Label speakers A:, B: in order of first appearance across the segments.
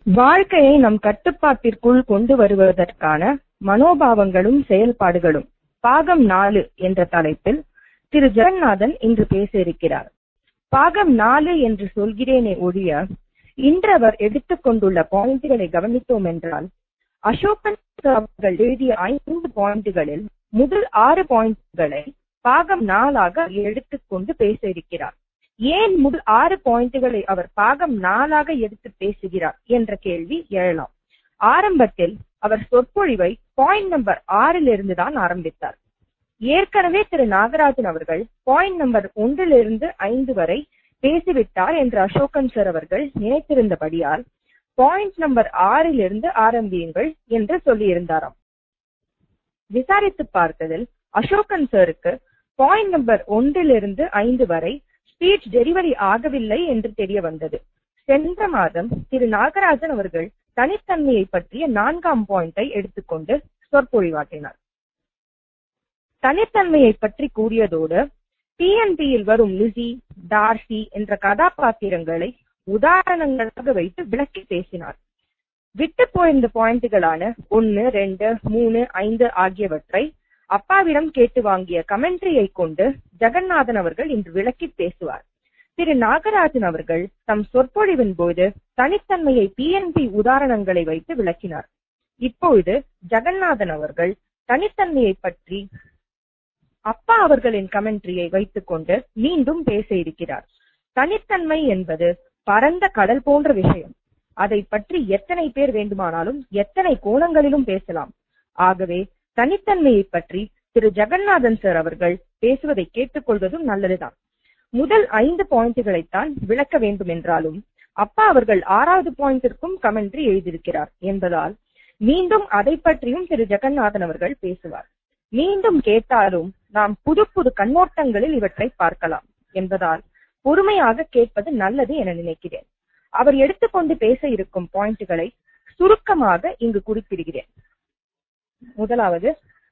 A: வாழ்க்கையை நம் கட்டுப்பாட்டிற்குள் கொண்டு வருவதற்கான மனோபாவங்களும் செயல்பாடுகளும் பாகம் நாலு என்ற தலைப்பில் திரு ஜெகநாதன் இன்று பேச இருக்கிறார் பாகம் நாலு என்று சொல்கிறேனே ஒழிய இன்று அவர் எடுத்துக் கொண்டுள்ள பாயிண்ட்களை கவனித்தோம் என்றால் அசோகன் அவர்கள் எழுதிய ஐந்து பாயிண்ட்களில் முதல் ஆறு பாயிண்ட்களை பாகம் நாளாக எடுத்துக்கொண்டு பேச இருக்கிறார் ஏன் முதல் ஆறு பாயிண்ட்களை அவர் பாகம் நாளாக எடுத்து பேசுகிறார் என்ற கேள்வி எழலாம் ஆரம்பத்தில் அவர் சொற்பொழிவை பாயிண்ட் நம்பர் ஆறில் இருந்து தான் ஆரம்பித்தார் ஏற்கனவே திரு நாகராஜன் அவர்கள் பாயிண்ட் நம்பர் ஒன்றிலிருந்து ஐந்து வரை பேசிவிட்டார் என்று அசோகன் சார் அவர்கள் நினைத்திருந்தபடியால் பாயிண்ட் நம்பர் ஆறில் இருந்து ஆரம்பியுங்கள் என்று சொல்லியிருந்தாராம் விசாரித்து பார்த்ததில் அசோகன் சாருக்கு பாயிண்ட் நம்பர் ஒன்றிலிருந்து ஐந்து வரை ஸ்பீச் டெலிவரி ஆகவில்லை என்று தெரிய வந்தது சென்ற மாதம் திரு நாகராஜன் அவர்கள் தனித்தன்மையை பற்றிய நான்காம் பாயிண்டை எடுத்துக்கொண்டு சொற்பொழிவாற்றினார் தனித்தன்மையை பற்றி கூறியதோடு டிஎன்பியில் வரும் லிசி டார்சி என்ற கதாபாத்திரங்களை உதாரணங்களாக வைத்து விளக்கி பேசினார் விட்டு போயிருந்த பாயிண்ட்களான ஒன்னு ரெண்டு மூணு ஐந்து ஆகியவற்றை அப்பாவிடம் கேட்டு வாங்கிய கமெண்ட்ரியை கொண்டு ஜெகநாதன் அவர்கள் இன்று விளக்கி பேசுவார் திரு நாகராஜன் அவர்கள் தம் சொற்பொழிவின் போது தனித்தன்மையை பிஎன்பி உதாரணங்களை வைத்து விளக்கினார் இப்பொழுது ஜெகநாதன் அவர்கள் தனித்தன்மையை பற்றி அப்பா அவர்களின் கமெண்ட்ரியை வைத்துக் கொண்டு மீண்டும் பேச இருக்கிறார் தனித்தன்மை என்பது பரந்த கடல் போன்ற விஷயம் அதை பற்றி எத்தனை பேர் வேண்டுமானாலும் எத்தனை கோணங்களிலும் பேசலாம் ஆகவே தனித்தன்மையை பற்றி திரு ஜெகநாதன் சார் அவர்கள் பேசுவதை கேட்டுக்கொள்வதும் நல்லதுதான் முதல் ஐந்து பாயிண்ட்களைத்தான் விளக்க வேண்டும் என்றாலும் அப்பா அவர்கள் ஆறாவது பாயிண்டிற்கும் கமெண்ட்ரி எழுதியிருக்கிறார் என்பதால் மீண்டும் அதை பற்றியும் திரு ஜெகநாதன் அவர்கள் பேசுவார் மீண்டும் கேட்டாலும் நாம் புது புது கண்ணோட்டங்களில் இவற்றை பார்க்கலாம் என்பதால் பொறுமையாக கேட்பது நல்லது என நினைக்கிறேன் அவர் எடுத்துக்கொண்டு பேச இருக்கும் பாயிண்ட்களை சுருக்கமாக இங்கு குறிப்பிடுகிறேன் முதலாவது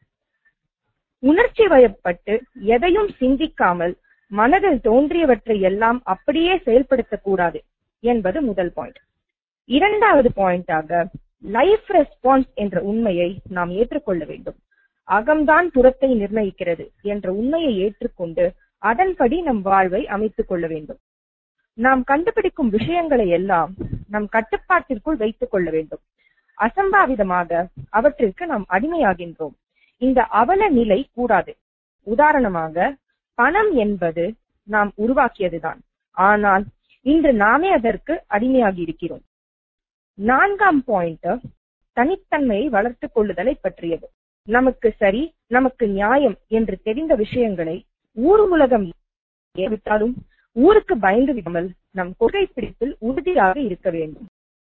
A: உணர்ச்சி வயப்பட்டு எதையும் சிந்திக்காமல் மனதில் தோன்றியவற்றை எல்லாம் அப்படியே செயல்படுத்தக்கூடாது என்பது முதல் பாயிண்ட் இரண்டாவது பாயிண்டாக லைஃப் ரெஸ்பான்ஸ் என்ற உண்மையை நாம் ஏற்றுக்கொள்ள வேண்டும் அகம்தான் புறத்தை நிர்ணயிக்கிறது என்ற உண்மையை ஏற்றுக்கொண்டு அதன்படி நம் வாழ்வை அமைத்துக் கொள்ள வேண்டும் நாம் கண்டுபிடிக்கும் விஷயங்களை எல்லாம் நம் கட்டுப்பாட்டிற்குள் வைத்துக் கொள்ள வேண்டும் அசம்பாவிதமாக அவற்றிற்கு நாம் அடிமையாகின்றோம் இந்த அவல நிலை கூடாது உதாரணமாக பணம் என்பது நாம் உருவாக்கியதுதான் ஆனால் இன்று நாமே அதற்கு அடிமையாகி இருக்கிறோம் நான்காம் பாயிண்ட் தனித்தன்மையை வளர்த்துக் கொள்ளுதலை பற்றியது நமக்கு சரி நமக்கு நியாயம் என்று தெரிந்த விஷயங்களை ஊர் உலகம் விட்டாலும் ஊருக்கு பயந்து விடாமல் நம் கொள்கை பிடிப்பில் உறுதியாக இருக்க வேண்டும்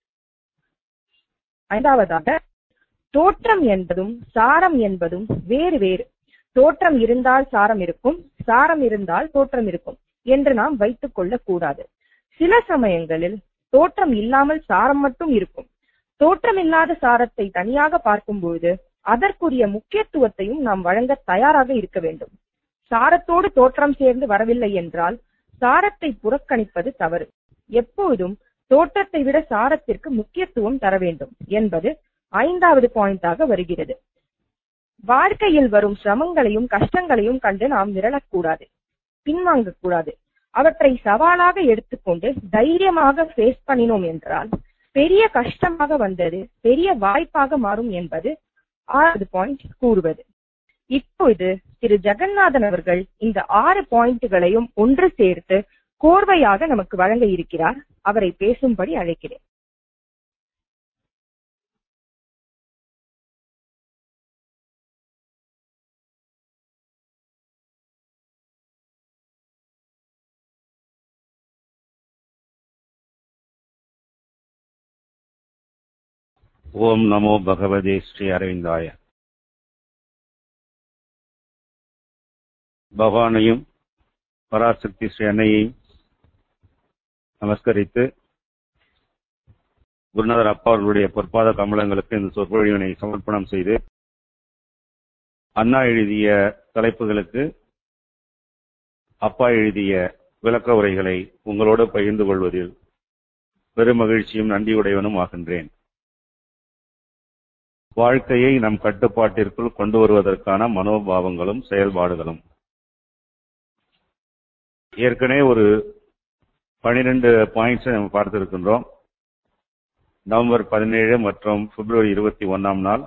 A: ஐந்தாவதாக தோற்றம் என்பதும் சாரம் என்பதும் வேறு வேறு தோற்றம் இருந்தால் சாரம் இருக்கும் சாரம் இருந்தால் தோற்றம் இருக்கும் என்று நாம் வைத்துக் கொள்ளக் கூடாது சில சமயங்களில் தோற்றம் இல்லாமல் சாரம் மட்டும் இருக்கும் தோற்றம் இல்லாத சாரத்தை தனியாக பார்க்கும்போது அதற்குரிய முக்கியத்துவத்தையும் நாம் வழங்க தயாராக இருக்க வேண்டும் சாரத்தோடு தோற்றம் சேர்ந்து வரவில்லை என்றால் சாரத்தை புறக்கணிப்பது தவறு எப்போதும் தோற்றத்தை விட சாரத்திற்கு முக்கியத்துவம் தர வேண்டும் என்பது ஐந்தாவது பாயிண்டாக வருகிறது வாழ்க்கையில் வரும் சிரமங்களையும் கஷ்டங்களையும் கண்டு நாம் விரளக்கூடாது பின்வாங்கக் கூடாது அவற்றை சவாலாக எடுத்துக்கொண்டு தைரியமாக ஃபேஸ் பண்ணினோம் என்றால் பெரிய கஷ்டமாக வந்தது பெரிய வாய்ப்பாக மாறும் என்பது ஆறாவது பாயிண்ட் கூறுவது இப்பொழுது திரு ஜெகநாதன் அவர்கள் இந்த ஆறு பாயிண்ட்களையும் ஒன்று சேர்த்து கோர்வையாக நமக்கு வழங்க இருக்கிறார் அவரை பேசும்படி அழைக்கிறேன்
B: ஓம் நமோ பகவதே ஸ்ரீ அரவிந்தாய பகவானையும் பராசக்தி ஸ்ரீ அன்னையையும் நமஸ்கரித்து குருநாதர் அப்பா அவர்களுடைய பொற்பாத கமலங்களுக்கு இந்த சொற்பொழிவினை சமர்ப்பணம் செய்து அண்ணா எழுதிய தலைப்புகளுக்கு அப்பா எழுதிய விளக்க உரைகளை உங்களோடு பகிர்ந்து கொள்வதில் பெருமகிழ்ச்சியும் நன்றியுடையவனும் ஆகின்றேன் வாழ்க்கையை நம் கட்டுப்பாட்டிற்குள் கொண்டு வருவதற்கான மனோபாவங்களும் செயல்பாடுகளும் ஏற்கனவே ஒரு பனிரெண்டு பாயிண்ட்ஸ் நம்ம பார்த்திருக்கின்றோம் நவம்பர் பதினேழு மற்றும் பிப்ரவரி இருபத்தி ஒன்னாம் நாள்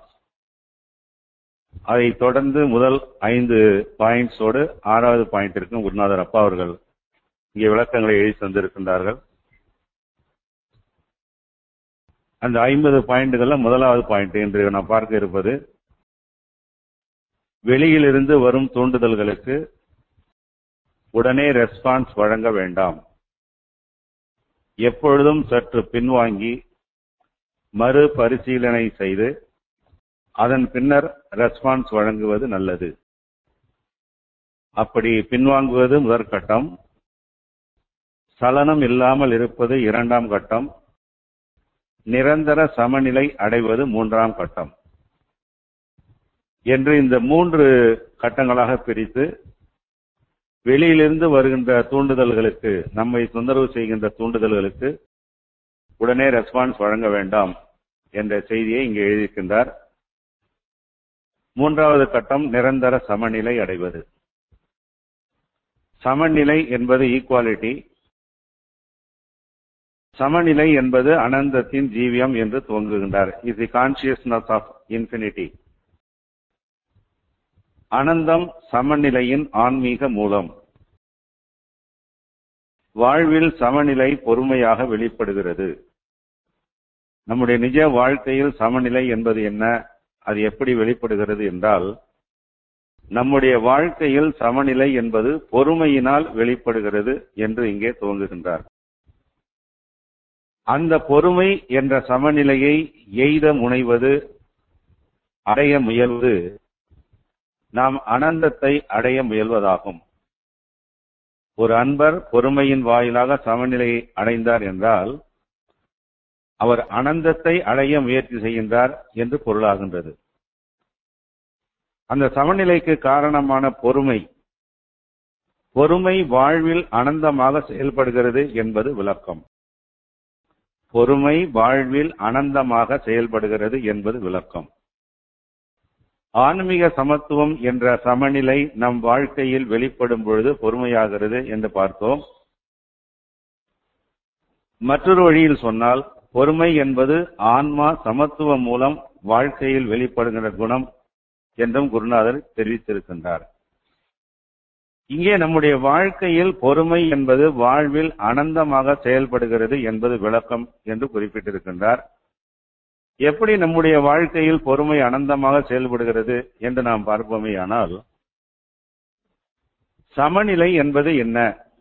B: அதை தொடர்ந்து முதல் ஐந்து பாயிண்ட்ஸோடு ஆறாவது பாயிண்டிற்கும் குருநாதர் அப்பா அவர்கள் இங்கே விளக்கங்களை எழுதி தந்திருக்கின்றார்கள் அந்த ஐம்பது பாயிண்ட்கள்ல முதலாவது பாயிண்ட் என்று நாம் பார்க்க இருப்பது வெளியிலிருந்து வரும் தூண்டுதல்களுக்கு உடனே ரெஸ்பான்ஸ் வழங்க வேண்டாம் எப்பொழுதும் சற்று பின்வாங்கி மறு பரிசீலனை செய்து அதன் பின்னர் ரெஸ்பான்ஸ் வழங்குவது நல்லது அப்படி பின்வாங்குவது முதற்கட்டம் சலனம் இல்லாமல் இருப்பது இரண்டாம் கட்டம் நிரந்தர சமநிலை அடைவது மூன்றாம் கட்டம் என்று இந்த மூன்று கட்டங்களாக பிரித்து வெளியிலிருந்து வருகின்ற தூண்டுதல்களுக்கு நம்மை தொந்தரவு செய்கின்ற தூண்டுதல்களுக்கு உடனே ரெஸ்பான்ஸ் வழங்க வேண்டாம் என்ற செய்தியை இங்கே எழுதியிருக்கின்றார் மூன்றாவது கட்டம் நிரந்தர சமநிலை அடைவது சமநிலை என்பது ஈக்குவாலிட்டி சமநிலை என்பது அனந்தத்தின் ஜீவியம் என்று துவங்குகின்றார் is the consciousness of infinity அனந்தம் சமநிலையின் ஆன்மீக மூலம் வாழ்வில் சமநிலை பொறுமையாக வெளிப்படுகிறது நம்முடைய நிஜ வாழ்க்கையில் சமநிலை என்பது என்ன அது எப்படி வெளிப்படுகிறது என்றால் நம்முடைய வாழ்க்கையில் சமநிலை என்பது பொறுமையினால் வெளிப்படுகிறது என்று இங்கே துவங்குகின்றார் அந்த பொறுமை என்ற சமநிலையை எய்த முனைவது அடைய முயல்வது நாம் அனந்தத்தை அடைய முயல்வதாகும் ஒரு அன்பர் பொறுமையின் வாயிலாக சமநிலையை அடைந்தார் என்றால் அவர் அனந்தத்தை அடைய முயற்சி செய்கின்றார் என்று பொருளாகின்றது அந்த சமநிலைக்கு காரணமான பொறுமை பொறுமை வாழ்வில் அனந்தமாக செயல்படுகிறது என்பது விளக்கம் பொறுமை வாழ்வில் அனந்தமாக செயல்படுகிறது என்பது விளக்கம் ஆன்மீக சமத்துவம் என்ற சமநிலை நம் வாழ்க்கையில் வெளிப்படும் பொழுது பொறுமையாகிறது என்று பார்த்தோம் மற்றொரு வழியில் சொன்னால் பொறுமை என்பது ஆன்மா சமத்துவம் மூலம் வாழ்க்கையில் வெளிப்படுகின்ற குணம் என்றும் குருநாதர் தெரிவித்திருக்கின்றார் இங்கே நம்முடைய வாழ்க்கையில் பொறுமை என்பது வாழ்வில் அனந்தமாக செயல்படுகிறது என்பது விளக்கம் என்று குறிப்பிட்டிருக்கின்றார் எப்படி நம்முடைய வாழ்க்கையில் பொறுமை அனந்தமாக செயல்படுகிறது என்று நாம் பார்ப்போமே ஆனால் சமநிலை என்பது என்ன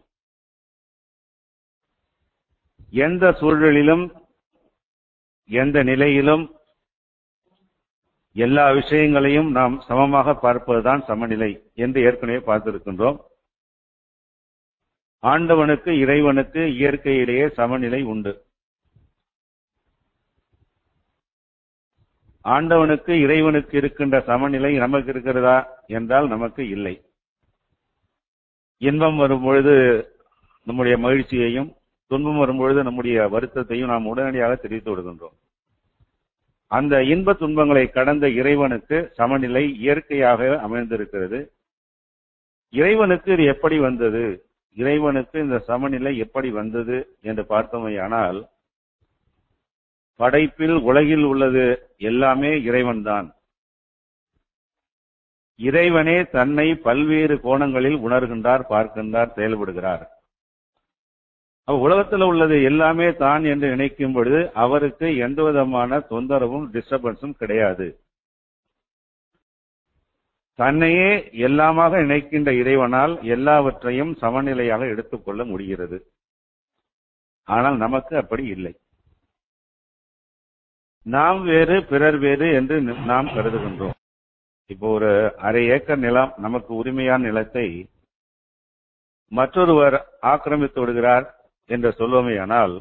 B: எந்த சூழலிலும் எந்த நிலையிலும் எல்லா விஷயங்களையும் நாம் சமமாக பார்ப்பதுதான் சமநிலை என்று ஏற்கனவே பார்த்திருக்கின்றோம் ஆண்டவனுக்கு இறைவனுக்கு இயற்கையிலேயே சமநிலை உண்டு ஆண்டவனுக்கு இறைவனுக்கு இருக்கின்ற சமநிலை நமக்கு இருக்கிறதா என்றால் நமக்கு இல்லை இன்பம் வரும் பொழுது நம்முடைய மகிழ்ச்சியையும் துன்பம் வரும்பொழுது நம்முடைய வருத்தத்தையும் நாம் உடனடியாக தெரிவித்து விடுகின்றோம் அந்த இன்ப துன்பங்களை கடந்த இறைவனுக்கு சமநிலை இயற்கையாக அமைந்திருக்கிறது இறைவனுக்கு இது எப்படி வந்தது இறைவனுக்கு இந்த சமநிலை எப்படி வந்தது என்று பார்த்தோமையானால் படைப்பில் உலகில் உள்ளது எல்லாமே இறைவன்தான் இறைவனே தன்னை பல்வேறு கோணங்களில் உணர்கின்றார் பார்க்கின்றார் செயல்படுகிறார் உலகத்தில் உள்ளது எல்லாமே தான் என்று நினைக்கும் பொழுது அவருக்கு எந்த விதமான தொந்தரவும் டிஸ்டர்பன்ஸும் கிடையாது தன்னையே எல்லாமாக நினைக்கின்ற இறைவனால் எல்லாவற்றையும் சமநிலையாக எடுத்துக்கொள்ள முடிகிறது ஆனால் நமக்கு அப்படி இல்லை நாம் வேறு பிறர் வேறு என்று நாம் கருதுகின்றோம் இப்போ ஒரு அரை ஏக்கர் நிலம் நமக்கு உரிமையான நிலத்தை மற்றொருவர் ஆக்கிரமித்து விடுகிறார் என்று சொல்லுவோமேயானால்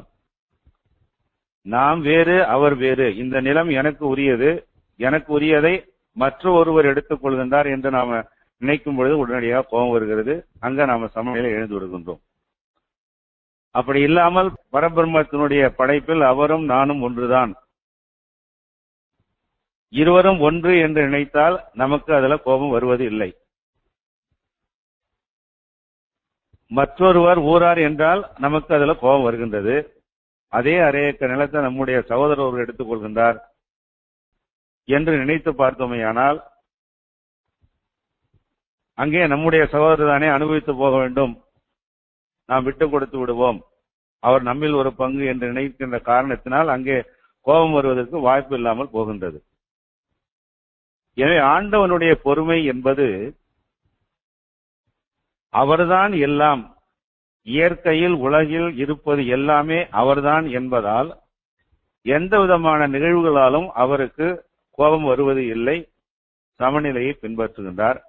B: நாம் வேறு அவர் வேறு இந்த நிலம் எனக்கு உரியது எனக்கு உரியதை மற்ற ஒருவர் எடுத்துக் கொள்கின்றார் என்று நாம நினைக்கும் பொழுது உடனடியாக கோபம் வருகிறது அங்க நாம சமநிலை எழுந்து விடுகின்றோம் அப்படி இல்லாமல் பரபிரம்மத்தினுடைய படைப்பில் அவரும் நானும் ஒன்றுதான் இருவரும் ஒன்று என்று நினைத்தால் நமக்கு அதுல கோபம் வருவது இல்லை மற்றொருவர் ஊரார் என்றால் நமக்கு அதுல கோபம் வருகின்றது அதே அரை ஏக்கர் நிலத்தை நம்முடைய சகோதரர் ஒருவர் எடுத்துக் கொள்கின்றார் என்று நினைத்து பார்த்தோமேயானால் அங்கே நம்முடைய சகோதரர் தானே அனுபவித்து போக வேண்டும் நாம் விட்டு கொடுத்து விடுவோம் அவர் நம்மில் ஒரு பங்கு என்று நினைக்கின்ற காரணத்தினால் அங்கே கோபம் வருவதற்கு வாய்ப்பு இல்லாமல் போகின்றது எனவே ஆண்டவனுடைய பொறுமை என்பது அவர்தான் எல்லாம் இயற்கையில் உலகில் இருப்பது எல்லாமே அவர்தான் என்பதால் எந்த விதமான நிகழ்வுகளாலும் அவருக்கு கோபம் வருவது இல்லை சமநிலையை பின்பற்றுகின்றார்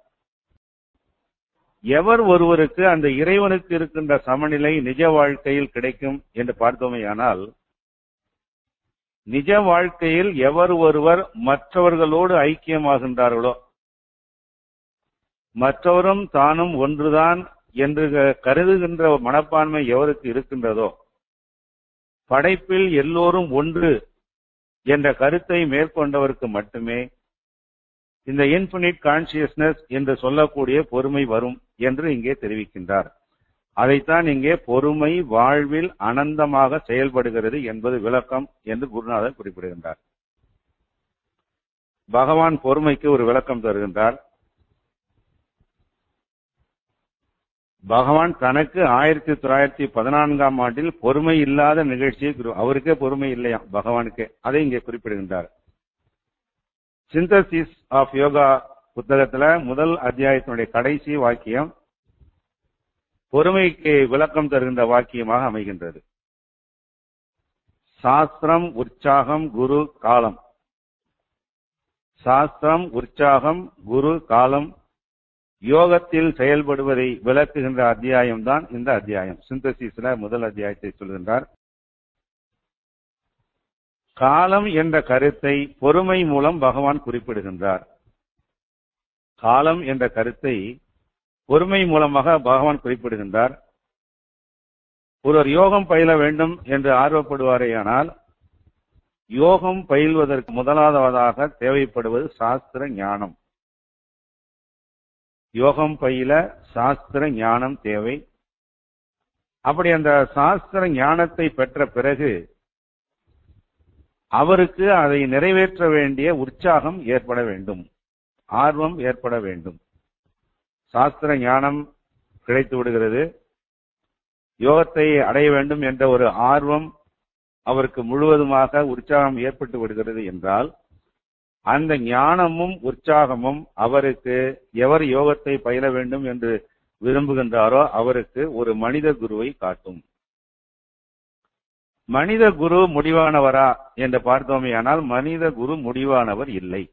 B: எவர் ஒருவருக்கு அந்த இறைவனுக்கு இருக்கின்ற சமநிலை நிஜ வாழ்க்கையில் கிடைக்கும் என்று பார்த்தோமேயானால் நிஜ வாழ்க்கையில் எவர் ஒருவர் மற்றவர்களோடு ஐக்கியமாகின்றார்களோ மற்றவரும் தானும் ஒன்றுதான் என்று கருதுகின்ற மனப்பான்மை எவருக்கு இருக்கின்றதோ படைப்பில் எல்லோரும் ஒன்று என்ற கருத்தை மேற்கொண்டவருக்கு மட்டுமே இந்த இன்பினிட் கான்சியஸ்னஸ் என்று சொல்லக்கூடிய பொறுமை வரும் என்று இங்கே தெரிவிக்கின்றார் அதைத்தான் இங்கே பொறுமை வாழ்வில் அனந்தமாக செயல்படுகிறது என்பது விளக்கம் என்று குருநாதர் குறிப்பிடுகின்றார் பகவான் பொறுமைக்கு ஒரு விளக்கம் தருகின்றார் பகவான் தனக்கு ஆயிரத்தி தொள்ளாயிரத்தி பதினான்காம் ஆண்டில் பொறுமை இல்லாத நிகழ்ச்சியை அவருக்கே பொறுமை இல்லையா பகவானுக்கே அதை இங்கே குறிப்பிடுகின்றார் சிந்தசிஸ் ஆஃப் யோகா புத்தகத்துல முதல் அத்தியாயத்தினுடைய கடைசி வாக்கியம் பொறுமைக்கு விளக்கம் தருகின்ற வாக்கியமாக அமைகின்றது சாஸ்திரம் உற்சாகம் குரு காலம் சாஸ்திரம் உற்சாகம் குரு காலம் யோகத்தில் செயல்படுவதை விளக்குகின்ற அத்தியாயம் தான் இந்த அத்தியாயம் சிந்தசிஸ்ல முதல் அத்தியாயத்தை சொல்கின்றார் காலம் என்ற கருத்தை பொறுமை மூலம் பகவான் குறிப்பிடுகின்றார் காலம் என்ற கருத்தை பொறுமை மூலமாக பகவான் குறிப்பிடுகின்றார் ஒருவர் யோகம் பயில வேண்டும் என்று ஆர்வப்படுவாரேயானால் யோகம் பயில்வதற்கு முதலாவதாக தேவைப்படுவது சாஸ்திர ஞானம் யோகம் பயில சாஸ்திர ஞானம் தேவை அப்படி அந்த சாஸ்திர ஞானத்தை பெற்ற பிறகு அவருக்கு அதை நிறைவேற்ற வேண்டிய உற்சாகம் ஏற்பட வேண்டும் ஆர்வம் ஏற்பட வேண்டும் சாஸ்திர ஞானம் கிடைத்து விடுகிறது யோகத்தை அடைய வேண்டும் என்ற ஒரு ஆர்வம் அவருக்கு முழுவதுமாக உற்சாகம் ஏற்பட்டு விடுகிறது என்றால் அந்த ஞானமும் உற்சாகமும் அவருக்கு எவர் யோகத்தை பயில வேண்டும் என்று விரும்புகின்றாரோ அவருக்கு ஒரு மனித குருவை காட்டும் மனித குரு முடிவானவரா என்று பார்த்தோமேயானால் மனித குரு முடிவானவர் இல்லை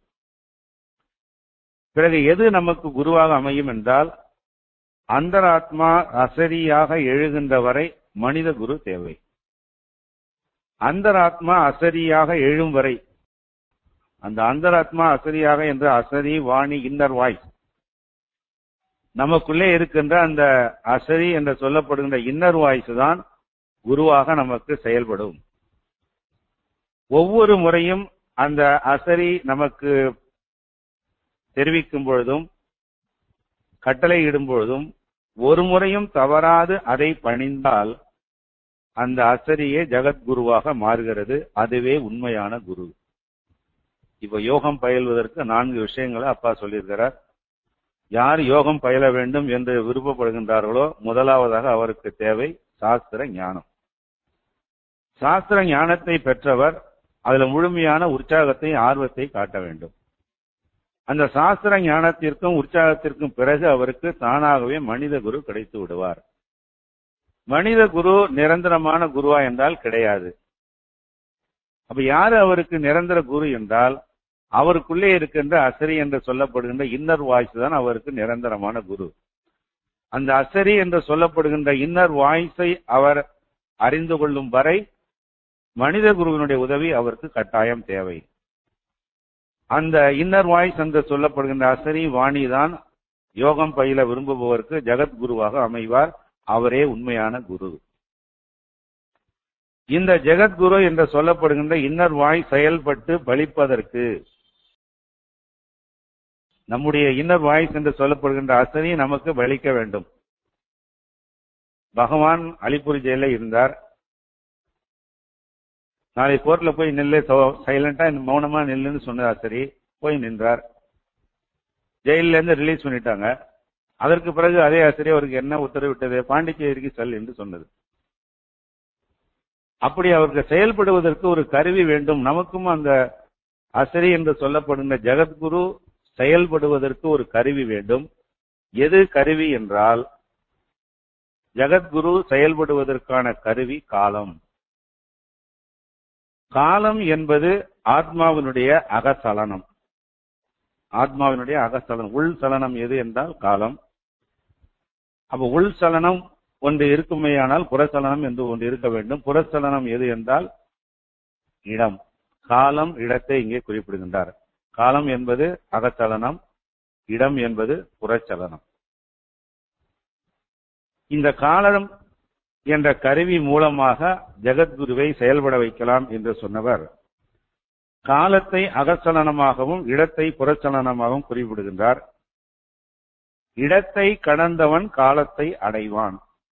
B: பிறகு எது நமக்கு குருவாக அமையும் என்றால் அந்தராத்மா அசரியாக எழுகின்ற வரை மனித குரு தேவை அந்தராத்மா அசரியாக எழும் வரை அந்த அந்தராத்மா அசரியாக என்ற அசரி வாணி இன்னர் வாய்ஸ் நமக்குள்ளே இருக்கின்ற அந்த அசரி என்று சொல்லப்படுகின்ற இன்னர் வாய்ஸ் தான் குருவாக நமக்கு செயல்படும் ஒவ்வொரு முறையும் அந்த அசரி நமக்கு தெரிவிக்கும் பொழுதும் கட்டளை இடும் பொழுதும் ஒரு முறையும் தவறாது அதை பணிந்தால் அந்த அசரியே ஜெகத்குருவாக மாறுகிறது அதுவே உண்மையான குரு இப்ப யோகம் பயில்வதற்கு நான்கு விஷயங்களை அப்பா சொல்லியிருக்கிறார் யார் யோகம் பயில வேண்டும் என்று விருப்பப்படுகின்றார்களோ முதலாவதாக அவருக்கு தேவை சாஸ்திர ஞானம் சாஸ்திர ஞானத்தை பெற்றவர் அதுல முழுமையான உற்சாகத்தை ஆர்வத்தை காட்ட வேண்டும் அந்த சாஸ்திர ஞானத்திற்கும் உற்சாகத்திற்கும் பிறகு அவருக்கு தானாகவே மனித குரு கிடைத்து விடுவார் மனித குரு நிரந்தரமான குருவா என்றால் கிடையாது அப்ப யாரு அவருக்கு நிரந்தர குரு என்றால் அவருக்குள்ளே இருக்கின்ற அசரி என்று சொல்லப்படுகின்ற இன்னர் வாய்ஸ் தான் அவருக்கு நிரந்தரமான குரு அந்த அசரி என்று சொல்லப்படுகின்ற இன்னர் வாய்ஸை அவர் அறிந்து கொள்ளும் வரை மனித குருவினுடைய உதவி அவருக்கு கட்டாயம் தேவை அந்த இன்னர் வாய்ஸ் என்று சொல்லப்படுகின்ற அசரி வாணி தான் யோகம் பயில விரும்புபவருக்கு ஜெகத் குருவாக அமைவார் அவரே உண்மையான குரு இந்த ஜெகத்குரு என்று சொல்லப்படுகின்ற இன்னர் வாய் செயல்பட்டு பலிப்பதற்கு நம்முடைய இன்னர் வாய்ஸ் என்று சொல்லப்படுகின்ற அசனி நமக்கு பலிக்க வேண்டும் பகவான் அலிபுரி ஜெயில இருந்தார் நாளை கோர்ட்ல போய் நில்லு சைலண்டா மௌனமா நில்லுன்னு சொன்னதா சரி போய் நின்றார் ஜெயில இருந்து ரிலீஸ் பண்ணிட்டாங்க அதற்கு பிறகு அதே ஆசிரியர் அவருக்கு என்ன உத்தரவிட்டது பாண்டிச்சேரிக்கு செல் என்று சொன்னது அப்படி அவருக்கு செயல்படுவதற்கு ஒரு கருவி வேண்டும் நமக்கும் அந்த அசரி என்று சொல்லப்படுகின்ற ஜெகத்குரு செயல்படுவதற்கு ஒரு கருவி வேண்டும் எது கருவி என்றால் ஜெகத்குரு செயல்படுவதற்கான கருவி காலம் காலம் என்பது ஆத்மாவினுடைய அகசலனம் ஆத்மாவினுடைய அகசலனம் உள் சலனம் எது என்றால் காலம் அப்ப உள் சலனம் ஒன்று இருக்குமேயானால் புறச்சலனம் என்று ஒன்று இருக்க வேண்டும் புறச்சலனம் எது என்றால் இடம் காலம் இடத்தை இங்கே குறிப்பிடுகின்றார் காலம் என்பது அகச்சலனம் இடம் என்பது புறச்சலனம் இந்த காலம் என்ற கருவி மூலமாக ஜெகத்குருவை செயல்பட வைக்கலாம் என்று சொன்னவர் காலத்தை அகச்சலனமாகவும் இடத்தை புறச்சலனமாகவும் குறிப்பிடுகின்றார் இடத்தை கடந்தவன் காலத்தை அடைவான்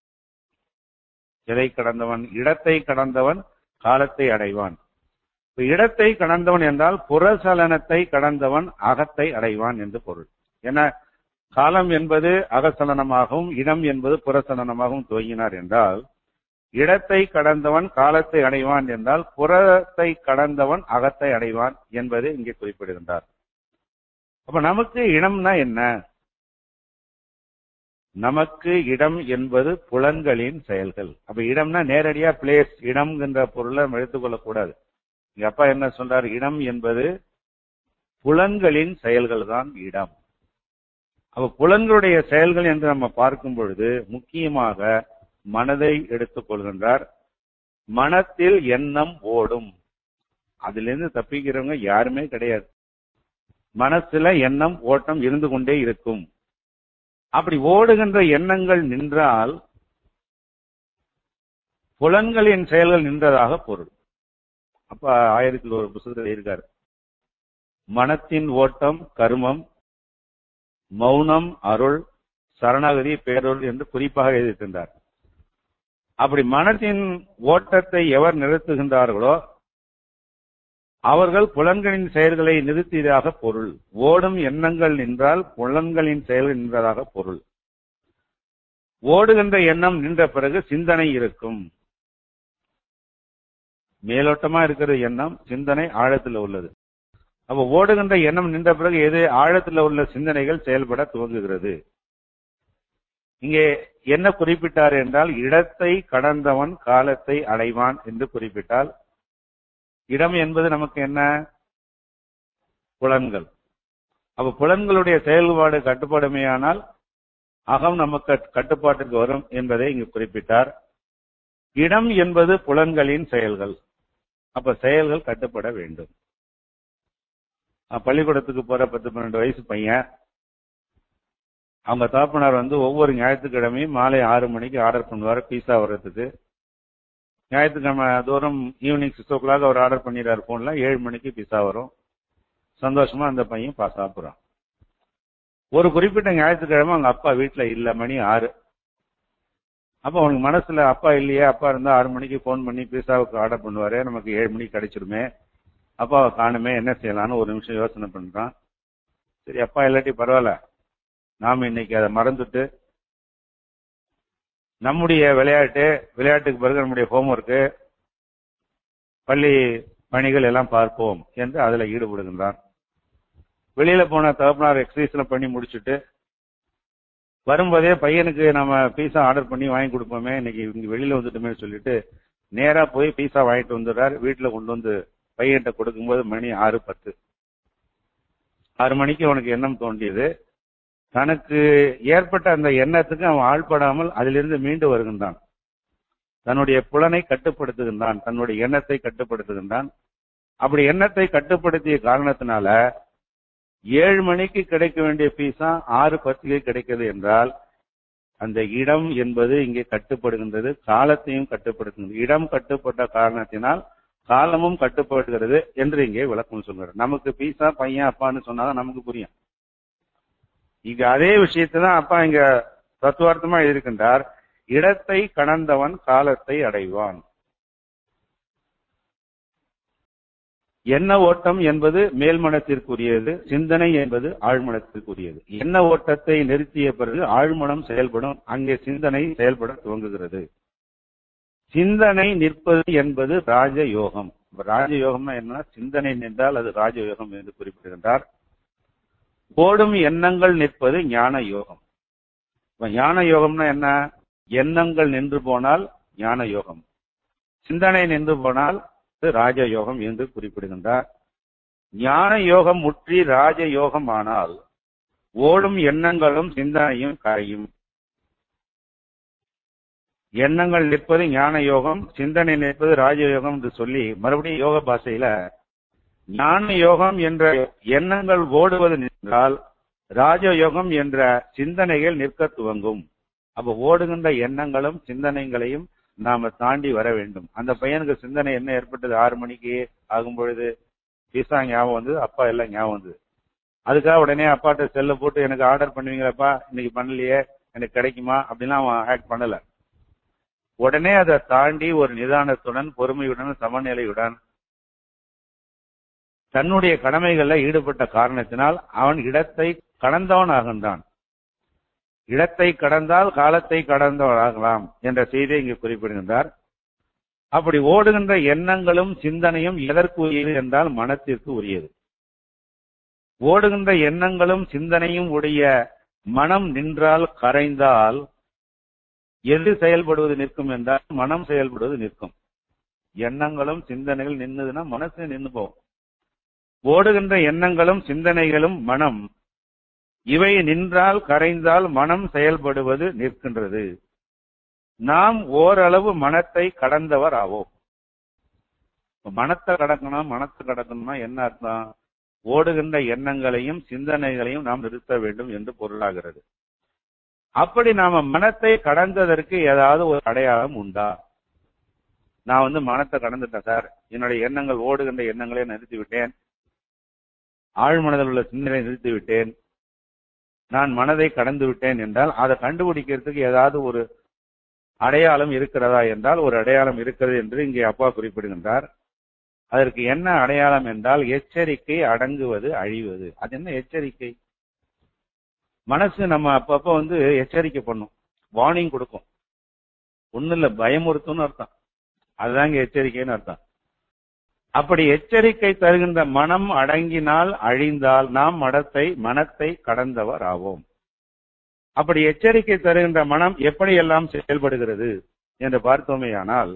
B: எதை கடந்தவன் இடத்தை கடந்தவன் காலத்தை அடைவான் இடத்தை கடந்தவன் என்றால் புறசலனத்தை கடந்தவன் அகத்தை அடைவான் என்று பொருள் என காலம் என்பது அகசலனமாகவும் இடம் என்பது புறசலனமாகவும் துவங்கினார் என்றால் இடத்தை கடந்தவன் காலத்தை அடைவான் என்றால் புறத்தை கடந்தவன் அகத்தை அடைவான் என்பதை இங்கே குறிப்பிடுகின்றார் அப்ப நமக்கு இடம்னா என்ன நமக்கு இடம் என்பது புலன்களின் செயல்கள் அப்ப இடம்னா நேரடியா பிளேஸ் இடம் என்ற பொருளை நம்ம எடுத்துக்கொள்ளக் கூடாது எங்க அப்பா என்ன சொல்றார் இடம் என்பது புலன்களின் செயல்கள் தான் இடம் அப்ப புலன்களுடைய செயல்கள் என்று நம்ம பார்க்கும் பொழுது முக்கியமாக மனதை எடுத்துக் கொள்கின்றார் மனத்தில் எண்ணம் ஓடும் அதிலிருந்து தப்பிக்கிறவங்க யாருமே கிடையாது மனசுல எண்ணம் ஓட்டம் இருந்து கொண்டே இருக்கும் அப்படி ஓடுகின்ற எண்ணங்கள் நின்றால் புலன்களின் செயல்கள் நின்றதாக பொருள் அப்ப ஆயிரத்தில் ஒரு புத்தகத்தில் இருக்காரு மனத்தின் ஓட்டம் கருமம் மௌனம் அருள் சரணாகதி பேரொருள் என்று குறிப்பாக எழுதியிருக்கின்றார் அப்படி மனத்தின் ஓட்டத்தை எவர் நிறுத்துகின்றார்களோ அவர்கள் புலன்களின் செயல்களை நிறுத்தியதாக பொருள் ஓடும் எண்ணங்கள் நின்றால் புலன்களின் செயல்கள் நின்றதாக பொருள் ஓடுகின்ற எண்ணம் நின்ற பிறகு சிந்தனை இருக்கும் மேலோட்டமா இருக்கிற எண்ணம் சிந்தனை ஆழத்தில் உள்ளது அப்ப ஓடுகின்ற எண்ணம் நின்ற பிறகு எது ஆழத்தில் உள்ள சிந்தனைகள் செயல்பட துவங்குகிறது இங்கே என்ன குறிப்பிட்டார் என்றால் இடத்தை கடந்தவன் காலத்தை அடைவான் என்று குறிப்பிட்டால் இடம் என்பது நமக்கு என்ன புலன்கள் அப்ப புலன்களுடைய செயல்பாடு கட்டுப்பாடுமையானால் அகம் நமக்கு கட்டுப்பாட்டிற்கு வரும் என்பதை இங்கு குறிப்பிட்டார் இடம் என்பது புலன்களின் செயல்கள் அப்ப செயல்கள் கட்டுப்பட வேண்டும் பள்ளிக்கூடத்துக்கு போற பத்து பன்னெண்டு வயசு பையன் அவங்க தாப்பனார் வந்து ஒவ்வொரு ஞாயிற்றுக்கிழமையும் மாலை ஆறு மணிக்கு ஆர்டர் பண்ணுவார் பீஸா வர்றதுக்கு ஞாயிற்றுக்கிழமை தூரம் ஈவினிங் சிக்ஸ் ஓ கிளாக் அவர் ஆர்டர் பண்ணிடுறாரு போன்ல ஏழு மணிக்கு பீஸா வரும் சந்தோஷமா அந்த பையன் பா சாப்பிட்றான் ஒரு குறிப்பிட்ட ஞாயிற்றுக்கிழமை அவங்க அப்பா வீட்டுல இல்ல மணி ஆறு அப்ப அவனுக்கு மனசுல அப்பா இல்லையே அப்பா இருந்தா ஆறு மணிக்கு போன் பண்ணி பீஸாவுக்கு ஆர்டர் பண்ணுவாரு நமக்கு ஏழு மணிக்கு கிடைச்சிருமே அப்பாவை காணுமே என்ன செய்யலாம்னு ஒரு நிமிஷம் யோசனை பண்றான் சரி அப்பா இல்லாட்டி பரவாயில்ல நாம இன்னைக்கு அதை மறந்துட்டு நம்முடைய விளையாட்டு விளையாட்டுக்கு பிறகு நம்முடைய ஹோம்ஒர்க்கு பள்ளி பணிகள் எல்லாம் பார்ப்போம் என்று அதுல ஈடுபடுகின்றான் வெளியில போன தகப்பனார் எக்ஸசைஸ்ல பண்ணி முடிச்சுட்டு வரும்போதே பையனுக்கு நம்ம பீஸா ஆர்டர் பண்ணி வாங்கி கொடுப்போமே இன்னைக்கு இங்க வெளியில வந்துட்டோமே சொல்லிட்டு நேரா போய் பீஸா வாங்கிட்டு வந்துடுறாரு வீட்டுல கொண்டு வந்து பையன்கிட்ட கொடுக்கும்போது மணி ஆறு பத்து ஆறு மணிக்கு அவனுக்கு எண்ணம் தோண்டியது தனக்கு ஏற்பட்ட அந்த எண்ணத்துக்கு அவன் ஆள்படாமல் அதிலிருந்து மீண்டு வருகின்றான் தன்னுடைய புலனை கட்டுப்படுத்துகின்றான் தன்னுடைய எண்ணத்தை கட்டுப்படுத்துகின்றான் அப்படி எண்ணத்தை கட்டுப்படுத்திய காரணத்தினால ஏழு மணிக்கு கிடைக்க வேண்டிய பீஸா ஆறு பத்துக்கு கிடைக்கிறது என்றால் அந்த இடம் என்பது இங்கே கட்டுப்படுகின்றது காலத்தையும் கட்டுப்படுத்துகிறது இடம் கட்டுப்பட்ட காரணத்தினால் காலமும் கட்டுப்படுகிறது என்று இங்கே விளக்கம் சொல்கிறார் நமக்கு பீசா பையன் அப்பான்னு சொன்னாதான் நமக்கு புரியும் இங்க அதே விஷயத்தை தான் அப்பா இங்க தத்துவார்த்தமா இருக்கின்றார் இடத்தை கடந்தவன் காலத்தை அடைவான் எண்ண ஓட்டம் என்பது மேல்மனத்திற்குரியது சிந்தனை என்பது ஆழ்மனத்திற்குரியது எண்ண ஓட்டத்தை நிறுத்திய பிறகு ஆழ்மனம் செயல்படும் அங்கே சிந்தனை செயல்பட துவங்குகிறது சிந்தனை நிற்பது என்பது ராஜயோகம் ராஜயோகம்னா என்ன சிந்தனை நின்றால் அது ராஜயோகம் என்று குறிப்பிடுகின்றார் ஓடும் எண்ணங்கள் நிற்பது ஞான யோகம் ஞான யோகம்னா என்ன எண்ணங்கள் நின்று போனால் ஞான யோகம் சிந்தனை நின்று போனால் ராஜயோகம் என்று குறிப்பிடுகின்றார் ஞான யோகம் முற்றி ராஜயோகம் ஆனால் ஓடும் எண்ணங்களும் சிந்தனையும் கரையும் எண்ணங்கள் நிற்பது ஞான யோகம் சிந்தனை நிற்பது ராஜயோகம் என்று சொல்லி மறுபடியும் யோக பாஷையில ஞான யோகம் என்ற எண்ணங்கள் ஓடுவது நின்றால் ராஜயோகம் என்ற சிந்தனைகள் நிற்க துவங்கும் அப்ப ஓடுகின்ற எண்ணங்களும் சிந்தனைகளையும் நாம தாண்டி வர வேண்டும் அந்த பையனுக்கு சிந்தனை என்ன ஏற்பட்டது ஆறு மணிக்கு ஆகும் பொழுது பீசா ஞாபகம் வந்து அப்பா எல்லாம் ஞாபகம் வந்து அதுக்காக உடனே அப்பாட்ட செல்ல போட்டு எனக்கு ஆர்டர் பண்ணுவீங்களப்பா இன்னைக்கு பண்ணலையே எனக்கு கிடைக்குமா அப்படின்லாம் அவன் ஆக்ட் பண்ணல உடனே அதை தாண்டி ஒரு நிதானத்துடன் பொறுமையுடன் சமநிலையுடன் தன்னுடைய கடமைகள்ல ஈடுபட்ட காரணத்தினால் அவன் இடத்தை கடந்தவன் ஆகின்றான் இடத்தை கடந்தால் காலத்தை கடந்தவராகலாம் என்ற செய்தியை இங்கு குறிப்பிடுகின்றார் அப்படி ஓடுகின்ற எண்ணங்களும் சிந்தனையும் எதற்கு உரியது என்றால் மனத்திற்கு உரியது ஓடுகின்ற எண்ணங்களும் சிந்தனையும் உடைய மனம் நின்றால் கரைந்தால் எது செயல்படுவது நிற்கும் என்றால் மனம் செயல்படுவது நிற்கும் எண்ணங்களும் சிந்தனைகள் நின்னுதுன்னா மனசு நின்று போகும் ஓடுகின்ற எண்ணங்களும் சிந்தனைகளும் மனம் இவை நின்றால் கரைந்தால் மனம் செயல்படுவது நிற்கின்றது நாம் ஓரளவு மனத்தை கடந்தவர் ஆவோம் மனத்தை கடக்கணும் மனத்தை கடக்கணும்னா என்ன அர்த்தம் ஓடுகின்ற எண்ணங்களையும் சிந்தனைகளையும் நாம் நிறுத்த வேண்டும் என்று பொருளாகிறது அப்படி நாம மனத்தை கடந்ததற்கு ஏதாவது ஒரு அடையாளம் உண்டா நான் வந்து மனத்தை கடந்துட்டேன் சார் என்னுடைய எண்ணங்கள் ஓடுகின்ற எண்ணங்களை நிறுத்தி விட்டேன் ஆழ்மனதில் உள்ள சிந்தனை நிறுத்தி விட்டேன் நான் மனதை கடந்து விட்டேன் என்றால் அதை கண்டுபிடிக்கிறதுக்கு ஏதாவது ஒரு அடையாளம் இருக்கிறதா என்றால் ஒரு அடையாளம் இருக்கிறது என்று இங்கே அப்பா குறிப்பிடுகின்றார் அதற்கு என்ன அடையாளம் என்றால் எச்சரிக்கை அடங்குவது அழிவது அது என்ன எச்சரிக்கை மனசு நம்ம அப்பப்ப வந்து எச்சரிக்கை பண்ணும் வார்னிங் கொடுக்கும் ஒண்ணு இல்ல பயமுறுத்தும்னு அர்த்தம் அதுதாங்க எச்சரிக்கைன்னு அர்த்தம் அப்படி எச்சரிக்கை தருகின்ற மனம் அடங்கினால் அழிந்தால் நாம் மனத்தை மனத்தை கடந்தவர் ஆவோம் அப்படி எச்சரிக்கை தருகின்ற மனம் எப்படியெல்லாம் செயல்படுகிறது என்று பார்த்தோமேயானால்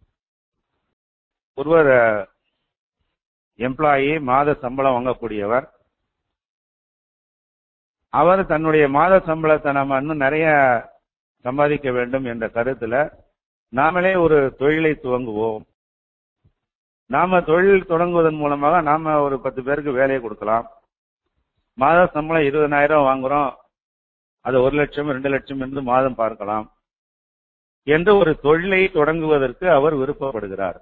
B: ஒருவர் எம்ப்ளாயி மாத சம்பளம் வாங்கக்கூடியவர் அவர் தன்னுடைய மாத சம்பளத்தை நம்ம இன்னும் நிறைய சம்பாதிக்க வேண்டும் என்ற கருத்துல நாமளே ஒரு தொழிலை துவங்குவோம் நாம தொழில் தொடங்குவதன் மூலமாக நாம ஒரு பத்து பேருக்கு வேலையை கொடுக்கலாம் மாத சம்பளம் இருபதனாயிரம் வாங்குறோம் அது ஒரு லட்சம் ரெண்டு லட்சம் என்று மாதம் பார்க்கலாம் என்று ஒரு தொழிலை தொடங்குவதற்கு அவர் விருப்பப்படுகிறார்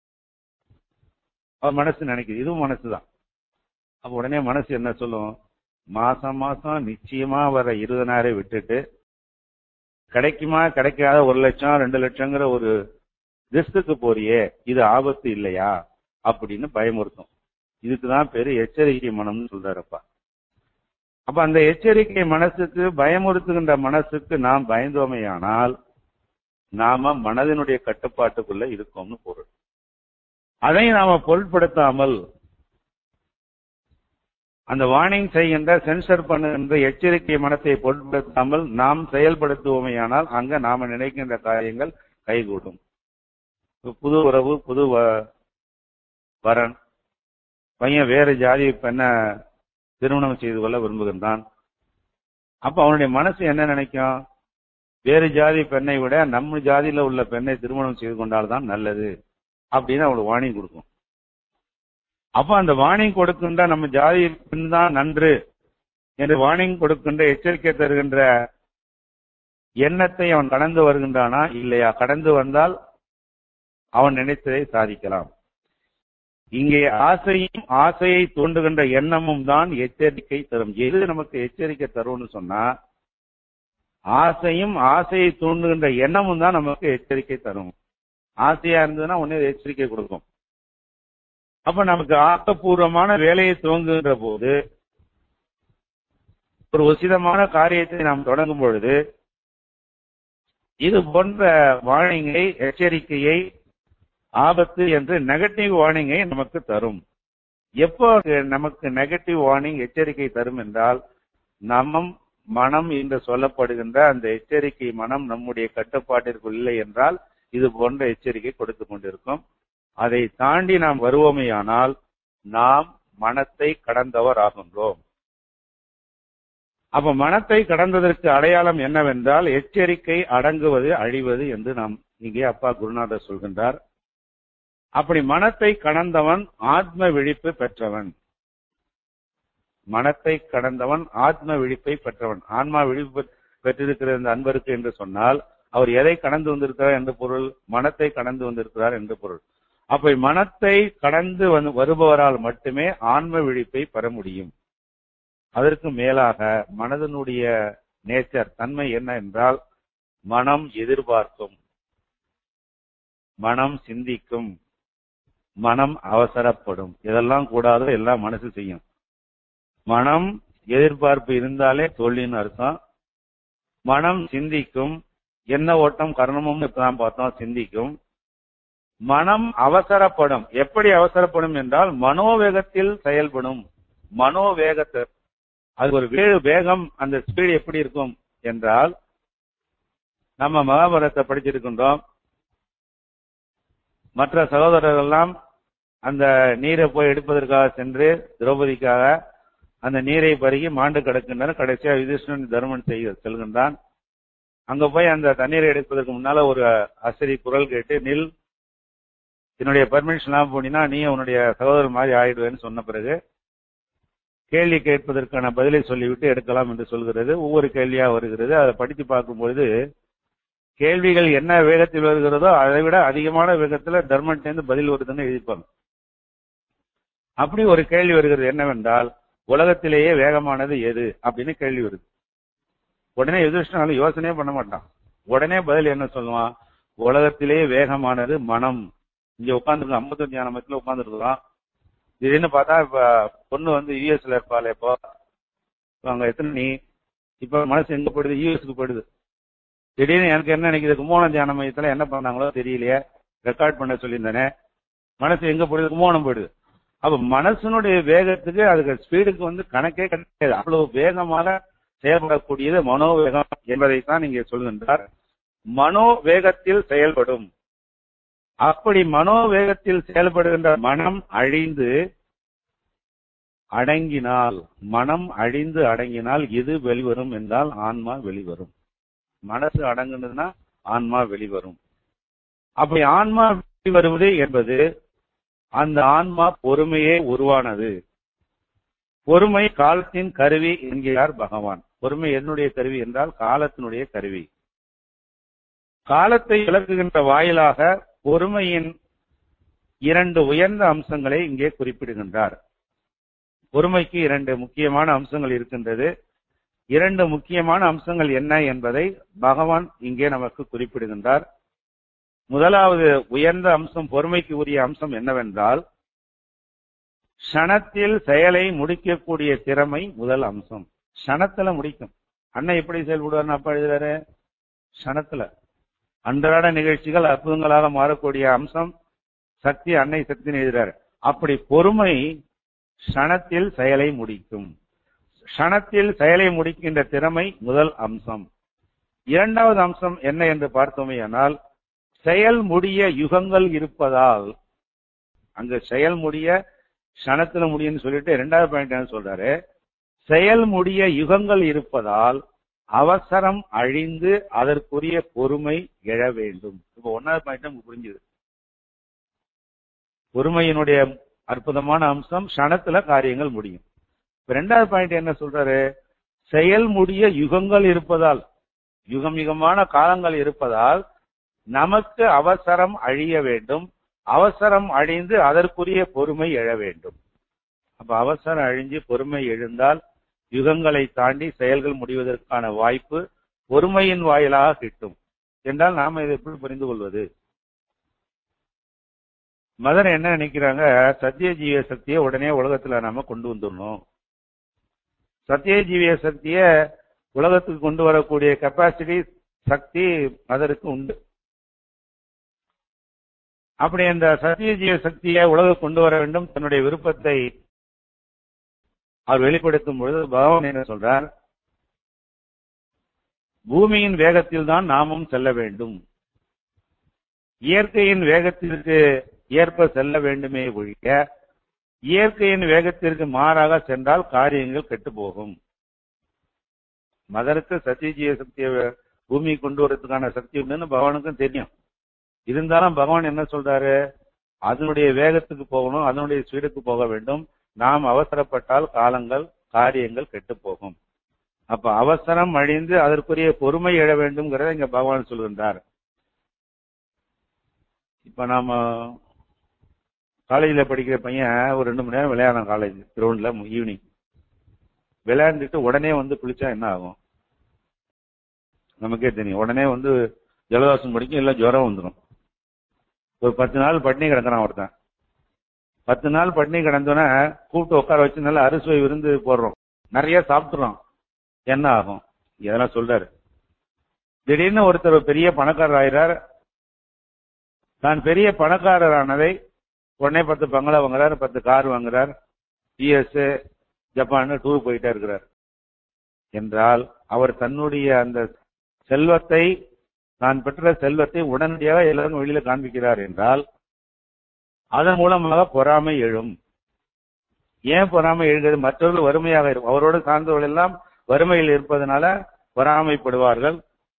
B: அவர் மனசு நினைக்குது இதுவும் மனசுதான் அப்ப உடனே மனசு என்ன சொல்லும் மாசம் மாசம் நிச்சயமா வர இருபதனாயிரம் விட்டுட்டு கிடைக்குமா கிடைக்காத ஒரு லட்சம் ரெண்டு லட்சங்கிற ஒரு ரிஸ்க்கு போறியே இது ஆபத்து இல்லையா அப்படின்னு பயமுறுத்தும் இதுக்குதான் பேரு எச்சரிக்கை மனம்னு சொல்றாருப்பா அப்ப அந்த எச்சரிக்கை மனசுக்கு பயமுறுத்துகின்ற மனசுக்கு நாம் பயந்தோமையானால் நாம மனதினுடைய கட்டுப்பாட்டுக்குள்ள இருக்கோம்னு பொருள் அதை நாம பொருட்படுத்தாமல் அந்த வார்னிங் செய்கின்ற சென்சர் பண்ணுகின்ற எச்சரிக்கை மனத்தை பொருட்படுத்தாமல் நாம் செயல்படுத்துவோமையானால் அங்க நாம நினைக்கின்ற காரியங்கள் கைகூடும் புது உறவு புது வரன் பையன் வேறு ஜாதி பெண்ணை திருமணம் செய்து கொள்ள விரும்புகின்றான் அப்ப அவனுடைய மனசு என்ன நினைக்கும் வேறு ஜாதி பெண்ணை விட நம்ம ஜாதியில உள்ள பெண்ணை திருமணம் செய்து கொண்டால்தான் நல்லது அப்படின்னு அவளுக்கு வார்னிங் கொடுக்கும் அப்ப அந்த வார்னிங் கொடுக்கின்ற நம்ம ஜாதி பெண் தான் நன்று என்று வார்னிங் கொடுக்கின்ற எச்சரிக்கை தருகின்ற எண்ணத்தை அவன் கடந்து வருகின்றானா இல்லையா கடந்து வந்தால் அவன் நினைத்ததை சாதிக்கலாம் இங்கே ஆசையும் ஆசையை தூண்டுகின்ற எண்ணமும் தான் எச்சரிக்கை தரும் எது நமக்கு எச்சரிக்கை தரும்னு சொன்னா ஆசையும் ஆசையை தூண்டுகின்ற எண்ணமும் தான் நமக்கு எச்சரிக்கை தரும் ஆசையா இருந்ததுன்னா உடனே எச்சரிக்கை கொடுக்கும் அப்ப நமக்கு ஆக்கப்பூர்வமான வேலையை துவங்குகின்ற போது ஒரு உசிதமான காரியத்தை நாம் தொடங்கும் பொழுது இது போன்ற வார்னிங்கை எச்சரிக்கையை ஆபத்து என்று நெகட்டிவ் வார்னிங்கை நமக்கு தரும் எப்போ நமக்கு நெகட்டிவ் வார்னிங் எச்சரிக்கை தரும் என்றால் நம்ம மனம் என்று சொல்லப்படுகின்ற அந்த எச்சரிக்கை மனம் நம்முடைய கட்டுப்பாட்டிற்குள் இல்லை என்றால் இது போன்ற எச்சரிக்கை கொடுத்து கொண்டிருக்கும் அதை தாண்டி நாம் வருவோமேயானால் நாம் மனத்தை கடந்தவர் ஆகின்றோம் அப்ப மனத்தை கடந்ததற்கு அடையாளம் என்னவென்றால் எச்சரிக்கை அடங்குவது அழிவது என்று நாம் இங்கே அப்பா குருநாதர் சொல்கின்றார் அப்படி மனத்தை கடந்தவன் ஆத்ம விழிப்பு பெற்றவன் மனத்தை கடந்தவன் ஆத்ம விழிப்பை பெற்றவன் ஆன்மா விழிப்பு பெற்றிருக்கிற இந்த அன்பருக்கு என்று சொன்னால் அவர் எதை கடந்து வந்திருக்கிறார் என்று பொருள் மனத்தை கடந்து வந்திருக்கிறார் என்று பொருள் அப்ப மனத்தை கடந்து வந்து வருபவரால் மட்டுமே ஆன்ம விழிப்பை பெற முடியும் அதற்கு மேலாக மனதனுடைய நேச்சர் தன்மை என்ன என்றால் மனம் எதிர்பார்க்கும் மனம் சிந்திக்கும் மனம் அவசரப்படும் இதெல்லாம் கூடாதோ எல்லாம் மனசு செய்யும் மனம் எதிர்பார்ப்பு இருந்தாலே தோல்வின்னு அர்த்தம் மனம் சிந்திக்கும் என்ன ஓட்டம் கர்ணமும் இப்பதான் பார்த்தோம் சிந்திக்கும் மனம் அவசரப்படும் எப்படி அவசரப்படும் என்றால் மனோவேகத்தில் செயல்படும் மனோவேகத்தை அது ஒரு வேறு வேகம் அந்த ஸ்பீடு எப்படி இருக்கும் என்றால் நம்ம மகாபாரதத்தை படிச்சிருக்கின்றோம் மற்ற சகோதரர்கள் எல்லாம் அந்த நீரை போய் எடுப்பதற்காக சென்று திரௌபதிக்காக அந்த நீரை பருகி மாண்டு கிடக்கின்றனர் கடைசியா யுதிஷ்ணன் தர்மன் செய்ய செல்கின்றான் அங்க போய் அந்த தண்ணீரை எடுப்பதற்கு முன்னால ஒரு அசரி குரல் கேட்டு நில் என்னுடைய பர்மிஷன் எல்லாம் போனீங்கன்னா நீ உன்னுடைய சகோதரர் மாதிரி ஆயிடுவேன்னு சொன்ன பிறகு கேள்வி கேட்பதற்கான பதிலை சொல்லிவிட்டு எடுக்கலாம் என்று சொல்கிறது ஒவ்வொரு கேள்வியா வருகிறது அதை படித்து பார்க்கும்பொழுது கேள்விகள் என்ன வேகத்தில் வருகிறதோ அதை விட அதிகமான வேகத்துல தர்மன்டேந்து பதில் வருதுன்னு எழுதிப்பாங்க அப்படி ஒரு கேள்வி வருகிறது என்னவென்றால் உலகத்திலேயே வேகமானது எது அப்படின்னு கேள்வி வருது உடனே எதிர்ஷ்டம் யோசனையே பண்ண மாட்டான் உடனே பதில் என்ன சொல்லுவான் உலகத்திலேயே வேகமானது மனம் இங்க உட்காந்துருக்கோம் ஐம்பத்தஞ்சு ஞானமத்துல உட்காந்துருக்கிறோம் திடீர்னு பார்த்தா இப்ப பொண்ணு வந்து யூஎஸ்ல இருப்பாள் இப்போ அங்க எத்தனை நீ இப்ப மனசு எங்க போயிடுது யூஎஸ்க்கு போயிடுது திடீர்னு எனக்கு என்ன நினைக்குது கும்போணம் தியான மையத்துல என்ன பண்ணாங்களோ தெரியலையே ரெக்கார்ட் பண்ண சொல்லியிருந்தானே மனசு எங்க போயிடுது கும்போணம் போயிடுது அப்ப மனசனுடைய வேகத்துக்கு அதுக்கு ஸ்பீடுக்கு வந்து கணக்கே கிடையாது அவ்வளவு வேகமாக செயல்படக்கூடியது மனோவேகம் என்பதைத்தான் இங்கே சொல்கின்றார் மனோவேகத்தில் செயல்படும் அப்படி மனோவேகத்தில் செயல்படுகின்ற மனம் அழிந்து அடங்கினால் மனம் அழிந்து அடங்கினால் எது வெளிவரும் என்றால் ஆன்மா வெளிவரும் மனசு அடங்குனதுன்னா ஆன்மா வெளிவரும் அப்படி ஆன்மா வெளிவருவது என்பது அந்த ஆன்மா பொறுமையே உருவானது பொறுமை காலத்தின் கருவி என்கிறார் பகவான் பொறுமை என்னுடைய கருவி என்றால் காலத்தினுடைய கருவி காலத்தை விளக்குகின்ற வாயிலாக பொறுமையின் இரண்டு உயர்ந்த அம்சங்களை இங்கே குறிப்பிடுகின்றார் பொறுமைக்கு இரண்டு முக்கியமான அம்சங்கள் இருக்கின்றது இரண்டு முக்கியமான அம்சங்கள் என்ன என்பதை பகவான் இங்கே நமக்கு குறிப்பிடுகின்றார் முதலாவது உயர்ந்த அம்சம் பொறுமைக்கு உரிய அம்சம் என்னவென்றால் க்ஷணத்தில் செயலை முடிக்கக்கூடிய திறமை முதல் அம்சம் க்ஷணத்துல முடிக்கும் அண்ணன் எப்படி செயல்படுவார்னு அப்பா எழுதுறாரு க்ஷணத்துல அன்றாட நிகழ்ச்சிகள் அற்புதங்களாக மாறக்கூடிய அம்சம் சக்தி அன்னை சக்தின்னு எழுதுறாரு அப்படி பொறுமை க்ஷணத்தில் செயலை முடிக்கும் க்ஷணத்தில் செயலை முடிக்கின்ற திறமை முதல் அம்சம் இரண்டாவது அம்சம் என்ன என்று பார்த்தோமே ஆனால் செயல் முடிய யுகங்கள் இருப்பதால் அங்க செயல் முடிய க்ஷணத்துல முடியும்னு சொல்லிட்டு இரண்டாவது பாயிண்ட் என்ன சொல்றாரு செயல் முடிய யுகங்கள் இருப்பதால் அவசரம் அழிந்து அதற்குரிய பொறுமை எழ வேண்டும் இப்ப ஒன்னாவது பாயிண்ட் நமக்கு புரிஞ்சுது பொறுமையினுடைய அற்புதமான அம்சம் க்ஷணத்துல காரியங்கள் முடியும் இப்ப ரெண்டாவது பாயிண்ட் என்ன சொல்றாரு செயல் முடிய யுகங்கள் இருப்பதால் யுகம் யுகமான காலங்கள் இருப்பதால் நமக்கு அவசரம் அழிய வேண்டும் அவசரம் அழிந்து அதற்குரிய பொறுமை எழ வேண்டும் அப்ப அவசரம் அழிஞ்சு பொறுமை எழுந்தால் யுகங்களை தாண்டி செயல்கள் முடிவதற்கான வாய்ப்பு பொறுமையின் வாயிலாக கிட்டும் என்றால் நாம இதை எப்படி புரிந்து கொள்வது மதன் என்ன நினைக்கிறாங்க சத்திய ஜீவ சக்தியை உடனே உலகத்துல நாம கொண்டு வந்துடணும் சத்திய ஜீவிய சக்திய உலகத்துக்கு கொண்டு வரக்கூடிய கெப்பாசிட்டி சக்தி மதருக்கு உண்டு அப்படி அந்த சத்திய ஜீவ சக்தியை உலக கொண்டு வர வேண்டும் தன்னுடைய விருப்பத்தை அவர் வெளிப்படுத்தும் பொழுது பகவான் என்ன சொல்றார் பூமியின் வேகத்தில் தான் நாமும் செல்ல வேண்டும் இயற்கையின் வேகத்திற்கு ஏற்ப செல்ல வேண்டுமே ஒழிய இயற்கையின் வேகத்திற்கு மாறாக சென்றால் காரியங்கள் கெட்டு போகும் மதருக்கு சத்தியஜீவ சக்தியை பூமி கொண்டு வரதுக்கான சக்தி உண்டுன்னு பகவானுக்கும் தெரியும் இருந்தாலும் பகவான் என்ன சொல்றாரு அதனுடைய வேகத்துக்கு போகணும் அதனுடைய ஸ்பீடுக்கு போக வேண்டும் நாம் அவசரப்பட்டால் காலங்கள் காரியங்கள் கெட்டு போகும் அப்ப அவசரம் அழிந்து அதற்குரிய பொறுமை எழ வேண்டும்ங்கிறத இங்க பகவான் சொல்கின்றார் இப்ப நாம காலேஜ்ல படிக்கிற பையன் ஒரு ரெண்டு மணி நேரம் விளையாடுறான் காலேஜ் கிரவுண்ட்ல ஈவினிங் விளையாண்டுட்டு உடனே வந்து குளிச்சா என்ன ஆகும் நமக்கே தெரியும் உடனே வந்து ஜலதோஷம் பிடிக்கும் இல்ல ஜுரம் வந்துடும் ஒரு பத்து நாள் பட்டினி கிடக்குறான் ஒருத்தன் பத்து நாள் பட்டினி கிடந்தோன்னே கூப்பிட்டு உட்கார வச்சு நல்லா அறுசுவை விருந்து போடுறோம் நிறைய சாப்பிட்டுறோம் என்ன ஆகும் இதெல்லாம் சொல்றாரு திடீர்னு ஒருத்தர் பெரிய பணக்காரர் ஆயிறார் தான் பெரிய பணக்காரரானதை உடனே பத்து பங்களா வாங்குறார் பத்து கார் வாங்குறார் யூஎஸ் ஜப்பான் டூர் போயிட்டே இருக்கிறார் என்றால் அவர் தன்னுடைய அந்த செல்வத்தை தான் பெற்ற செல்வத்தை உடனடியாக எல்லாரும் வெளியில காண்பிக்கிறார் என்றால் அதன் மூலமாக பொறாமை எழும் ஏன் பொறாமை எழுகிறது மற்றவர்கள் வறுமையாக இருக்கும் அவரோடு சார்ந்தவர்கள் எல்லாம் வறுமையில் இருப்பதனால பொறாமைப்படுவார்கள்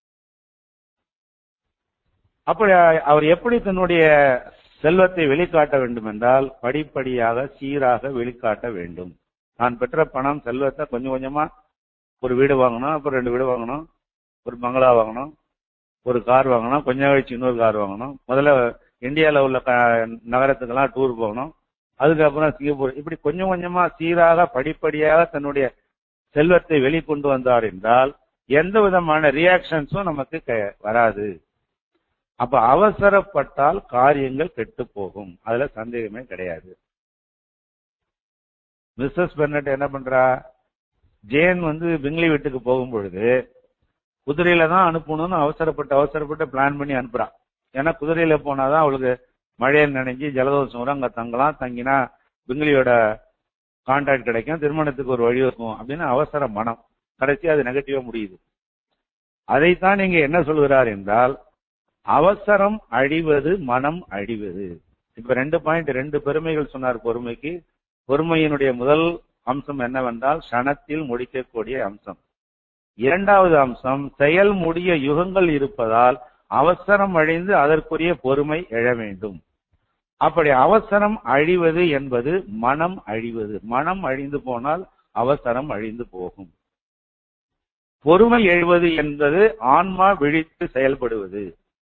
B: அப்படி அவர் எப்படி தன்னுடைய செல்வத்தை வெளிக்காட்ட வேண்டும் என்றால் படிப்படியாக சீராக வெளிக்காட்ட வேண்டும் நான் பெற்ற பணம் செல்வத்தை கொஞ்சம் கொஞ்சமா ஒரு வீடு வாங்கணும் அப்புறம் ரெண்டு வீடு வாங்கணும் ஒரு பங்களா வாங்கணும் ஒரு கார் வாங்கணும் கொஞ்சம் கழிச்சு இன்னொரு கார் வாங்கணும் முதல்ல இந்தியாவில் உள்ள நகரத்துக்கெல்லாம் டூர் போகணும் அதுக்கப்புறம் சிங்கப்பூர் இப்படி கொஞ்சம் கொஞ்சமா சீராக படிப்படியாக தன்னுடைய செல்வத்தை வெளிக்கொண்டு வந்தார் என்றால் எந்த விதமான ரியாக்ஷன்ஸும் நமக்கு வராது அப்ப அவசரப்பட்டால் காரியங்கள் கெட்டு போகும் அதுல சந்தேகமே கிடையாது மிஸ்ஸஸ் பெர்னட் என்ன பண்றா ஜேன் வந்து பிங்லி வீட்டுக்கு போகும் பொழுது குதிரையில தான் அனுப்பணும்னு அவசரப்பட்டு அவசரப்பட்டு பிளான் பண்ணி அனுப்புறான் ஏன்னா குதிரையில போனாதான் அவளுக்கு மழையை நினைஞ்சு ஜலதோஷம் வரும் அங்க தங்கலாம் தங்கினா பிங்கிலியோட கான்டாக்ட் கிடைக்கும் திருமணத்துக்கு ஒரு வழி இருக்கும் அப்படின்னு அவசர மனம் கடைசி அது நெகட்டிவா முடியுது அதைத்தான் நீங்க என்ன சொல்கிறார் என்றால் அவசரம் அழிவது மனம் அழிவது இப்ப ரெண்டு பாயிண்ட் ரெண்டு பெருமைகள் சொன்னார் பொறுமைக்கு பொறுமையினுடைய முதல் அம்சம் என்னவென்றால் க்ஷணத்தில் முடிக்கக்கூடிய அம்சம் இரண்டாவது அம்சம் செயல் முடிய யுகங்கள் இருப்பதால் அவசரம் அழிந்து அதற்குரிய பொறுமை எழ வேண்டும் அப்படி அவசரம் அழிவது என்பது மனம் அழிவது மனம் அழிந்து போனால் அவசரம் அழிந்து போகும் பொறுமை எழுவது என்பது ஆன்மா விழித்து செயல்படுவது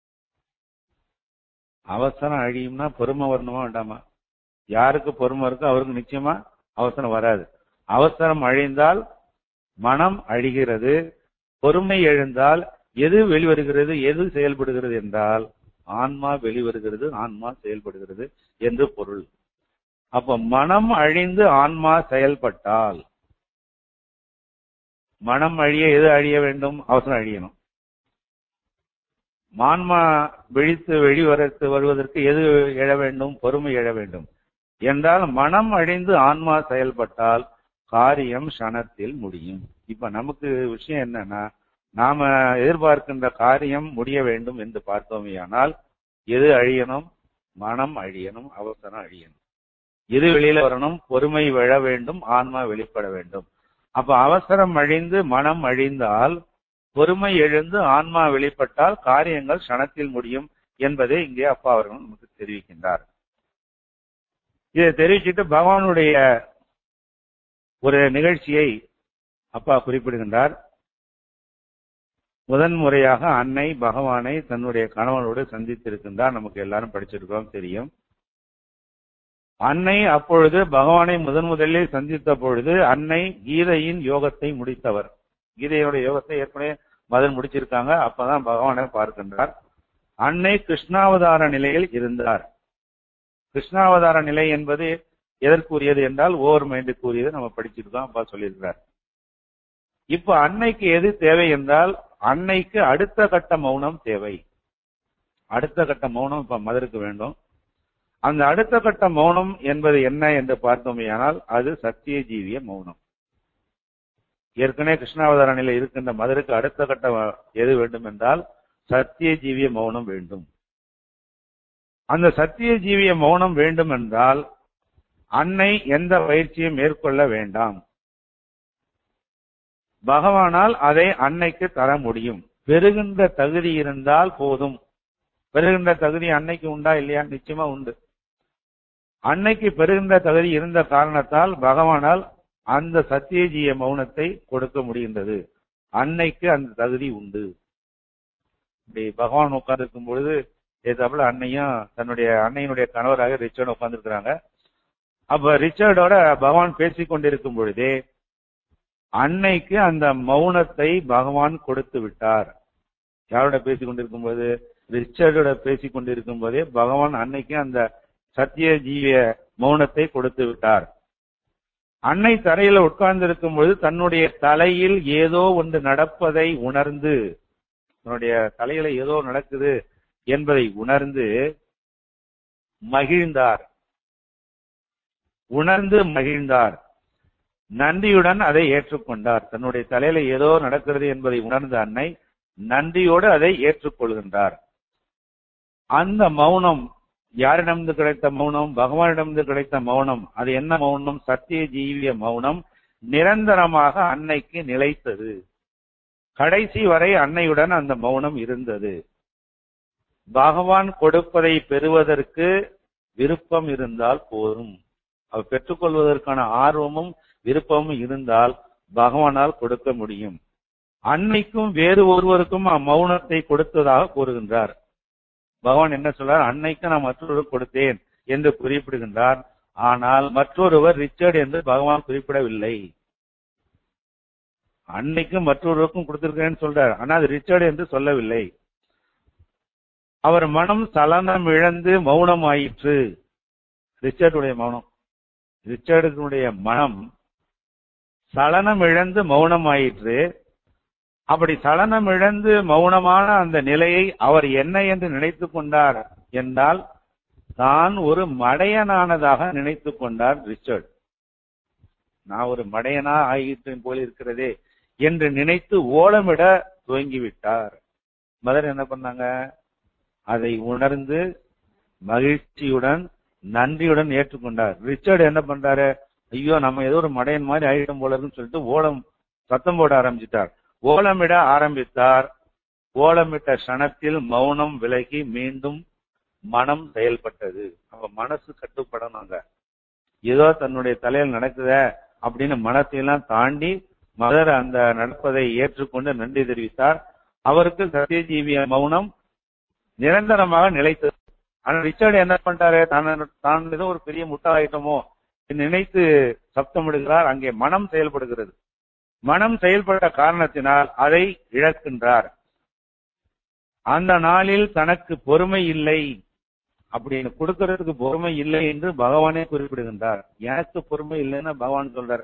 B: அவசரம் அழியும்னா பொறுமை வரணுமா வேண்டாமா யாருக்கு பொறுமை இருக்கோ அவருக்கு நிச்சயமா அவசரம் வராது அவசரம் அழிந்தால் மனம் அழிகிறது பொறுமை எழுந்தால் எது வெளிவருகிறது எது செயல்படுகிறது என்றால் ஆன்மா வெளிவருகிறது ஆன்மா செயல்படுகிறது என்று பொருள் அப்ப மனம் அழிந்து ஆன்மா செயல்பட்டால் மனம் அழிய எது அழிய வேண்டும் அவசரம் அழியணும் மான்மா விழித்து வெளிவரத்து வருவதற்கு எது எழ வேண்டும் பொறுமை எழ வேண்டும் என்றால் மனம் அழிந்து ஆன்மா செயல்பட்டால் காரியம் க்ஷணத்தில் முடியும் இப்ப நமக்கு விஷயம் என்னன்னா நாம எதிர்பார்க்கின்ற காரியம் முடிய வேண்டும் என்று பார்த்தோமேயானால் எது அழியணும் மனம் அழியணும் அவசரம் அழியணும் எது வெளியில வரணும் பொறுமை விழ வேண்டும் ஆன்மா வெளிப்பட வேண்டும் அப்ப அவசரம் அழிந்து மனம் அழிந்தால் பொறுமை எழுந்து ஆன்மா வெளிப்பட்டால் காரியங்கள் க்ஷணத்தில் முடியும் என்பதை இங்கே அப்பா அவர்கள் நமக்கு தெரிவிக்கின்றார் இதை தெரிவிச்சுட்டு பகவானுடைய ஒரு நிகழ்ச்சியை அப்பா குறிப்பிடுகின்றார் முதன் முறையாக அன்னை பகவானை தன்னுடைய கணவனோடு சந்தித்திருக்கின்றார் நமக்கு எல்லாரும் படிச்சிருக்கோம் தெரியும் அன்னை அப்பொழுது பகவானை முதன் முதலில் சந்தித்த பொழுது அன்னை கீதையின் யோகத்தை முடித்தவர் கீதையோட யோகத்தை ஏற்கனவே மதன் முடிச்சிருக்காங்க அப்பதான் பகவானை பார்க்கின்றார் அன்னை கிருஷ்ணாவதார நிலையில் இருந்தார் கிருஷ்ணாவதார நிலை என்பது எதற்குரியது என்றால் ஓவர் மைண்டுக்குரியது நம்ம படிச்சிருக்கோம் அப்பா சொல்லியிருக்கிறார் இப்ப அன்னைக்கு எது தேவை என்றால் அன்னைக்கு அடுத்த கட்ட மௌனம் தேவை அடுத்த கட்ட மௌனம் இப்ப மதருக்கு வேண்டும் அந்த அடுத்த கட்ட மௌனம் என்பது என்ன என்று பார்த்தோமேயானால் அது சத்திய ஜீவிய மௌனம் ஏற்கனவே கிருஷ்ணாவதார நிலை இருக்கின்ற மதருக்கு அடுத்த கட்ட எது வேண்டும் என்றால் சத்திய ஜீவிய மௌனம் வேண்டும் அந்த சத்திய ஜீவிய மௌனம் வேண்டும் என்றால் அன்னை எந்த பயிற்சியும் மேற்கொள்ள வேண்டாம் பகவானால் அதை அன்னைக்கு தர முடியும் பெறுகின்ற தகுதி இருந்தால் போதும் பெறுகின்ற தகுதி அன்னைக்கு உண்டா இல்லையா நிச்சயமா உண்டு அன்னைக்கு பெறுகின்ற தகுதி இருந்த காரணத்தால் பகவானால் அந்த சத்தியஜீய மௌனத்தை கொடுக்க முடிகின்றது அன்னைக்கு அந்த தகுதி உண்டு இப்படி பகவான் உட்கார்ந்து இருக்கும் பொழுது ஏதாப்புல அன்னையும் தன்னுடைய அன்னையினுடைய கணவராக ரிச்சர்ட் உட்கார்ந்து இருக்கிறாங்க அப்ப ரிச்சர்டோட பகவான் பேசிக் கொண்டிருக்கும் பொழுதே அன்னைக்கு அந்த மௌனத்தை பகவான் கொடுத்து விட்டார் யாரோட பேசிக் கொண்டிருக்கும் போது ரிச்சர்டோட பேசிக் கொண்டிருக்கும் போதே பகவான் அன்னைக்கு அந்த சத்திய ஜீவிய மௌனத்தை கொடுத்து விட்டார் அன்னை தரையில உட்கார்ந்து இருக்கும் பொழுது தன்னுடைய தலையில் ஏதோ ஒன்று நடப்பதை உணர்ந்து தன்னுடைய தலையில ஏதோ நடக்குது என்பதை உணர்ந்து மகிழ்ந்தார் உணர்ந்து மகிழ்ந்தார் நன்றியுடன் அதை ஏற்றுக்கொண்டார் தன்னுடைய தலையில ஏதோ நடக்கிறது என்பதை உணர்ந்த அன்னை நன்றியோடு அதை ஏற்றுக்கொள்கின்றார் அந்த மௌனம் யாரிடமிருந்து கிடைத்த மௌனம் பகவானிடமிருந்து கிடைத்த மௌனம் அது என்ன மௌனம் சத்திய ஜீவிய மௌனம் நிரந்தரமாக அன்னைக்கு நிலைத்தது கடைசி வரை அன்னையுடன் அந்த மௌனம் இருந்தது பகவான் கொடுப்பதை பெறுவதற்கு விருப்பம் இருந்தால் போதும் அவர் பெற்றுக்கொள்வதற்கான ஆர்வமும் விருப்பமும் இருந்தால் பகவானால் கொடுக்க முடியும் அன்னைக்கும் வேறு ஒருவருக்கும் அம்மௌனத்தை கொடுத்ததாக கூறுகின்றார் பகவான் என்ன சொல்றார் அன்னைக்கு நான் மற்றொருவர் கொடுத்தேன் என்று குறிப்பிடுகின்றார் ஆனால் மற்றொருவர் ரிச்சர்ட் என்று பகவான் குறிப்பிடவில்லை அன்னைக்கும் மற்றொருவருக்கும் கொடுத்திருக்கிறேன்னு சொல்றார் ஆனா அது ரிச்சர்ட் என்று சொல்லவில்லை அவர் மனம் சலனம் இழந்து மௌனம் ஆயிற்று ரிச்சர்டுடைய மௌனம் ரிச்சர்டுடைய மனம் சலனம் இழந்து மௌனம் ஆயிற்று அப்படி சலனம் இழந்து மௌனமான அந்த நிலையை அவர் என்ன என்று நினைத்துக் கொண்டார் என்றால் தான் ஒரு மடையனானதாக நினைத்துக் கொண்டார் ரிச்சர்ட் நான் ஒரு மடையனா ஆகிட்டேன் போல இருக்கிறதே என்று நினைத்து ஓலமிட துவங்கிவிட்டார் மதர் என்ன பண்ணாங்க அதை உணர்ந்து மகிழ்ச்சியுடன் நன்றியுடன் ஏற்றுக்கொண்டார் ரிச்சர்ட் என்ன பண்றாரு ஐயோ நம்ம ஏதோ ஒரு மடையன் மாதிரி ஆயிடும் போல இருக்குன்னு சொல்லிட்டு ஓலம் சத்தம் போட ஆரம்பிச்சிட்டார் ஓலமிட ஆரம்பித்தார் ஓலமிட்ட கணத்தில் மௌனம் விலகி மீண்டும் மனம் செயல்பட்டது அப்ப மனசு கட்டுப்படணுங்க ஏதோ தன்னுடைய தலையில் நடக்குத அப்படின்னு மனத்தையெல்லாம் தாண்டி மதர் அந்த நடப்பதை ஏற்றுக்கொண்டு நன்றி தெரிவித்தார் அவருக்கு சத்தியஜீவிய மௌனம் நிரந்தரமாக நிலைத்தது ஆனா ரிச்சர்ட் என்ன பண்ணிட்டாரு தான் தான் ஏதோ ஒரு பெரிய முட்டாளாயிட்டமோ நினைத்து சப்தமிடுகிறார் அங்கே மனம் செயல்படுகிறது மனம் செயல்பட்ட காரணத்தினால் அதை இழக்கின்றார் அந்த நாளில் தனக்கு பொறுமை இல்லை அப்படின்னு கொடுக்கறதுக்கு பொறுமை இல்லை என்று பகவானே குறிப்பிடுகின்றார் எனக்கு பொறுமை இல்லைன்னு பகவான் சொல்றார்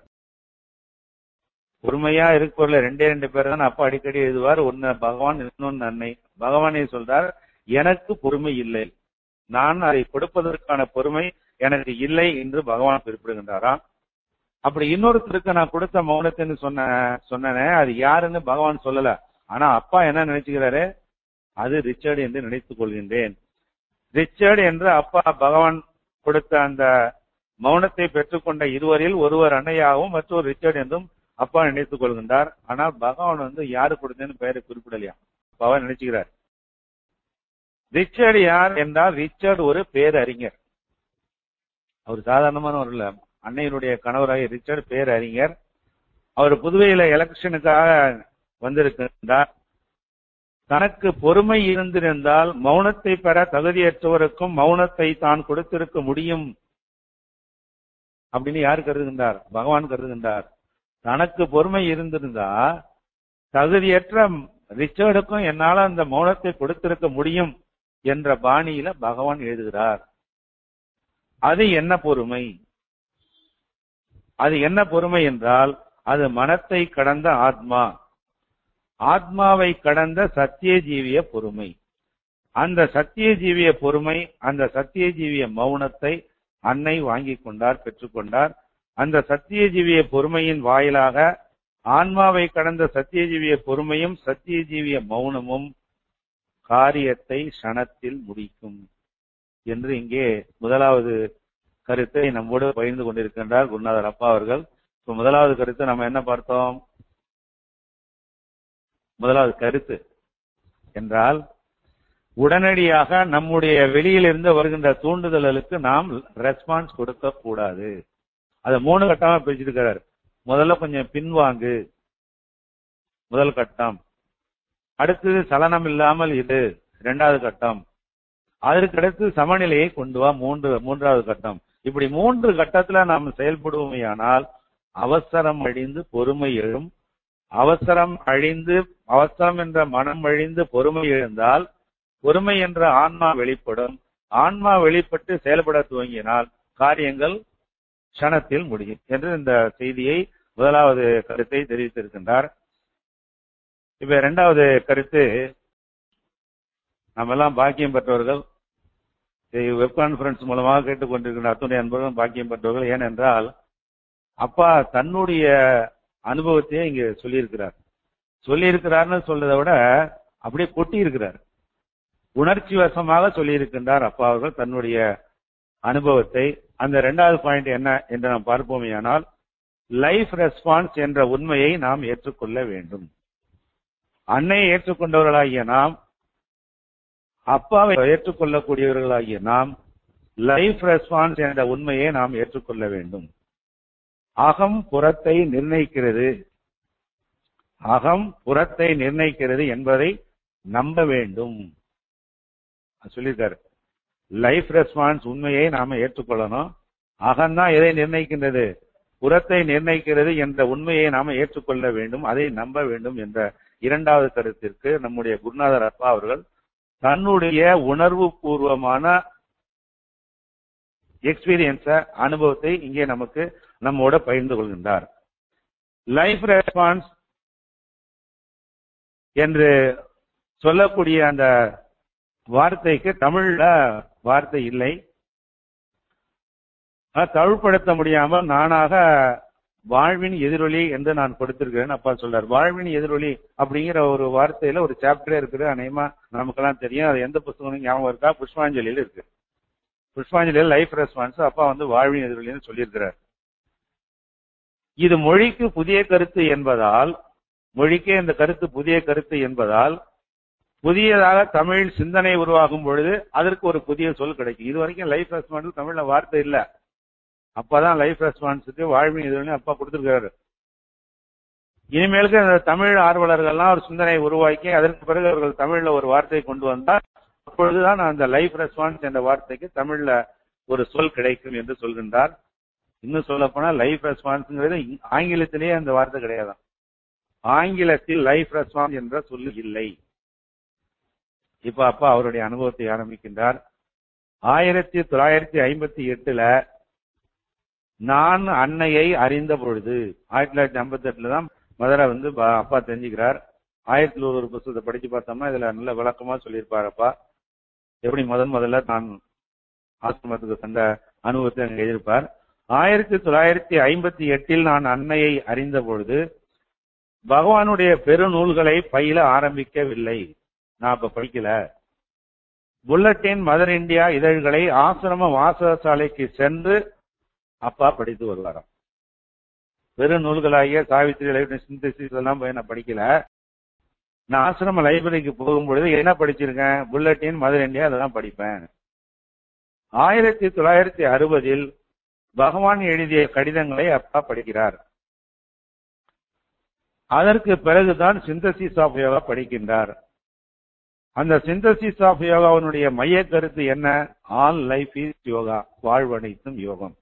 B: பொறுமையா இருக்கிற ரெண்டே ரெண்டு பேர் தான் அப்பா அடிக்கடி எழுதுவார் ஒன்னு பகவான் இன்னொன்னு அன்னை பகவானே சொல்றார் எனக்கு பொறுமை இல்லை நான் அதை கொடுப்பதற்கான பொறுமை எனக்கு இல்லை என்று பகவான் குறிப்பிடுகின்றாராம் அப்படி இன்னொருத்தருக்கு நான் கொடுத்த மௌனத்தைன்னு சொன்ன சொன்னனே அது யாருன்னு பகவான் சொல்லல ஆனா அப்பா என்ன நினைச்சுக்கிறாரு அது ரிச்சர்ட் என்று நினைத்துக் கொள்கின்றேன் ரிச்சர்ட் என்று அப்பா பகவான் கொடுத்த அந்த மௌனத்தை பெற்றுக்கொண்ட இருவரில் ஒருவர் அன்னையாகவும் மற்றொரு ரிச்சர்ட் என்றும் அப்பா நினைத்துக் கொள்கின்றார் ஆனால் பகவான் வந்து யாரு கொடுத்தேன்னு பெயரை குறிப்பிடலையா அப்பாவா நினைச்சுக்கிறார் ரிச்சர்ட் யார் என்றால் ரிச்சர்ட் ஒரு பேரறிஞர் அவர் சாதாரணமானவர் இல்ல அன்னையினுடைய கணவராக ரிச்சர்ட் பேரறிஞர் அவர் புதுவையில எலெக்ஷனுக்காக வந்திருக்கின்றார் தனக்கு பொறுமை இருந்திருந்தால் மௌனத்தை பெற தகுதியற்றவருக்கும் மௌனத்தை தான் கொடுத்திருக்க முடியும் அப்படின்னு யார் கருதுகின்றார் பகவான் கருதுகின்றார் தனக்கு பொறுமை இருந்திருந்தா தகுதியற்ற ரிச்சர்டுக்கும் என்னால அந்த மௌனத்தை கொடுத்திருக்க முடியும் என்ற பாணியில பகவான் எழுதுகிறார் அது என்ன பொறுமை அது என்ன பொறுமை என்றால் அது மனத்தை கடந்த ஆத்மா ஆத்மாவை கடந்த சத்திய ஜீவிய பொறுமை அந்த சத்திய ஜீவிய பொறுமை அந்த சத்திய ஜீவிய மௌனத்தை அன்னை வாங்கி கொண்டார் பெற்றுக்கொண்டார் அந்த சத்திய ஜீவிய பொறுமையின் வாயிலாக ஆன்மாவை கடந்த சத்திய ஜீவிய பொறுமையும் சத்திய ஜீவிய மௌனமும் காரியத்தை க்ஷணத்தில் முடிக்கும் என்று இங்கே முதலாவது கருத்தை நம்மோடு பகிர்ந்து கொண்டிருக்கின்றார் குருநாதர் அப்பா அவர்கள் இப்ப முதலாவது கருத்து நம்ம என்ன பார்த்தோம் முதலாவது கருத்து என்றால் உடனடியாக நம்முடைய வெளியிலிருந்து வருகின்ற தூண்டுதல்களுக்கு நாம் ரெஸ்பான்ஸ் கொடுக்க கூடாது அதை மூணு கட்டமா பிரிச்சிருக்கிறார் முதல்ல கொஞ்சம் பின்வாங்கு முதல் கட்டம் அடுத்தது சலனம் இல்லாமல் இது இரண்டாவது கட்டம் அதற்கடுத்து சமநிலையை கொண்டு வா மூன்று மூன்றாவது கட்டம் இப்படி மூன்று கட்டத்துல நாம் செயல்படுவோமையானால் அவசரம் அழிந்து பொறுமை எழும் அவசரம் அழிந்து அவசரம் என்ற மனம் அழிந்து பொறுமை எழுந்தால் பொறுமை என்ற ஆன்மா வெளிப்படும் ஆன்மா வெளிப்பட்டு செயல்பட துவங்கினால் காரியங்கள் க்ஷணத்தில் முடியும் என்று இந்த செய்தியை முதலாவது கருத்தை தெரிவித்திருக்கின்றார் இப்ப இரண்டாவது கருத்து நம்ம எல்லாம் பாக்கியம் பெற்றவர்கள் வெப் கான்பரன்ஸ் மூலமாக கேட்டுக்கொண்டிருக்கின்ற அத்துணை அன்பர்களும் பாக்கியம் பெற்றவர்கள் ஏனென்றால் அப்பா தன்னுடைய அனுபவத்தையே இங்க சொல்லியிருக்கிறார் சொல்லியிருக்கிறார்னு சொல்றதை விட அப்படியே கொட்டி இருக்கிறார் உணர்ச்சி வசமாக சொல்லியிருக்கின்றார் அப்பா அவர்கள் தன்னுடைய அனுபவத்தை அந்த இரண்டாவது பாயிண்ட் என்ன என்று நாம் பார்ப்போமேயானால் லைஃப் ரெஸ்பான்ஸ் என்ற உண்மையை நாம் ஏற்றுக்கொள்ள வேண்டும் அன்னையை ஏற்றுக்கொண்டவர்களாகிய நாம் அப்பாவை ஏற்றுக்கொள்ளக்கூடியவர்களாகிய நாம் லைஃப் ரெஸ்பான்ஸ் என்ற உண்மையை நாம் ஏற்றுக்கொள்ள வேண்டும் அகம் புறத்தை நிர்ணயிக்கிறது அகம் புறத்தை நிர்ணயிக்கிறது என்பதை நம்ப வேண்டும் சொல்லியிருக்காரு லைஃப் ரெஸ்பான்ஸ் உண்மையை நாம ஏற்றுக்கொள்ளணும் அகம்தான் எதை நிர்ணயிக்கின்றது புறத்தை நிர்ணயிக்கிறது என்ற உண்மையை நாம ஏற்றுக்கொள்ள வேண்டும் அதை நம்ப வேண்டும் என்ற இரண்டாவது கருத்திற்கு நம்முடைய குருநாதர் அப்பா அவர்கள் தன்னுடைய உணர்வு பூர்வமான எக்ஸ்பீரியன்ஸ அனுபவத்தை இங்கே நமக்கு நம்மோட பகிர்ந்து கொள்கின்றார் லைஃப் ரெஸ்பான்ஸ் என்று சொல்லக்கூடிய அந்த வார்த்தைக்கு தமிழ்ல வார்த்தை இல்லை தமிழ்படுத்த முடியாமல் நானாக வாழ்வின் எதிரொலி என்று நான் கொடுத்திருக்கிறேன் அப்பா சொல்றார் வாழ்வின் எதிரொலி அப்படிங்கிற ஒரு வார்த்தையில ஒரு சாப்டரே இருக்குது அநேகமா நமக்கெல்லாம் தெரியும் அது எந்த புத்தகம் ஞாபகம் இருக்கா புஷ்பாஞ்சலியில இருக்கு புஷ்பாஞ்சலியில் லைஃப் ரெஸ்பான்ஸ் அப்பா வந்து வாழ்வின் எதிரொலின்னு சொல்லியிருக்கிறார் இது மொழிக்கு புதிய கருத்து என்பதால் மொழிக்கே இந்த கருத்து புதிய கருத்து என்பதால் புதியதாக தமிழ் சிந்தனை உருவாகும் பொழுது அதற்கு ஒரு புதிய சொல் கிடைக்கும் இது வரைக்கும் லைஃப் ரெஸ்பான்ஸ் தமிழ்ல வார்த்தை இல்ல அப்பதான் லைஃப் ரெஸ்பான்ஸுக்கு வாழ்வின் எதிரொலி அப்பா கொடுத்திருக்காரு இனிமேலுக்கு அந்த தமிழ் ஆர்வலர்கள்லாம் ஒரு சிந்தனை உருவாக்கி அதற்கு பிறகு அவர்கள் தமிழ்ல ஒரு வார்த்தையை கொண்டு வந்தால் அப்பொழுதுதான் அந்த லைஃப் ரெஸ்பான்ஸ் என்ற வார்த்தைக்கு தமிழ்ல ஒரு சொல் கிடைக்கும் என்று சொல்கின்றார் இன்னும் சொல்ல போனா லைஃப் ரெஸ்பான்ஸ்ங்கிறது ஆங்கிலத்திலேயே அந்த வார்த்தை கிடையாது ஆங்கிலத்தில் லைஃப் ரெஸ்பான்ஸ் என்ற சொல்லு இல்லை இப்ப அப்பா அவருடைய அனுபவத்தை ஆரம்பிக்கின்றார் ஆயிரத்தி தொள்ளாயிரத்தி ஐம்பத்தி எட்டுல நான் அன்னையை அறிந்த பொழுது ஆயிரத்தி தொள்ளாயிரத்தி ஐம்பத்தி எட்டுல தான் மதுரை வந்து அப்பா தெரிஞ்சுக்கிறார் ஆயிரத்தி ஒரு புத்தகத்தை படிச்சு பார்த்தோம்னா இதுல நல்ல விளக்கமா சொல்லியிருப்பார் அப்பா எப்படி முதன் முதல்ல தான் ஆசிரமத்துக்கு சென்ற அனுபவத்தை அங்க எழுதியிருப்பார் ஆயிரத்தி தொள்ளாயிரத்தி ஐம்பத்தி எட்டில் நான் அன்னையை அறிந்த பொழுது பகவானுடைய பெருநூல்களை பயில ஆரம்பிக்கவில்லை நான் அப்ப படிக்கல புல்லட்டின் மதர் இந்தியா இதழ்களை ஆசிரம வாசகசாலைக்கு சென்று அப்பா படித்து வருவாராம் பெருநூல்களாகிய சாவித்திரி லைப்ரரி சிந்தசிஸ் எல்லாம் போய் நான் படிக்கல நான் ஆசிரம லைப்ரரிக்கு போகும்பொழுது என்ன படிச்சிருக்கேன் புல்லட்டின் மதர் இந்தியா அதெல்லாம் படிப்பேன் ஆயிரத்தி தொள்ளாயிரத்தி அறுபதில் பகவான் எழுதிய கடிதங்களை அப்பா படிக்கிறார் அதற்கு பிறகுதான் சிந்தசிஸ் ஆஃப் யோகா படிக்கின்றார் அந்த சிந்தசிஸ் ஆஃப் யோகாவினுடைய மைய கருத்து என்ன ஆல் லைஃப் இஸ் யோகா வாழ்வனைத்தும் யோகம்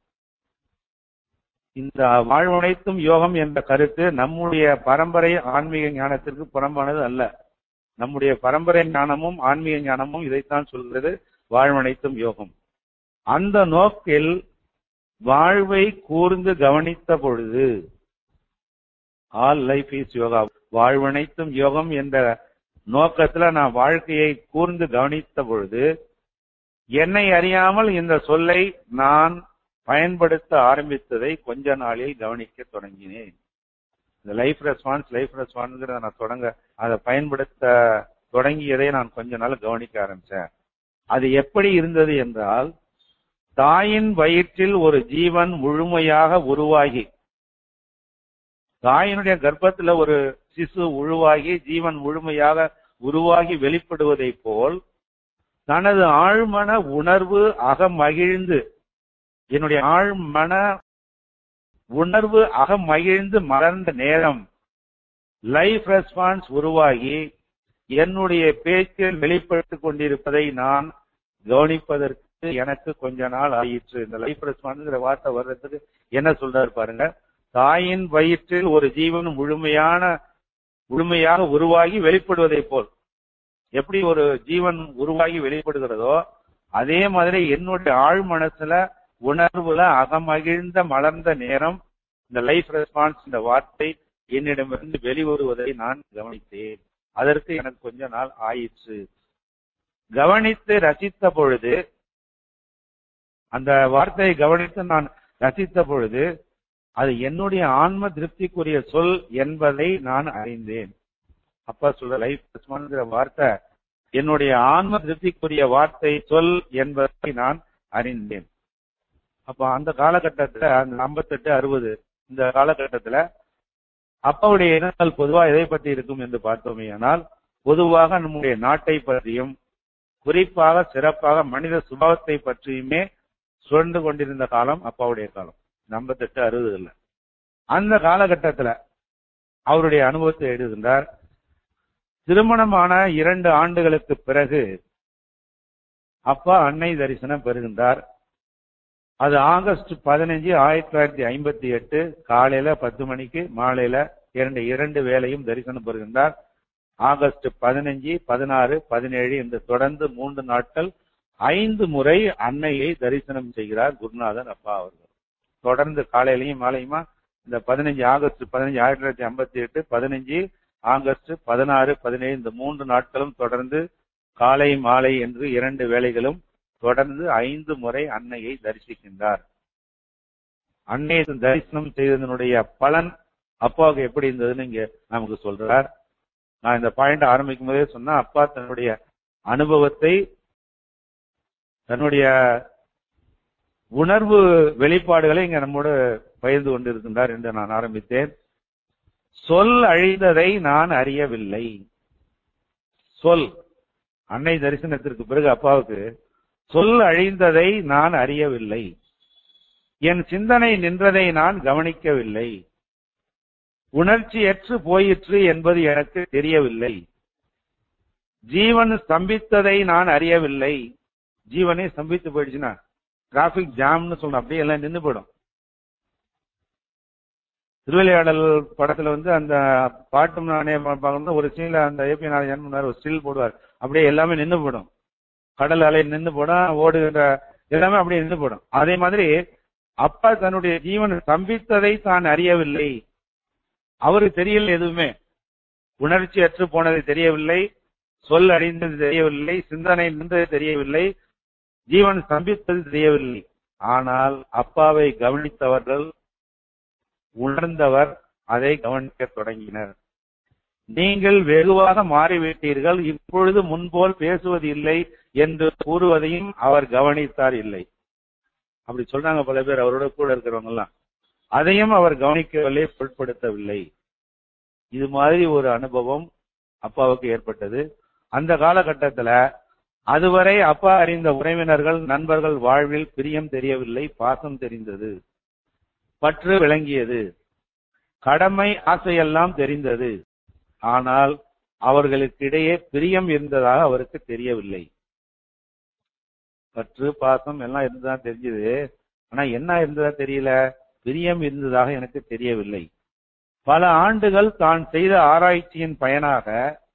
B: இந்த வாழ்வனைத்தும் யோகம் என்ற கருத்து நம்முடைய பரம்பரை ஆன்மீக ஞானத்திற்கு புறம்பானது அல்ல நம்முடைய பரம்பரை ஞானமும் ஆன்மீக ஞானமும் இதைத்தான் சொல்கிறது வாழ்வனைத்தும் யோகம் அந்த நோக்கில் வாழ்வை கூர்ந்து கவனித்த பொழுது ஆல் லைஃப் இஸ் யோகா வாழ்வனைத்தும் யோகம் என்ற நோக்கத்துல நான் வாழ்க்கையை கூர்ந்து கவனித்த பொழுது என்னை அறியாமல் இந்த சொல்லை நான் பயன்படுத்த ஆரம்பித்ததை கொஞ்ச நாளில் கவனிக்க தொடங்கினேன் இந்த லைஃப் ரெஸ்பான்ஸ் லைஃப் ரெஸ்பான்ஸ்ங்கிறத நான் தொடங்க அதை பயன்படுத்த தொடங்கியதை நான் கொஞ்ச நாள் கவனிக்க ஆரம்பிச்சேன் அது எப்படி இருந்தது என்றால் தாயின் வயிற்றில் ஒரு ஜீவன் முழுமையாக உருவாகி தாயினுடைய கர்ப்பத்துல ஒரு சிசு உருவாகி ஜீவன் முழுமையாக உருவாகி வெளிப்படுவதை போல் தனது ஆழ்மன உணர்வு அகமகிழ்ந்து என்னுடைய ஆழ்மன உணர்வு அகமகிழ்ந்து மலர்ந்த நேரம் லைஃப் ரெஸ்பான்ஸ் உருவாகி என்னுடைய பேச்சில் வெளிப்பட்டுக் கொண்டிருப்பதை நான் கவனிப்பதற்கு எனக்கு கொஞ்ச நாள் ஆயிற்று இந்த லைஃப் ரெஸ்பான்ஸ்ங்கிற வார்த்தை வர்றதுக்கு என்ன சொல்றாரு பாருங்க தாயின் வயிற்றில் ஒரு ஜீவன் முழுமையான முழுமையாக உருவாகி வெளிப்படுவதை போல் எப்படி ஒரு ஜீவன் உருவாகி வெளிப்படுகிறதோ அதே மாதிரி என்னுடைய ஆழ் மனசுல உணர்வுல அகமகிழ்ந்த மலர்ந்த நேரம் இந்த லைஃப் ரெஸ்பான்ஸ் இந்த வார்த்தை என்னிடமிருந்து வெளிவருவதை நான் கவனித்தேன் அதற்கு எனக்கு கொஞ்ச நாள் ஆயிற்று கவனித்து ரசித்த பொழுது அந்த வார்த்தையை கவனித்து நான் ரசித்த பொழுது அது என்னுடைய ஆன்ம திருப்திக்குரிய சொல் என்பதை நான் அறிந்தேன் அப்பா சொல்ற லைஃப் ரெஸ்பான்ஸ்ங்கிற வார்த்தை என்னுடைய ஆன்ம திருப்திக்குரிய வார்த்தை சொல் என்பதை நான் அறிந்தேன் அப்ப அந்த காலகட்டத்துல அந்த ஐம்பத்தெட்டு அறுபது இந்த காலகட்டத்துல அப்பாவுடைய எண்ணங்கள் பொதுவா எதை பற்றி இருக்கும் என்று பார்த்தோமே ஆனால் பொதுவாக நம்முடைய நாட்டை பற்றியும் குறிப்பாக சிறப்பாக மனித சுபாவத்தை பற்றியுமே சுழன்று கொண்டிருந்த காலம் அப்பாவுடைய காலம் ஐம்பத்தெட்டு அறுபதுல அந்த காலகட்டத்துல அவருடைய அனுபவத்தை எழுதுகின்றார் திருமணமான இரண்டு ஆண்டுகளுக்கு பிறகு அப்பா அன்னை தரிசனம் பெறுகின்றார் அது ஆகஸ்ட் பதினஞ்சு ஆயிரத்தி தொள்ளாயிரத்தி ஐம்பத்தி எட்டு காலையில பத்து மணிக்கு மாலையில இரண்டு இரண்டு வேலையும் தரிசனம் பெறுகின்றார் ஆகஸ்ட் பதினஞ்சு பதினாறு பதினேழு என்று தொடர்ந்து மூன்று நாட்கள் ஐந்து முறை அன்னையை தரிசனம் செய்கிறார் குருநாதன் அப்பா அவர்கள் தொடர்ந்து காலையிலையும் மாலையுமா இந்த பதினஞ்சு ஆகஸ்ட் பதினஞ்சு ஆயிரத்தி தொள்ளாயிரத்தி ஐம்பத்தி எட்டு பதினஞ்சு ஆகஸ்ட் பதினாறு பதினேழு இந்த மூன்று நாட்களும் தொடர்ந்து காலை மாலை என்று இரண்டு வேளைகளும் தொடர்ந்து ஐந்து முறை அன்னையை தரிசிக்கின்றார் அன்னையை தரிசனம் செய்ததனுடைய பலன் அப்பாவுக்கு எப்படி இருந்ததுன்னு இங்க நமக்கு சொல்றார் நான் இந்த பாயிண்ட் ஆரம்பிக்கும் போதே சொன்னா அப்பா தன்னுடைய அனுபவத்தை தன்னுடைய உணர்வு வெளிப்பாடுகளை இங்க நம்மோடு பகிர்ந்து கொண்டிருக்கின்றார் என்று நான் ஆரம்பித்தேன் சொல் அழிந்ததை நான் அறியவில்லை சொல் அன்னை தரிசனத்திற்கு பிறகு அப்பாவுக்கு சொல் அழிந்ததை நான் அறியவில்லை என் சிந்தனை நின்றதை நான் கவனிக்கவில்லை உணர்ச்சியற்று போயிற்று என்பது எனக்கு தெரியவில்லை ஜீவன் ஸ்தம்பித்ததை நான் அறியவில்லை ஜீவனே ஸ்தம்பித்து போயிடுச்சுன்னா டிராபிக் ஜாம்னு சொல்லணும் அப்படியே எல்லாம் நின்று போயிடும் திருவிளையாடல் படத்துல வந்து அந்த பாட்டும் நானே பார்க்கணும் ஒரு சீன்ல அந்த ஏபி நாராயணன் முன்னாடி ஒரு ஸ்டில் போடுவார் அப்படியே எல்லாமே நின்று போயிடும் கடல் அலை நின்று போடும் ஓடுகின்ற எல்லாமே அப்படியே நின்று போடும் அதே மாதிரி அப்பா தன்னுடைய ஜீவன் ஸ்தம்பித்ததை தான் அறியவில்லை அவருக்கு தெரியல எதுவுமே உணர்ச்சி அற்று போனது தெரியவில்லை சொல் அடைந்தது தெரியவில்லை சிந்தனை நின்றது தெரியவில்லை ஜீவன் ஸ்தம்பித்தது தெரியவில்லை ஆனால் அப்பாவை கவனித்தவர்கள் உணர்ந்தவர் அதை கவனிக்க தொடங்கினர் நீங்கள் வெகுவாக மாறிவிட்டீர்கள் இப்பொழுது முன்போல் பேசுவது இல்லை என்று கூறுவதையும் அவர் கவனித்தார் இல்லை அப்படி சொல்றாங்க பல பேர் அவரோட கூட இருக்கிறவங்க எல்லாம் அதையும் அவர் கவனிக்கவில்லை பொருட்படுத்தவில்லை இது மாதிரி ஒரு அனுபவம் அப்பாவுக்கு ஏற்பட்டது அந்த காலகட்டத்துல அதுவரை அப்பா அறிந்த உறவினர்கள் நண்பர்கள் வாழ்வில் பிரியம் தெரியவில்லை பாசம் தெரிந்தது பற்று விளங்கியது கடமை ஆசையெல்லாம் தெரிந்தது ஆனால் அவர்களுக்கிடையே பிரியம் இருந்ததாக அவருக்கு தெரியவில்லை பற்று பாசம் எல்லாம் இருந்ததா தெரிஞ்சது ஆனா என்ன இருந்ததா தெரியல பிரியம் இருந்ததாக எனக்கு தெரியவில்லை பல ஆண்டுகள் தான் செய்த ஆராய்ச்சியின் பயனாக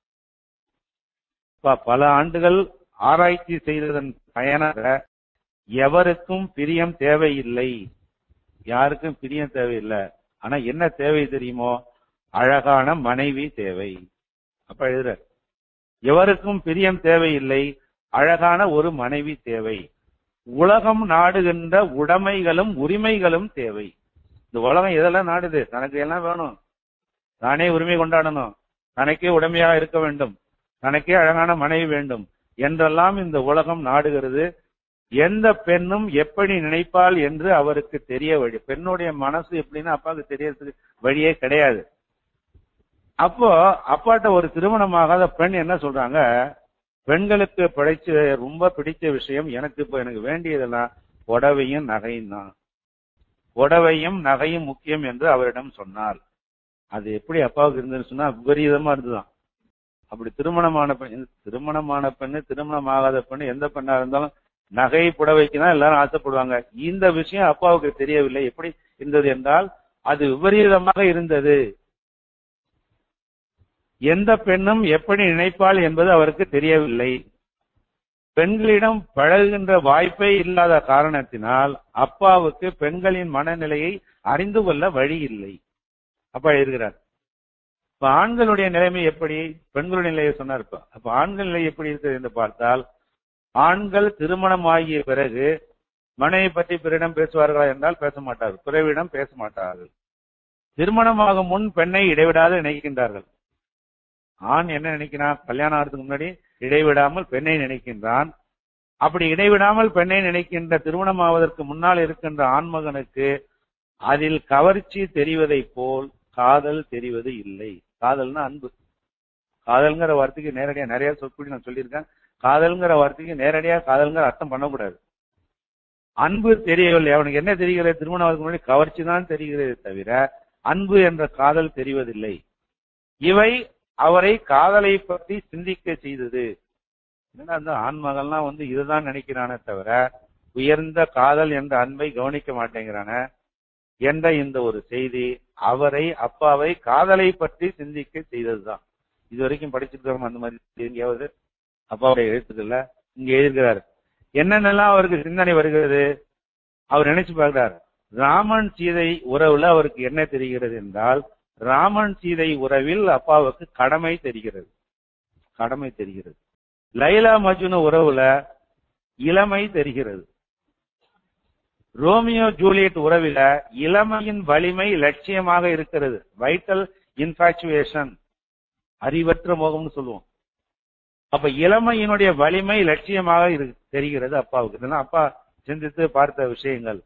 B: ப- பல ஆண்டுகள் ஆராய்ச்சி செய்ததன் பயனாக எவருக்கும் பிரியம் தேவையில்லை யாருக்கும் பிரியம் தேவையில்லை ஆனா என்ன தேவை தெரியுமோ அழகான மனைவி தேவை அப்ப எழுதுற எவருக்கும் பிரியம் தேவையில்லை அழகான ஒரு மனைவி தேவை உலகம் நாடுகின்ற உடைமைகளும் உரிமைகளும் தேவை இந்த உலகம் எதெல்லாம் நாடுது தனக்கு எல்லாம் வேணும் தானே உரிமை கொண்டாடணும் தனக்கே உடைமையா இருக்க வேண்டும் தனக்கே அழகான மனைவி வேண்டும் என்றெல்லாம் இந்த உலகம் நாடுகிறது எந்த பெண்ணும் எப்படி நினைப்பாள் என்று அவருக்கு தெரிய வழி பெண்ணுடைய மனசு எப்படின்னு அப்பாவுக்கு தெரியறதுக்கு வழியே கிடையாது அப்போ அப்பாட்ட ஒரு திருமணமாகாத பெண் என்ன சொல்றாங்க பெண்களுக்கு பிடிச்ச ரொம்ப பிடிச்ச விஷயம் எனக்கு இப்ப எனக்கு வேண்டியதெல்லாம் புடவையும் நகையும் தான் புடவையும் நகையும் முக்கியம் என்று அவரிடம் சொன்னார் அது எப்படி அப்பாவுக்கு இருந்ததுன்னு சொன்னா விபரீதமா இருந்துதான் அப்படி திருமணமான பெண் திருமணமான பெண்ணு திருமணமாகாத பெண்ணு எந்த பெண்ணா இருந்தாலும் நகை புடவைக்கு தான் எல்லாரும் ஆசைப்படுவாங்க இந்த விஷயம் அப்பாவுக்கு தெரியவில்லை எப்படி இருந்தது என்றால் அது விபரீதமாக இருந்தது எந்த பெண்ணும் எப்படி நினைப்பாள் என்பது அவருக்கு தெரியவில்லை பெண்களிடம் பழகுகின்ற வாய்ப்பே இல்லாத காரணத்தினால் அப்பாவுக்கு பெண்களின் மனநிலையை அறிந்து கொள்ள வழி இல்லை அப்பா எழுதுகிறார் இப்ப ஆண்களுடைய நிலைமை எப்படி பெண்களுடைய நிலையை சொன்னார் இப்ப அப்ப ஆண்கள் நிலை எப்படி இருக்கிறது என்று பார்த்தால் ஆண்கள் திருமணமாகிய பிறகு மனைவி பற்றி பிறரிடம் பேசுவார்களா என்றால் பேச மாட்டார்கள் பிறவிடம் பேச மாட்டார்கள் திருமணமாகும் முன் பெண்ணை இடைவிடாது நினைக்கின்றார்கள் ஆண் என்ன நினைக்கிறான் கல்யாணம் ஆகிறதுக்கு முன்னாடி இடைவிடாமல் பெண்ணை நினைக்கின்றான் அப்படி இடைவிடாமல் பெண்ணை நினைக்கின்ற திருமணம் ஆவதற்கு முன்னால் இருக்கின்ற ஆண்மகனுக்கு அதில் கவர்ச்சி தெரிவதை போல் காதல் தெரிவது இல்லை காதல்னா அன்பு காதல்ங்கிற வார்த்தைக்கு நேரடியா நிறைய சொற்கூடி நான் சொல்லியிருக்கேன் காதல்ங்கிற வார்த்தைக்கு நேரடியா காதல்ங்கிற அர்த்தம் பண்ணக்கூடாது அன்பு தெரியவில்லை அவனுக்கு என்ன தெரிகிறது திருமணம் ஆவதற்கு முன்னாடி கவர்ச்சி தான் தெரிகிறது தவிர அன்பு என்ற காதல் தெரிவதில்லை இவை அவரை காதலை பற்றி சிந்திக்க செய்தது என்னடா அந்த ஆண்மகன்லாம் வந்து இதுதான் நினைக்கிறானே தவிர உயர்ந்த காதல் என்ற அன்பை கவனிக்க மாட்டேங்கிறான என்ற இந்த ஒரு செய்தி அவரை அப்பாவை காதலை பற்றி சிந்திக்க செய்ததுதான் இது வரைக்கும் படிச்சிருக்கிறோம் அந்த மாதிரி எங்கேயாவது அப்பாவுடைய எழுத்துக்கள்ல இங்க எழுதுகிறார் என்னென்னலாம் அவருக்கு சிந்தனை வருகிறது அவர் நினைச்சு பார்க்கிறார் ராமன் சீதை உறவுல அவருக்கு என்ன தெரிகிறது என்றால் ராமன் சீதை உறவில் அப்பாவுக்கு கடமை தெரிகிறது கடமை தெரிகிறது லைலா மஜ்னு உறவுல இளமை தெரிகிறது ரோமியோ ஜூலியட் உறவில இளமையின் வலிமை லட்சியமாக இருக்கிறது வைட்டல் இன்ஃபாச்சுவேஷன் அறிவற்ற மோகம்னு சொல்லுவோம் அப்ப இளமையினுடைய வலிமை லட்சியமாக இரு- தெரிகிறது அப்பாவுக்கு இதெல்லாம் அப்பா சிந்தித்து பார்த்த விஷயங்கள்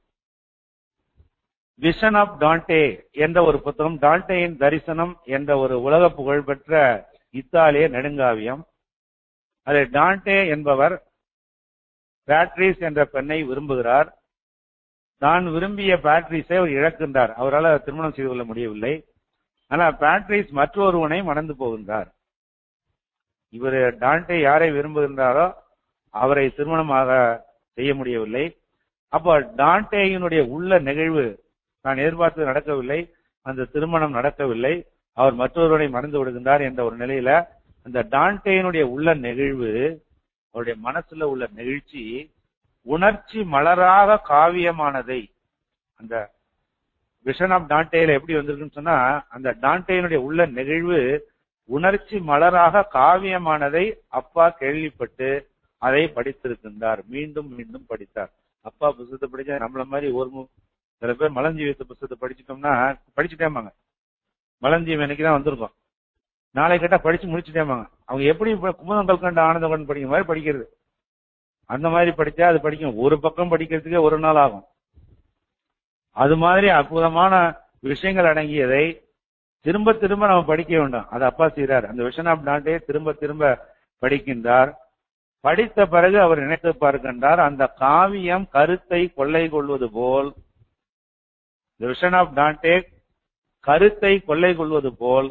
B: விஷன் ஆஃப் டான்டே என்ற ஒரு புத்தகம் டான்டேயின் தரிசனம் என்ற ஒரு உலக புகழ்பெற்ற இத்தாலிய நெடுங்காவியம் அது டான்டே என்பவர் பேட்ரிஸ் என்ற பெண்ணை விரும்புகிறார் தான் விரும்பிய பேட்ரிஸை அவர் இழக்கின்றார் அவரால் திருமணம் செய்து கொள்ள முடியவில்லை ஆனால் பேட்ரிஸ் மற்றொருவனை மணந்து போகின்றார் இவர் டான்டே யாரை விரும்புகின்றாரோ அவரை திருமணமாக செய்ய முடியவில்லை அப்போ டான்டேயினுடைய உள்ள நிகழ்வு நான் எதிர்பார்த்தது நடக்கவில்லை அந்த திருமணம் நடக்கவில்லை அவர் மற்றொருவரை மறந்து விடுகின்றார் என்ற ஒரு நிலையில அந்த டான்டேயினுடைய உள்ள நெகிழ்வு அவருடைய மனசுல உள்ள நெகிழ்ச்சி உணர்ச்சி மலராக காவியமானதை அந்த விஷன் ஆஃப் டான்டேல எப்படி வந்திருக்குன்னு சொன்னா அந்த டான்டேயினுடைய உள்ள நெகிழ்வு உணர்ச்சி மலராக காவியமானதை அப்பா கேள்விப்பட்டு அதை படித்திருக்கின்றார் மீண்டும் மீண்டும் படித்தார் அப்பா புத்தகத்தை படிச்சா நம்மள மாதிரி ஒரு மு- சில பேர் மலஞ்சீவியத்தை புத்தகத்தை படிச்சிட்டோம்னா படிச்சுட்டேமாங்க மலஞ்சீவம் இன்னைக்கு தான் வந்திருக்கோம் நாளை கேட்டா படிச்சு முடிச்சுட்டேமாங்க அவங்க எப்படி இப்ப குமுதம் கல்கண்ட ஆனந்தவன் படிக்கிற மாதிரி படிக்கிறது அந்த மாதிரி படிச்சா அது படிக்கும் ஒரு பக்கம் படிக்கிறதுக்கே ஒரு நாள் ஆகும் அது மாதிரி அற்புதமான விஷயங்கள் அடங்கியதை திரும்ப திரும்ப நம்ம படிக்க வேண்டும் அது அப்பா செய்றார் அந்த விஷன் ஆஃப் டாண்டே திரும்ப திரும்ப படிக்கின்றார் படித்த பிறகு அவர் நினைத்து பார்க்கின்றார் அந்த காவியம் கருத்தை கொள்ளை கொள்வது போல் விஷன் ஆஃப் டாண்டே கருத்தை கொள்ளை கொள்வது போல்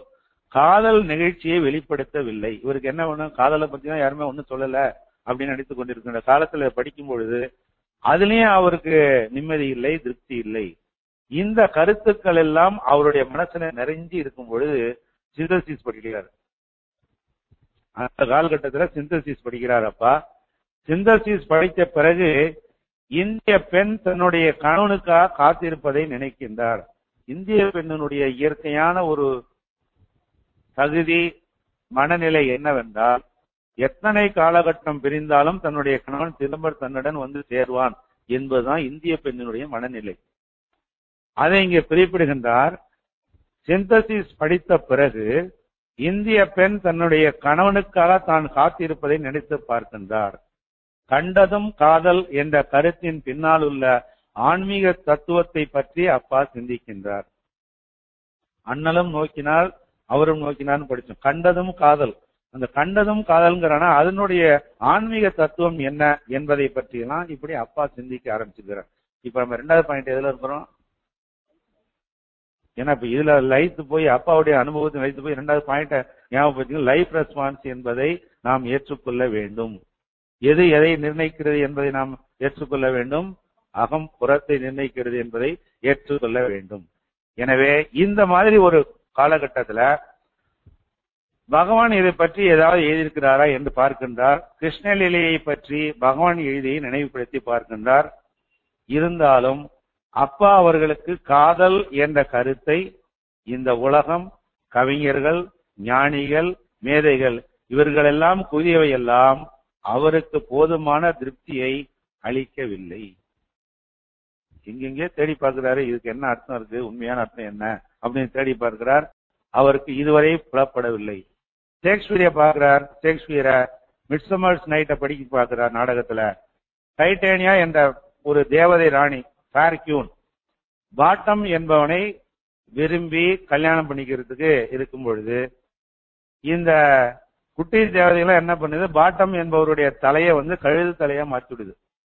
B: காதல் நிகழ்ச்சியை வெளிப்படுத்தவில்லை இவருக்கு என்ன ஒண்ணு காதலை பத்தி தான் யாருமே ஒண்ணும் சொல்லல அப்படின்னு நினைத்துக் கொண்டிருக்கின்ற காலத்துல படிக்கும் பொழுது அதுலயும் அவருக்கு நிம்மதி இல்லை திருப்தி இல்லை இந்த கருத்துக்கள் எல்லாம் அவருடைய மனசுல நிறைஞ்சு இருக்கும் பொழுது சிந்தசிஸ் படிக்கிறார் அந்த காலகட்டத்துல சிந்தசிஸ் படிக்கிறார் அப்பா சிந்தசிஸ் படித்த பிறகு இந்திய பெண் தன்னுடைய கணவனுக்காக காத்திருப்பதை நினைக்கின்றார் இந்திய பெண்ணினுடைய இயற்கையான ஒரு தகுதி மனநிலை என்னவென்றால் எத்தனை காலகட்டம் பிரிந்தாலும் தன்னுடைய கணவன் திரும்ப தன்னுடன் வந்து சேர்வான் என்பதுதான் இந்திய பெண்ணினுடைய மனநிலை அதை இங்கே குறிப்பிடுகின்றார் சிந்தசிஸ் படித்த பிறகு இந்திய பெண் தன்னுடைய கணவனுக்காக தான் காத்திருப்பதை நினைத்து பார்க்கின்றார் கண்டதும் காதல் என்ற கருத்தின் பின்னால் உள்ள ஆன்மீக தத்துவத்தை பற்றி அப்பா சிந்திக்கின்றார் அண்ணலும் நோக்கினால் அவரும் நோக்கினார்னு படிச்சோம் கண்டதும் காதல் அந்த கண்டதும் காதல்ங்கிறானா அதனுடைய ஆன்மீக தத்துவம் என்ன என்பதை பற்றி எல்லாம் இப்படி அப்பா சிந்திக்க ஆரம்பிச்சிருக்கிறார் இப்ப நம்ம ரெண்டாவது பாயிண்ட் எதுல இருக்கிறோம் ஏன்னா இப்ப இதுல லைஃப் போய் அப்பாவுடைய அனுபவத்தை லைஃப் போய் ரெண்டாவது பாயிண்ட் ஞாபகம் லைஃப் ரெஸ்பான்ஸ் என்பதை நாம் ஏற்றுக்கொள்ள வேண்டும் எது எதை நிர்ணயிக்கிறது என்பதை நாம் ஏற்றுக்கொள்ள வேண்டும் அகம் புறத்தை நிர்ணயிக்கிறது என்பதை ஏற்றுக்கொள்ள வேண்டும் எனவே இந்த மாதிரி ஒரு காலகட்டத்துல பகவான் இதை பற்றி ஏதாவது எழுதியிருக்கிறாரா என்று பார்க்கின்றார் கிருஷ்ணலீலையை பற்றி பகவான் எழுதியை நினைவுபடுத்தி பார்க்கின்றார் இருந்தாலும் அப்பா அவர்களுக்கு காதல் என்ற கருத்தை இந்த உலகம் கவிஞர்கள் ஞானிகள் மேதைகள் இவர்களெல்லாம் கூறியவை எல்லாம் அவருக்கு போதுமான திருப்தியை அளிக்கவில்லை எங்கெங்கே தேடி பார்க்கிறாரு இதுக்கு என்ன அர்த்தம் இருக்கு உண்மையான அர்த்தம் என்ன அப்படின்னு தேடி பார்க்கிறார் அவருக்கு இதுவரை புலப்படவில்லை ஷேக்ஸ்பியரை பார்க்கிறார் ஷேக்ஸ்பியரை மிட்சமர்ஸ் நைட்டை படிக்க பார்க்கிறார் நாடகத்துல டைட்டேனியா என்ற ஒரு தேவதை ராணி ஃபேர்கியூன் பாட்டம் என்பவனை விரும்பி கல்யாணம் பண்ணிக்கிறதுக்கு இருக்கும் பொழுது இந்த குட்டி தேவதைகளும் என்ன பண்ணுது பாட்டம் என்பவருடைய தலையை வந்து கழுது தலையா மாற்றி விடுது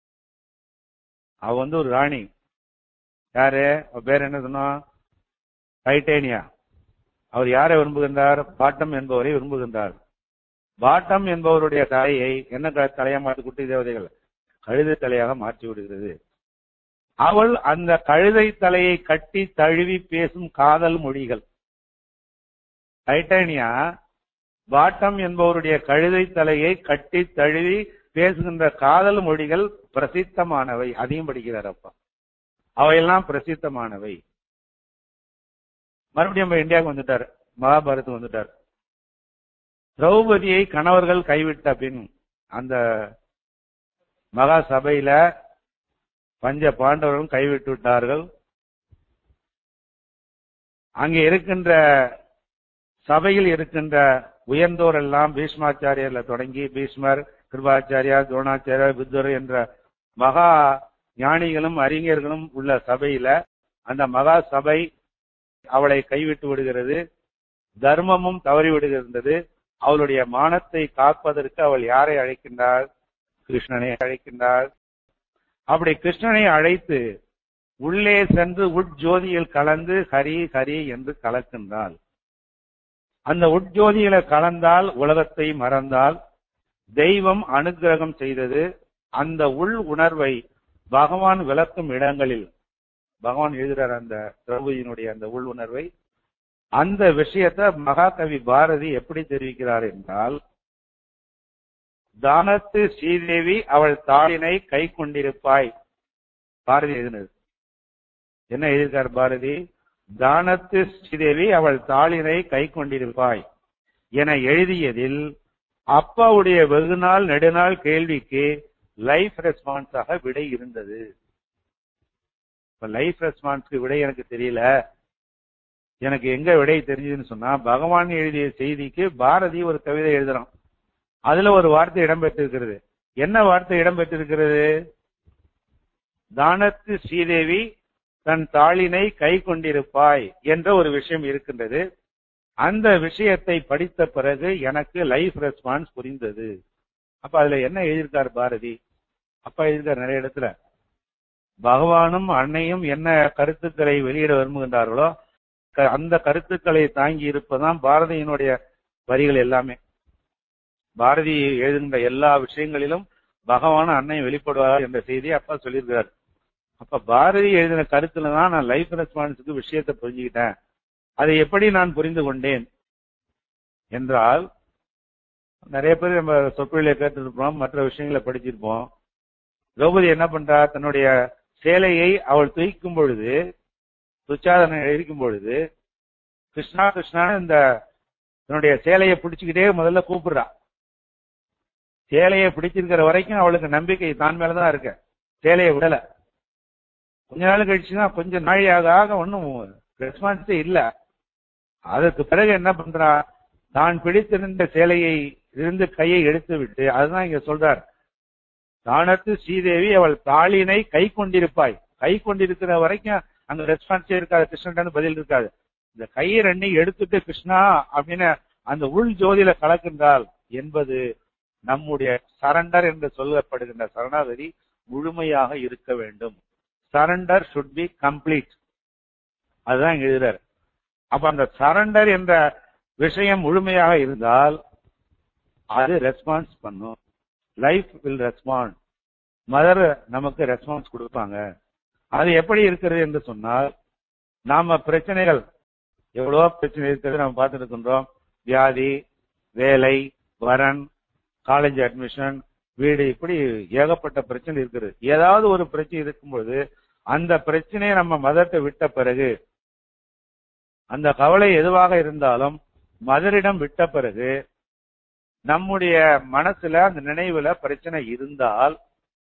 B: அவ வந்து ஒரு ராணி யாரு அவ பேர் என்ன சொன்னோம் டைட்டேனியா அவர் யாரை விரும்புகின்றார் பாட்டம் என்பவரை விரும்புகின்றார் பாட்டம் என்பவருடைய தலையை என்ன க- தலையா மாற்றி குட்டி தேவதைகள் கழுதை தலையாக மாற்றி விடுகிறது அவள் அந்த கழுதை தலையை கட்டி தழுவி பேசும் காதல் மொழிகள் டைட்டானியா பாட்டம் என்பவருடைய கழுதை தலையை கட்டி தழுவி பேசுகின்ற காதல் மொழிகள் பிரசித்தமானவை அதையும் படிக்கிறார் அப்பா அவையெல்லாம் பிரசித்தமானவை மறுபடியும் நம்ம இந்தியாவுக்கு வந்துட்டார் மகாபாரதத்துக்கு வந்துட்டார் திரௌபதியை கணவர்கள் கைவிட்ட பின் அந்த மகா சபையில பஞ்ச பாண்டவர்களும் கைவிட்டு விட்டார்கள் அங்கே இருக்கின்ற சபையில் இருக்கின்ற உயர்ந்தோர் எல்லாம் பீஷ்மாச்சாரியர்ல தொடங்கி பீஷ்மர் கிருபாச்சாரியா துரோணாச்சாரியார் புத்தர் என்ற மகா ஞானிகளும் அறிஞர்களும் உள்ள சபையில அந்த மகா சபை அவளை கைவிட்டு விடுகிறது தர்மமும் தவறி விடுகின்றது அவளுடைய மானத்தை காப்பதற்கு அவள் யாரை அழைக்கின்றாள் கிருஷ்ணனை அழைக்கின்றாள் அப்படி கிருஷ்ணனை அழைத்து உள்ளே சென்று உட்ஜோதியில் கலந்து ஹரி ஹரி என்று கலக்கின்றாள் அந்த உட்ஜோதியில கலந்தால் உலகத்தை மறந்தால் தெய்வம் அனுக்கிரகம் செய்தது அந்த உள் உணர்வை பகவான் விளக்கும் இடங்களில் பகவான் எழுதுறார் அந்த திரௌபதியினுடைய அந்த உள் உணர்வை அந்த விஷயத்தை மகாகவி பாரதி எப்படி தெரிவிக்கிறார் என்றால் தானத்து ஸ்ரீதேவி அவள் தாளினை கை கொண்டிருப்பாய் பாரதி எழுதினது என்ன எழுதியிருக்கார் பாரதி தானத்து ஸ்ரீதேவி அவள் தாளினை கை கொண்டிருப்பாய் என எழுதியதில் அப்பாவுடைய வெகுநாள் நெடுநாள் கேள்விக்கு லைஃப் ரெஸ்பான்ஸாக விடை இருந்தது இப்ப லைஃப் ரெஸ்பான்ஸ்க்கு விடை எனக்கு தெரியல எனக்கு எங்க விடை தெரிஞ்சதுன்னு சொன்னா பகவான் எழுதிய செய்திக்கு பாரதி ஒரு கவிதை எழுதுறான் அதுல ஒரு வார்த்தை இடம்பெற்றிருக்கிறது என்ன வார்த்தை இடம்பெற்றிருக்கிறது தானத்து ஸ்ரீதேவி தன் தாளினை கை கொண்டிருப்பாய் என்ற ஒரு விஷயம் இருக்கின்றது அந்த விஷயத்தை படித்த பிறகு எனக்கு லைஃப் ரெஸ்பான்ஸ் புரிந்தது அப்ப அதுல என்ன எழுதியிருக்கார் பாரதி அப்பா எழுதியிருக்கார் நிறைய இடத்துல பகவானும் அன்னையும் என்ன கருத்துக்களை வெளியிட விரும்புகின்றார்களோ க- அந்த கருத்துக்களை தாங்கி இருப்பதுதான் பாரதியினுடைய வரிகள் எல்லாமே பாரதி எழுதுகின்ற எல்லா விஷயங்களிலும் பகவான் அன்னை வெளிப்படுவார் என்ற செய்தியை அப்பா சொல்லியிருக்கிறார் அப்ப பாரதி எழுதின கருத்துல தான் நான் லைஃப் ரெஸ்பான்ஸுக்கு விஷயத்தை புரிஞ்சுக்கிட்டேன் அதை எப்படி நான் புரிந்து கொண்டேன் என்றால் நிறைய பேர் நம்ம சொற்பிழையை கேட்டிருப்போம் மற்ற விஷயங்களை படிச்சிருப்போம் திரௌபதி என்ன பண்றா தன்னுடைய சேலையை அவள் தூக்கும் பொழுது துச்சாதனை இருக்கும் பொழுது கிருஷ்ணா கிருஷ்ணா இந்த தன்னுடைய சேலையை பிடிச்சுக்கிட்டே முதல்ல கூப்பிடுறா சேலையை பிடிச்சிருக்கிற வரைக்கும் அவளுக்கு நம்பிக்கை தான் மேலதான் இருக்கு சேலையை விடல கொஞ்ச நாள் கழிச்சுதான் கொஞ்சம் நாழி ஆக ஆக ஒன்னும் ரெஸ்பான்ஸே இல்ல அதற்கு பிறகு என்ன பண்றா தான் பிடித்திருந்த சேலையை இருந்து கையை எடுத்து விட்டு அதுதான் இங்க சொல்றார் தானத்து ஸ்ரீதேவி அவள் தாளினை கை கொண்டிருப்பாய் கை கொண்டிருக்கிற வரைக்கும் அங்க ரெஸ்பான்ஸே இருக்காது கிருஷ்ணன் பதில் இருக்காது இந்த கையை ரெண்டையும் எடுத்துட்டு கிருஷ்ணா அப்படின்னு அந்த உள் ஜோதியில கலக்கின்றாள் என்பது நம்முடைய சரண்டர் என்று சொல்லப்படுகின்ற சரணாகதி முழுமையாக இருக்க வேண்டும் சரண்டர் சுட் பி கம்ப்ளீட் அதுதான் இங்க எழுதுறாரு அப்ப அந்த சரண்டர் என்ற விஷயம் முழுமையாக இருந்தால் அது ரெஸ்பான்ஸ் பண்ணும் லைஃப் வில் ரெஸ்பாண்ட் மதர் நமக்கு ரெஸ்பான்ஸ் கொடுப்பாங்க அது எப்படி இருக்கிறது என்று சொன்னால் நாம பிரச்சனைகள் எவ்வளவோ பிரச்சனை இருக்கிறது நம்ம பார்த்துட்டு இருக்கின்றோம் வியாதி வேலை வரன் காலேஜ் அட்மிஷன் வீடு இப்படி ஏகப்பட்ட பிரச்சனை இருக்குது ஏதாவது ஒரு பிரச்சனை இருக்கும்பொழுது அந்த பிரச்சனையை நம்ம மதத்தை விட்ட பிறகு அந்த கவலை எதுவாக இருந்தாலும் மதரிடம் விட்ட பிறகு நம்முடைய மனசுல அந்த நினைவுல பிரச்சனை இருந்தால்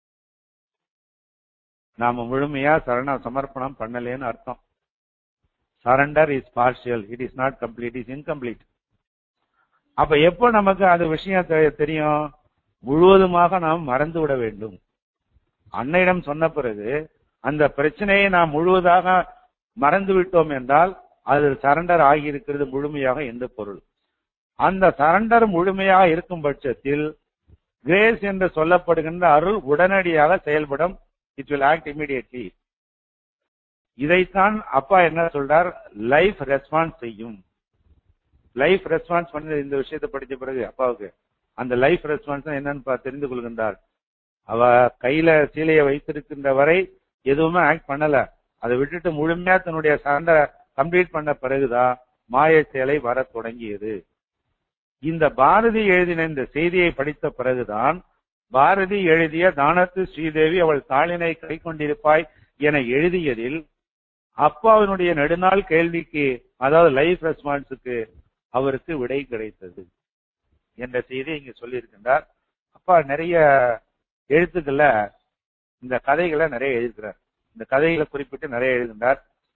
B: நாம முழுமையா சரண சமர்ப்பணம் பண்ணலேன்னு அர்த்தம் surrender is partial it is not complete is incomplete அப்ப எப்போ நமக்கு அந்த விஷயம் தெ- தெரியும் முழுவதுமாக நாம் மறந்து விட வேண்டும் அன்னையிடம் சொன்ன பிறகு அந்த பிரச்சனையை நாம் முழுவதாக மறந்து விட்டோம் என்றால் அது சரண்டர் ஆகியிருக்கிறது முழுமையாக எந்த பொருள் அந்த சரண்டர் முழுமையாக இருக்கும் பட்சத்தில் கிரேஸ் என்று சொல்லப்படுகின்ற அருள் உடனடியாக செயல்படும் இட் வில் ஆக்ட் இமிடியட்லி இதைத்தான் அப்பா என்ன சொல்றார் லைஃப் ரெஸ்பான்ஸ் செய்யும் லைஃப் ரெஸ்பான்ஸ் பண்ண இந்த விஷயத்தை படிச்ச பிறகு அப்பாவுக்கு அந்த லைஃப் ரெஸ்பான்ஸ் என்னன்னு பா- தெரிந்து கொள்கின்றார் அவ கையில சீலையை வைத்திருக்கின்ற வரை எதுவுமே ஆக்ட் பண்ணல அதை விட்டுட்டு முழுமையா தன்னுடைய சரண்டரை கம்ப்ளீட் பண்ண பிறகுதான் மாய சேலை வரத் தொடங்கியது இந்த பாரதி எழுதின இந்த செய்தியை படித்த பிறகுதான் பாரதி எழுதிய தானத்து ஸ்ரீதேவி அவள் தாளினை கை கொண்டிருப்பாய் என எழுதியதில் அப்பாவினுடைய நெடுநாள் கேள்விக்கு அதாவது லைஃப் ரெஸ்பான்ஸுக்கு அவருக்கு விடை கிடைத்தது என்ற செய்தியை இங்க சொல்லியிருக்கின்றார் அப்பா நிறைய எழுத்துக்கள்ல இந்த கதைகளை நிறைய எழுதியிருக்கிறார் இந்த கதைகளை குறிப்பிட்டு நிறைய எழுதுகின்றார்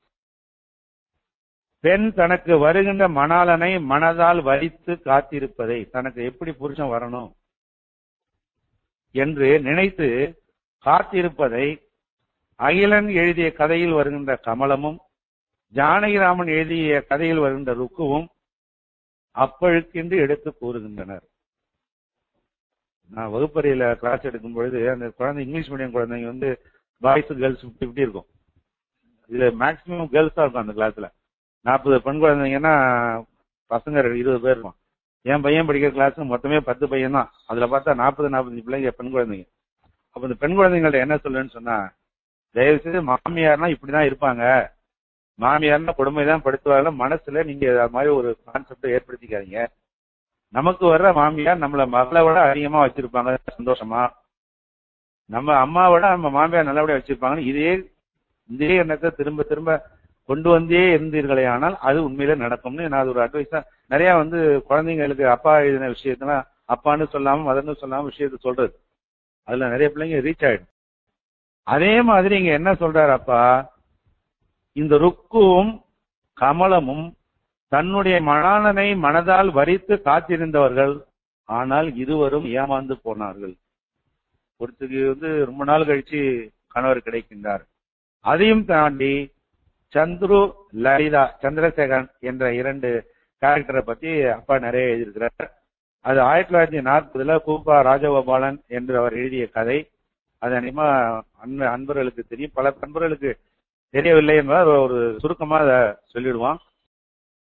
B: பெண் தனக்கு வருகின்ற மணாளனை மனதால் வரித்து காத்திருப்பதை தனக்கு எப்படி புருஷன் வரணும் என்று நினைத்து காத்திருப்பதை அகிலன் எழுதிய கதையில் வருகின்ற கமலமும் ஜானகிராமன் எழுதிய கதையில் வருகின்ற ருக்குவும் அப்பழுக்கென்று எடுத்து கூறுகின்றனர் நான் வகுப்பறையில கிளாஸ் எடுக்கும் பொழுது அந்த குழந்தை இங்கிலீஷ் மீடியம் குழந்தைங்க வந்து பாய்ஸ் கேர்ள்ஸ் ஃபிஃப்டி ஃபிஃப்டி இருக்கும் இதுல மேக்சிமம் கேர்ள்ஸ் தான் இருக்கும் அந்த கிளாஸ்ல நாற்பது பெண் குழந்தைங்கன்னா பசங்க இருபது பேர் இருக்கும் என் பையன் படிக்கிற கிளாஸ் மொத்தமே பத்து பையன் தான் அதுல பார்த்தா நாற்பது நாற்பத்தஞ்சு பிள்ளைங்க பெண் குழந்தைங்க அப்ப இந்த பெண் குழந்தைங்கள்ட்ட என்ன சொல்லுன்னு சொன்னா தயவு செய்து மாமியார்னா இப்படிதான் இருப்பாங்க மாமியார்னா கொடுமை தான் படுத்துவாங்க மனசுல நீங்க அது மாதிரி ஒரு கான்செப்டை ஏற்படுத்திக்காதீங்க நமக்கு வர்ற மாமியார் நம்மள மகளை விட அதிகமா வச்சிருப்பாங்க சந்தோஷமா நம்ம அம்மாவோட நம்ம மாமியார் நல்லபடியா வச்சிருப்பாங்கன்னு இதே இதே எண்ணத்தை திரும்ப திரும்ப கொண்டு வந்தே இருந்தீர்களே ஆனால் அது உண்மையில நடக்கும்னு நான் அது ஒரு அட்வைஸா நிறைய வந்து குழந்தைங்களுக்கு அப்பா எழுதின விஷயத்தெல்லாம் அப்பான்னு சொல்லாம மதர்னு சொல்லாம விஷயத்த சொல்றது அதுல நிறைய பிள்ளைங்க ரீச் ஆயிடும் அதே மாதிரி இங்க என்ன சொல்றாரு அப்பா இந்த ருக்கும் கமலமும் தன்னுடைய மணாளனை மனதால் வரித்து காத்திருந்தவர்கள் ஆனால் இருவரும் ஏமாந்து போனார்கள் ஒருத்தருக்கு வந்து ரொம்ப நாள் கழிச்சு கணவர் கிடைக்கின்றார் அதையும் தாண்டி சந்துரு லலிதா சந்திரசேகரன் என்ற இரண்டு கேரக்டரை பத்தி அப்பா நிறைய எழுதியிருக்கிறார் அது ஆயிரத்தி தொள்ளாயிரத்தி நாற்பதுல கூப்பா ராஜகோபாலன் என்று அவர் எழுதிய கதை அது அனிமா அன்ப அன்பர்களுக்கு தெரியும் பல நண்பர்களுக்கு தெரியவில்லை என்பதால் ஒரு சுருக்கமா அதை சொல்லிடுவான்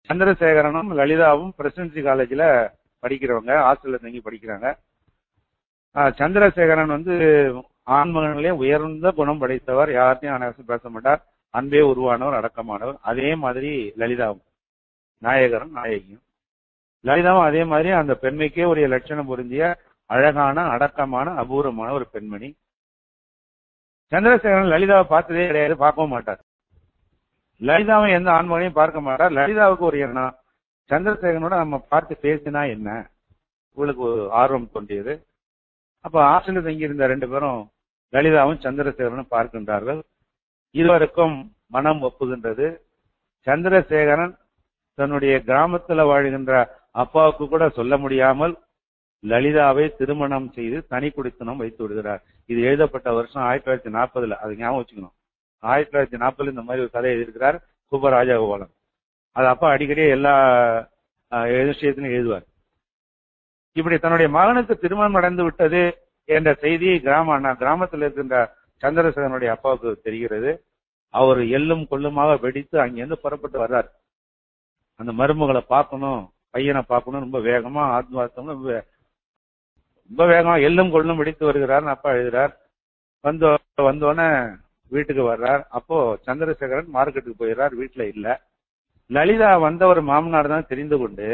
B: சந்திரசேகரனும் லலிதாவும் பிரசிடென்சி காலேஜ்ல படிக்கிறவங்க ஹாஸ்டல்ல தங்கி படிக்கிறாங்க ஆஹ் சந்திரசேகரன் வந்து ஆண்மகனிலே உயர்ந்த குணம் படைத்தவர் யார்ட்டையும் அனாவசியம் பேச மாட்டார் அன்பே உருவானவர் அடக்கமானவர் அதே மாதிரி லலிதாவும் நாயகரும் நாயகியும் லலிதாவும் அதே மாதிரி அந்த பெண்மைக்கே ஒரு லட்சணம் பொருந்திய அழகான அடக்கமான அபூர்வமான ஒரு பெண்மணி சந்திரசேகரன் லலிதாவை பார்த்ததே கிடையாது பார்க்கவும் மாட்டார் லலிதாவை எந்த ஆண்மகனையும் பார்க்க மாட்டார் லலிதாவுக்கு ஒரு எண்ணம் சந்திரசேகரனோட நம்ம பார்த்து பேசினா என்ன இவளுக்கு ஒரு ஆர்வம் தோன்றியது அப்ப ஹாஸ்டலில் தங்கியிருந்த ரெண்டு பேரும் லலிதாவும் சந்திரசேகரனும் பார்க்கின்றார்கள் இருவருக்கும் மனம் ஒப்புகின்றது சந்திரசேகரன் தன்னுடைய கிராமத்துல வாழ்கின்ற அப்பாவுக்கு கூட சொல்ல முடியாமல் லலிதாவை திருமணம் செய்து தனி குடித்தனம் வைத்து விடுகிறார் இது எழுதப்பட்ட வருஷம் ஆயிரத்தி தொள்ளாயிரத்தி நாற்பதுல அது ஞாபகம் வச்சுக்கணும் ஆயிரத்தி தொள்ளாயிரத்தி நாற்பதுல இந்த மாதிரி ஒரு கதை எழுதியிருக்கிறார் சூப்பர் ராஜகோபாலன் அது அப்பா அடிக்கடி எல்லா அஹ், விஷயத்திலும் எழுதுவார் இப்படி தன்னுடைய மகனுக்கு திருமணம் நடந்து விட்டது என்ற செய்தி கிராம நான் கிராமத்தில் இருக்கின்ற சந்திரசேகரனுடைய அப்பாவுக்கு தெரிகிறது அவர் எள்ளும் கொள்ளுமாக வெடித்து அங்கிருந்து புறப்பட்டு வர்றார் அந்த மருமகளை பார்க்கணும் பையனை பார்க்கணும் ரொம்ப வேகமா ஆத்மார்த்தமா ரொம்ப ரொம்ப வேகமா எள்ளும் கொள்ளும் வெடித்து வருகிறார் அப்பா எழுதுறார் வந்து வந்தோடனே வீட்டுக்கு வர்றார் அப்போ சந்திரசேகரன் மார்க்கெட்டுக்கு போயிடுறார் வீட்டுல இல்ல லலிதா வந்த ஒரு மாமனார் தான் தெரிந்து கொண்டு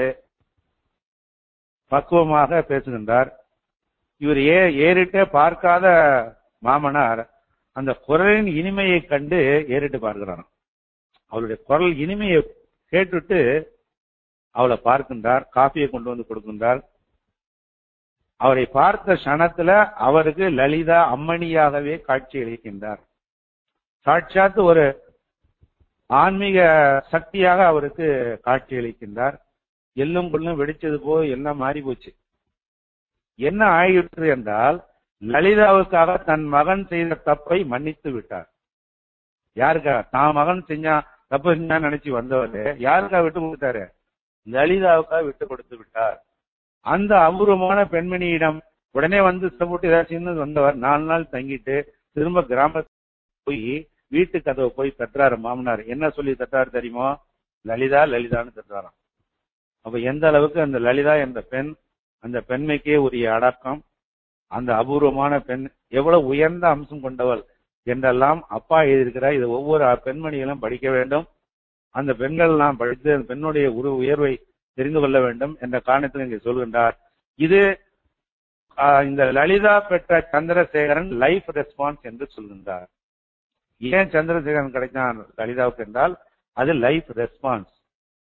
B: பக்குவமாக பேசுகின்றார் இவர் ஏ ஏறிட்டே பார்க்காத மாமனார் அந்த குரலின் இனிமையை கண்டு ஏறிட்டு பார்க்கிறாராம் அவருடைய குரல் இனிமையை கேட்டுட்டு அவளை பார்க்கின்றார் காஃபியை கொண்டு வந்து கொடுக்கின்றார் அவரை பார்த்த க்ஷணத்துல அவருக்கு லலிதா அம்மணியாகவே காட்சி அளிக்கின்றார் சாட்சாத் ஒரு ஆன்மீக சக்தியாக அவருக்கு காட்சி அளிக்கின்றார் எள்ளும் கொள்ளும் வெடிச்சது போய் எல்லாம் மாறி போச்சு என்ன ஆகிவிட்டது என்றால் லலிதாவுக்காக தன் மகன் செய்த தப்பை மன்னித்து விட்டார் யாருக்காக தான் மகன் செஞ்சா தப்பு செஞ்சான்னு நினைச்சு வந்தவர் யாருக்காக விட்டு கொடுத்தாரு லலிதாவுக்காக விட்டு கொடுத்து விட்டார் அந்த அபூர்வமான பெண்மணியிடம் உடனே வந்து போட்டு ஏதாச்சும் வந்தவர் நாலு நாள் தங்கிட்டு திரும்ப கிராமத்துக்கு போய் வீட்டு கதவை போய் தட்டுறாரு மாமனார் என்ன சொல்லி தட்டுறாரு தெரியுமோ லலிதா லலிதான்னு தட்டுறாராம் அப்ப எந்த அளவுக்கு அந்த லலிதா என்ற பெண் அந்த பெண்மைக்கே உரிய அடக்கம் அந்த அபூர்வமான பெண் எவ்வளவு உயர்ந்த அம்சம் கொண்டவள் என்றெல்லாம் அப்பா எழுதியிருக்கிறார் இது ஒவ்வொரு பெண்மணிகளும் படிக்க வேண்டும் அந்த பெண்கள் எல்லாம் படித்து அந்த பெண்ணுடைய உரு உயர்வை தெரிந்து கொள்ள வேண்டும் என்ற காரணத்தில் இங்கே சொல்கின்றார் இது ஆஹ், இந்த லலிதா பெற்ற சந்திரசேகரன் லைஃப் ரெஸ்பான்ஸ் என்று சொல்கின்றார் ஏன் சந்திரசேகரன் கிடைச்சான் லலிதாவுக்கு என்றால் அது லைஃப் ரெஸ்பான்ஸ்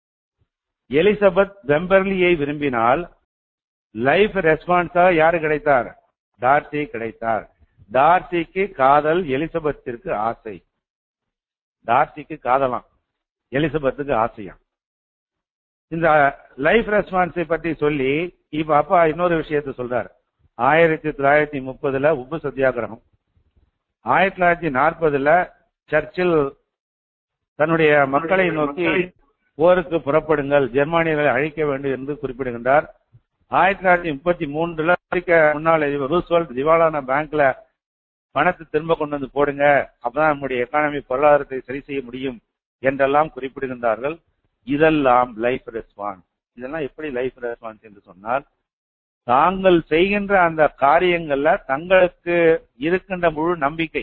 B: எலிசபெத் வெம்பர்லியை விரும்பினால் லைஃப் ரெஸ்பான்ஸா யாரு கிடைத்தார் டார்சி கிடைத்தார் டார்சிக்கு காதல் எலிசபெத்திற்கு ஆசை டார்சிக்கு காதலாம் எலிசபெத்துக்கு ஆசையா இந்த லைஃப் ரெஸ்பான்ஸை பற்றி சொல்லி இப்ப அப்பா இன்னொரு விஷயத்தை சொல்றார் ஆயிரத்தி தொள்ளாயிரத்தி முப்பதுல உப்பு சத்தியாகிரகம் ஆயிரத்தி தொள்ளாயிரத்தி நாற்பதுல சர்ச்சில் தன்னுடைய மக்களை நோக்கி போருக்கு புறப்படுங்கள் ஜெர்மானியர்களை அழிக்க வேண்டும் என்று குறிப்பிடுகின்றார் ஆயிரத்தி தொள்ளாயிரத்தி முப்பத்தி மூன்றுல அமெரிக்க முன்னாள் அதிபர் ரூஸ்வெல்ட் திவாலான பேங்க்ல பணத்தை திரும்ப கொண்டு வந்து போடுங்க அப்பதான் நம்முடைய எக்கானமி பொருளாதாரத்தை சரி செய்ய முடியும் என்றெல்லாம் குறிப்பிடுகின்றார்கள் இதெல்லாம் லைஃப் ரெஸ்பான்ஸ் இதெல்லாம் எப்படி லைஃப் ரெஸ்பான்ஸ் என்று சொன்னால் தாங்கள் செய்கின்ற அந்த காரியங்கள்ல தங்களுக்கு இருக்கின்ற முழு நம்பிக்கை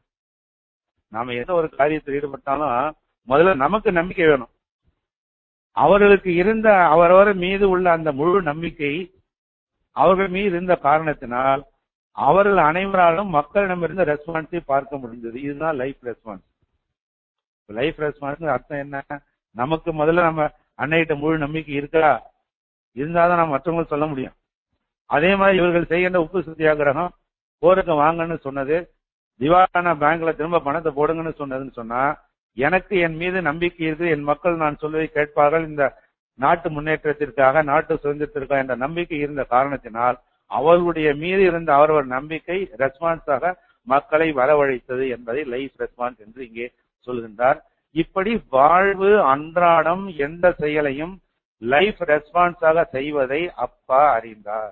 B: நாம எந்த ஒரு காரியத்தில் ஈடுபட்டாலும் முதல்ல நமக்கு நம்பிக்கை வேணும் அவர்களுக்கு இருந்த அவரவர் மீது உள்ள அந்த முழு நம்பிக்கை அவர்கள் மீது இருந்த காரணத்தினால் அவர்கள் அனைவராலும் மக்களிடமிருந்த ரெஸ்பான்ஸை பார்க்க முடிந்தது இதுதான் லைஃப் ரெஸ்பான்ஸ் லைஃப் ரெஸ்பான்ஸ் அர்த்தம் என்ன நமக்கு முதல்ல நம்ம அன்னைகிட்ட முழு நம்பிக்கை இருக்கா இருந்தாதான் நம்ம மற்றவங்களுக்கு சொல்ல முடியும் அதே மாதிரி இவர்கள் செய்கின்ற உப்பு சத்தியாகிரகம் போருக்கு வாங்கன்னு சொன்னது திவாலான பேங்க்ல திரும்ப பணத்தை போடுங்கன்னு சொன்னதுன்னு சொன்னா எனக்கு என் மீது நம்பிக்கை இருக்கு என் மக்கள் நான் சொல்வதை கேட்பார்கள் இந்த நாட்டு முன்னேற்றத்திற்காக நாட்டு சுதந்திரத்திற்காக என்ற நம்பிக்கை இருந்த காரணத்தினால் அவர்களுடைய மீது இருந்த அவரவர் நம்பிக்கை ரெஸ்பான்ஸாக மக்களை வரவழைத்தது என்பதை லைஃப் ரெஸ்பான்ஸ் என்று இங்கே சொல்கின்றார் இப்படி வாழ்வு அன்றாடம் எந்த செயலையும் லைஃப் ரெஸ்பான்ஸாக செய்வதை அப்பா அறிந்தார்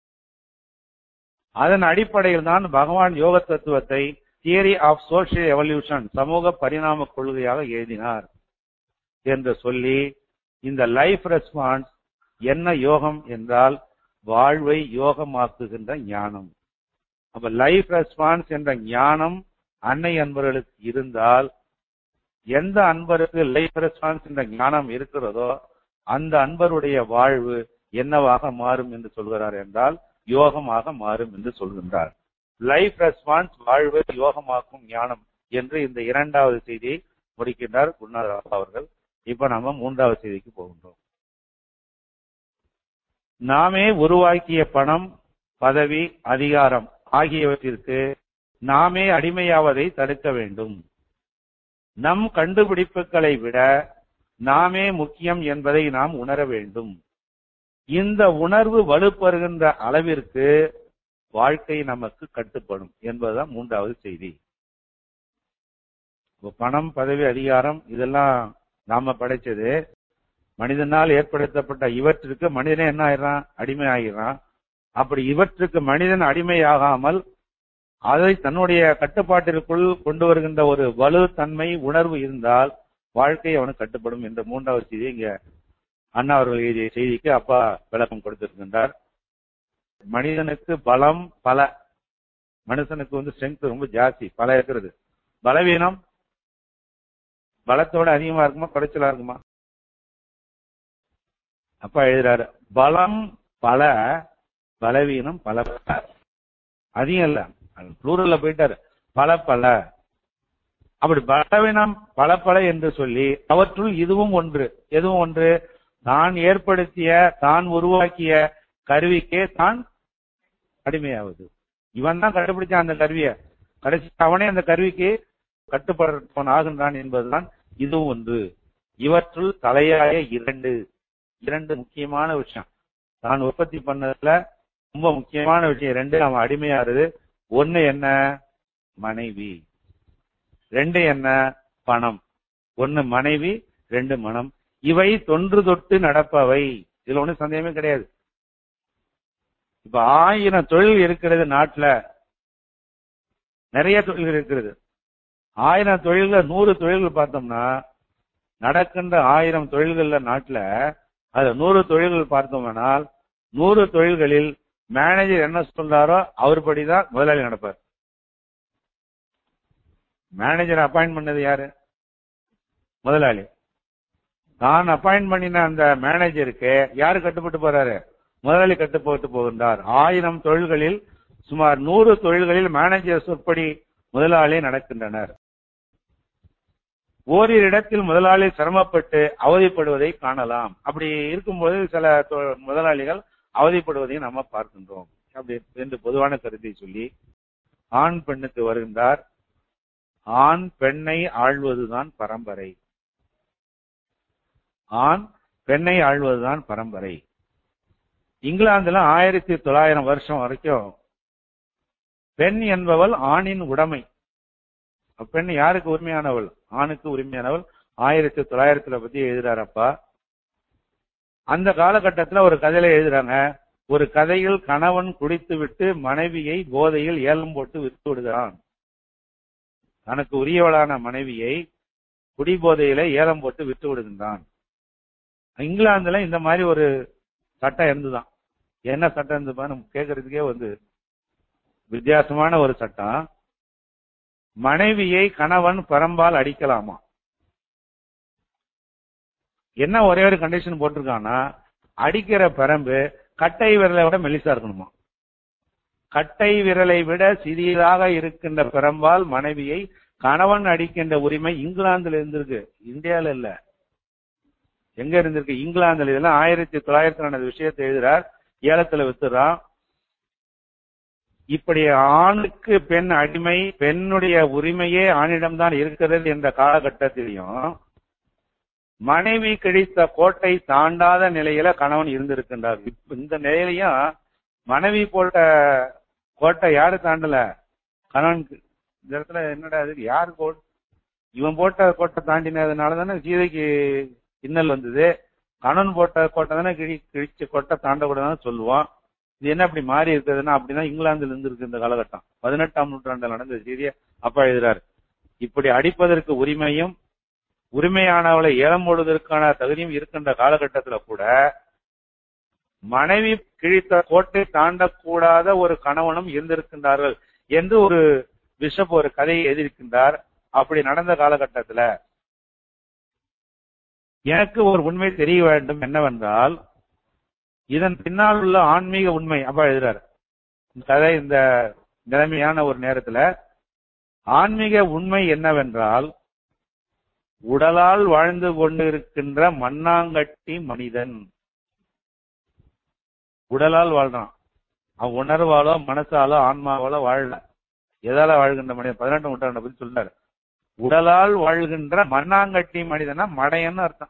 B: அதன் அடிப்படையில் தான் பகவான் யோக தத்துவத்தை தியரி ஆஃப் சோசியல் எவல்யூஷன் சமூக பரிணாம கொள்கையாக எழுதினார் என்று சொல்லி இந்த லைஃப் ரெஸ்பான்ஸ் என்ன யோகம் என்றால் வாழ்வை யோகமாக்குகின்ற ஞானம் அப்ப லைஃப் ரெஸ்பான்ஸ் என்ற ஞானம் அன்னை அன்பர்களுக்கு இருந்தால் எந்த அன்பருக்கு லைஃப் ரெஸ்பான்ஸ் என்ற ஞானம் இருக்கிறதோ அந்த அன்பருடைய வாழ்வு என்னவாக மாறும் என்று சொல்கிறார் என்றால் யோகமாக மாறும் என்று சொல்கின்றார் லைஃப் ரெஸ்பான்ஸ் வாழ்வை யோகமாக்கும் ஞானம் என்று இந்த இரண்டாவது செய்தியை முடிக்கின்றார் குருநாதர் அவர்கள் இப்ப நாம மூன்றாவது செய்திக்கு போகின்றோம் நாமே உருவாக்கிய பணம் பதவி அதிகாரம் ஆகியவற்றிற்கு நாமே அடிமையாவதை தடுக்க வேண்டும் நம் கண்டுபிடிப்புகளை விட நாமே முக்கியம் என்பதை நாம் உணர வேண்டும் இந்த உணர்வு வலுப்பெறுகின்ற அளவிற்கு வாழ்க்கை நமக்கு கட்டுப்படும் என்பதுதான் மூன்றாவது செய்தி பணம் பதவி அதிகாரம் இதெல்லாம் நாம படைச்சது மனிதனால் ஏற்படுத்தப்பட்ட இவற்றிற்கு மனிதனே என்ன ஆயிடுறான் அடிமை ஆகிறான் அப்படி இவற்றுக்கு மனிதன் அடிமையாகாமல் அதை தன்னுடைய கட்டுப்பாட்டிற்குள் கொண்டு வருகின்ற ஒரு வலு தன்மை உணர்வு இருந்தால் வாழ்க்கை அவனுக்கு கட்டுப்படும் என்ற மூன்றாவது செய்தி இங்க அண்ணா அவர்கள் எழுதிய செய்திக்கு அப்பா விளக்கம் கொடுத்திருக்கின்றார் மனிதனுக்கு பலம் பல மனுஷனுக்கு வந்து ஸ்ட்ரென்த் ரொம்ப ஜாஸ்தி பல இருக்கிறது பலவீனம் பலத்தோட அதிகமா இருக்குமா குறைச்சலா இருக்குமா அப்பா எழுதுறாரு பலம் பல பலவீனம் பல பல அதிகம் இல்ல ப்ளூரல்ல போயிட்டாரு பல பல அப்படி பலவீனம் பல பல என்று சொல்லி அவற்றுள் இதுவும் ஒன்று எதுவும் ஒன்று தான் ஏற்படுத்திய தான் உருவாக்கிய கருவிக்கே தான் அடிமையாவது இவன் தான் கண்டுபிடிச்சான் அந்த கருவிய கடைசி அவனே அந்த கருவிக்கு கட்டுப்படுறவன் ஆகின்றான் என்பதுதான் இதுவும் ஒன்று இவற்றுள் தலையாய இரண்டு இரண்டு முக்கியமான விஷயம் தான் உற்பத்தி பண்ணதுல ரொம்ப முக்கியமான விஷயம் ரெண்டு அவன் அடிமையாருது ஒண்ணு என்ன மனைவி ரெண்டு என்ன பணம் ஒண்ணு மனைவி ரெண்டு மனம் இவை தொன்று தொட்டு நடப்பவை இதுல ஒண்ணும் சந்தேகமே கிடையாது இப்ப ஆயிரம் தொழில் இருக்கிறது நாட்டுல நிறைய தொழில்கள் இருக்கிறது ஆயிரம் தொழில்கள் நூறு தொழில்கள் பார்த்தோம்னா நடக்கின்ற ஆயிரம் தொழில்கள்ல நாட்டுல அது நூறு தொழில்கள் பார்த்தோம்னால் நூறு தொழில்களில் மேனேஜர் என்ன சொல்றாரோ அவர் படிதான் முதலாளி நடப்பார் மேனேஜர் அப்பாயிண்ட் பண்ணது யாரு முதலாளி தான் அப்பாயிண்ட் பண்ணின அந்த மேனேஜருக்கு யாரு கட்டுப்பட்டு போறாரு முதலாளி கட்டுப்பட்டு போகின்றார் ஆயிரம் தொழில்களில் சுமார் நூறு தொழில்களில் மேனேஜர் சொற்படி முதலாளி நடக்கின்றனர் ஓரிரு இடத்தில் முதலாளி சிரமப்பட்டு அவதிப்படுவதை காணலாம் அப்படி இருக்கும்போது சில தொ- முதலாளிகள் அவதிப்படுவதையும் நம்ம பார்க்கின்றோம் அப்படி என்று பொதுவான கருத்தை சொல்லி ஆண் பெண்ணுக்கு வருகின்றார் ஆண் பெண்ணை ஆள்வதுதான் பரம்பரை ஆண் பெண்ணை ஆள்வதுதான் பரம்பரை இங்கிலாந்துல ஆயிரத்தி தொள்ளாயிரம் வருஷம் வரைக்கும் பெண் என்பவள் ஆணின் உடைமை அப்ப பெண் யாருக்கு உரிமையானவள் ஆணுக்கு உரிமையானவள் ஆயிரத்தி தொள்ளாயிரத்துல பத்தி எழுதுறாரப்பா அந்த காலகட்டத்துல ஒரு கதையில எழுதுறாங்க ஒரு கதையில் கணவன் குடித்து விட்டு மனைவியை போதையில் ஏலம் போட்டு வித்து விடுகிறான் தனக்கு உரியவளான மனைவியை குடிபோதையில ஏலம் போட்டு விட்டு விடுகின்றான் இங்கிலாந்துல இந்த மாதிரி ஒரு சட்டம் இருந்துதான் என்ன சட்டம் இருந்துப்பா நம்ம கேட்கறதுக்கே வந்து வித்தியாசமான ஒரு சட்டம் மனைவியை கணவன் பரம்பால் அடிக்கலாமா என்ன ஒரே ஒரு கண்டிஷன் போட்டிருக்கான்னா அடிக்கிற பரம்பு கட்டை விரலை விட மெலிசா இருக்கணுமா கட்டை விரலை விட சிறியதாக இருக்கின்ற பெரம்பால் மனைவியை கணவன் அடிக்கின்ற உரிமை இங்கிலாந்துல இருந்திருக்கு இந்தியால இல்ல எங்க இருந்திருக்கு இங்கிலாந்துல இதெல்லாம் ஆயிரத்தி தொள்ளாயிரத்தி நடந்த விஷயத்தை எழுதுறார் ஏலத்துல வித்துறான் இப்படி ஆணுக்கு பெண் அடிமை பெண்ணுடைய உரிமையே ஆணிடம்தான் இருக்கிறது என்ற காலகட்டத்திலையும் மனைவி கிடைத்த கோட்டை தாண்டாத நிலையில கணவன் இருந்திருக்கின்றார் இப்ப இந்த நிலையிலையும் மனைவி போட்ட கோட்டை யாரு தாண்டல கணவனுக்கு இந்த இடத்துல என்னடா இது யாரு கோட் இவன் போட்ட கோட்டை தாண்டினதுனால தானே சீதைக்கு இன்னல் வந்தது கணவன் போட்ட கோட்டை தானே கிழி கிழிச்ச கோட்டை தாண்டக்கூடாதுன்னு சொல்லுவான் இது என்ன இப்படி மாறி இருக்குதுன்னா அப்படிதான் இங்கிலாந்துல இருந்து இருக்கு இந்த காலகட்டம் பதினெட்டாம் நூற்றாண்டுல நடந்த செய்திய அப்பா எழுதுறாரு இப்படி அடிப்பதற்கு உரிமையும் உரிமையானவளை ஏலம் போடுவதற்கான தகுதியும் இருக்கின்ற காலகட்டத்துல கூட மனைவி கிழித்த கோட்டை தாண்டக்கூடாத ஒரு கணவனும் இருந்திருக்கின்றார்கள் என்று ஒரு பிஷப் ஒரு கதையை எழுதியிருக்கின்றார் அப்படி நடந்த காலகட்டத்துல எனக்கு ஒரு உண்மை தெரிய வேண்டும் என்னவென்றால் இதன் பின்னால் உள்ள ஆன்மீக உண்மை அப்ப எழுதுறாரு இந்த கதை இந்த நிலைமையான ஒரு நேரத்துல ஆன்மீக உண்மை என்னவென்றால் உடலால் வாழ்ந்து கொண்டிருக்கின்ற மண்ணாங்கட்டி மனிதன் உடலால் வாழ்றான் அவன் உணர்வாலோ மனசாலோ ஆன்மாவாலோ வாழல எதால வாழ்கின்ற மனிதன் பதினெட்டு நூற்றாண்டை பத்தி சொல்றாரு உடலால் வாழ்கின்ற மண்ணாங்கட்டி மனிதனா மடையன்னு அர்த்தம்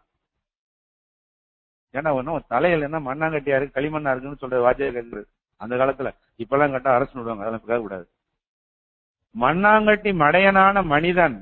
B: ஏன்னா ஒன்னும் தலையில என்ன மண்ணாங்கட்டியா இருக்கு களிமண்ணா இருக்குன்னு சொல்றது வாத்தியார் கேட்கிறது அந்த காலத்துல இப்பெல்லாம் கேட்டா அரசு விடுவாங்க அதெல்லாம் கேட்க கூடாது மண்ணாங்கட்டி மடையனான மனிதன்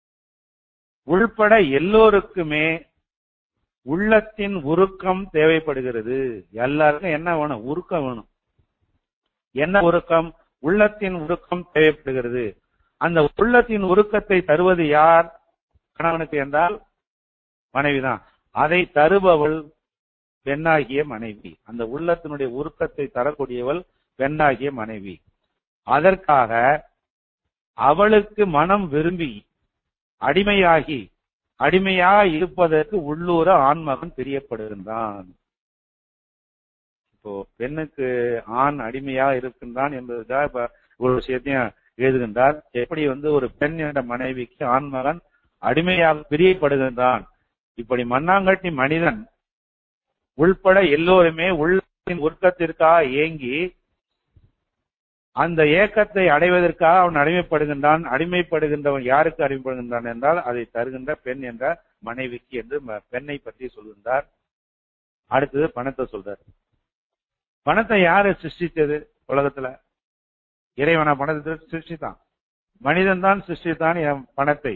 B: உள்பட எல்லோருக்குமே உள்ளத்தின் உருக்கம் தேவைப்படுகிறது எல்லாருக்கும் என்ன வேணும் உருக்கம் வேணும் என்ன உருக்கம் உள்ளத்தின் உருக்கம் தேவைப்படுகிறது அந்த உள்ளத்தின் உருக்கத்தை தருவது யார் கணவனுக்கு என்றால் மனைவிதான் அதை தருபவள் பெண்ணாகிய மனைவி அந்த உள்ளத்தினுடைய உருக்கத்தை தரக்கூடியவள் பெண்ணாகிய மனைவி அதற்காக அவளுக்கு மனம் விரும்பி அடிமையாகி அடிமையாக இருப்பதற்கு உள்ளூர ஆண்மகன் பிரியப்படுகின்றான் இப்போ பெண்ணுக்கு ஆண் அடிமையா இருக்கின்றான் என்பதுக்காக இப்ப ஒரு விஷயத்தையும் எழுதுகின்றார் எப்படி வந்து ஒரு பெண் என்ற மனைவிக்கு ஆண்மகன் அடிமையாக பிரியப்படுகின்றான் இப்படி மண்ணாங்கட்டி மனிதன் உள்பட எல்லோருமே உள்ளத்தின் உருக்கத்திற்காக ஏங்கி அந்த ஏக்கத்தை அடைவதற்காக அவன் அடிமைப்படுகின்றான் அடிமைப்படுகின்றவன் யாருக்கு அடிமைப்படுகின்றான் என்றால் அதை தருகின்ற பெண் என்ற மனைவிக்கு என்று ம- பெண்ணை பற்றி சொல்கின்றார் அடுத்தது பணத்தை சொல்றார் பணத்தை யாரு சிருஷ்டித்தது உலகத்துல இறைவனா பணத்தை சிருஷ்டித்தான் மனிதன் தான் சிருஷ்டித்தான் என் பணத்தை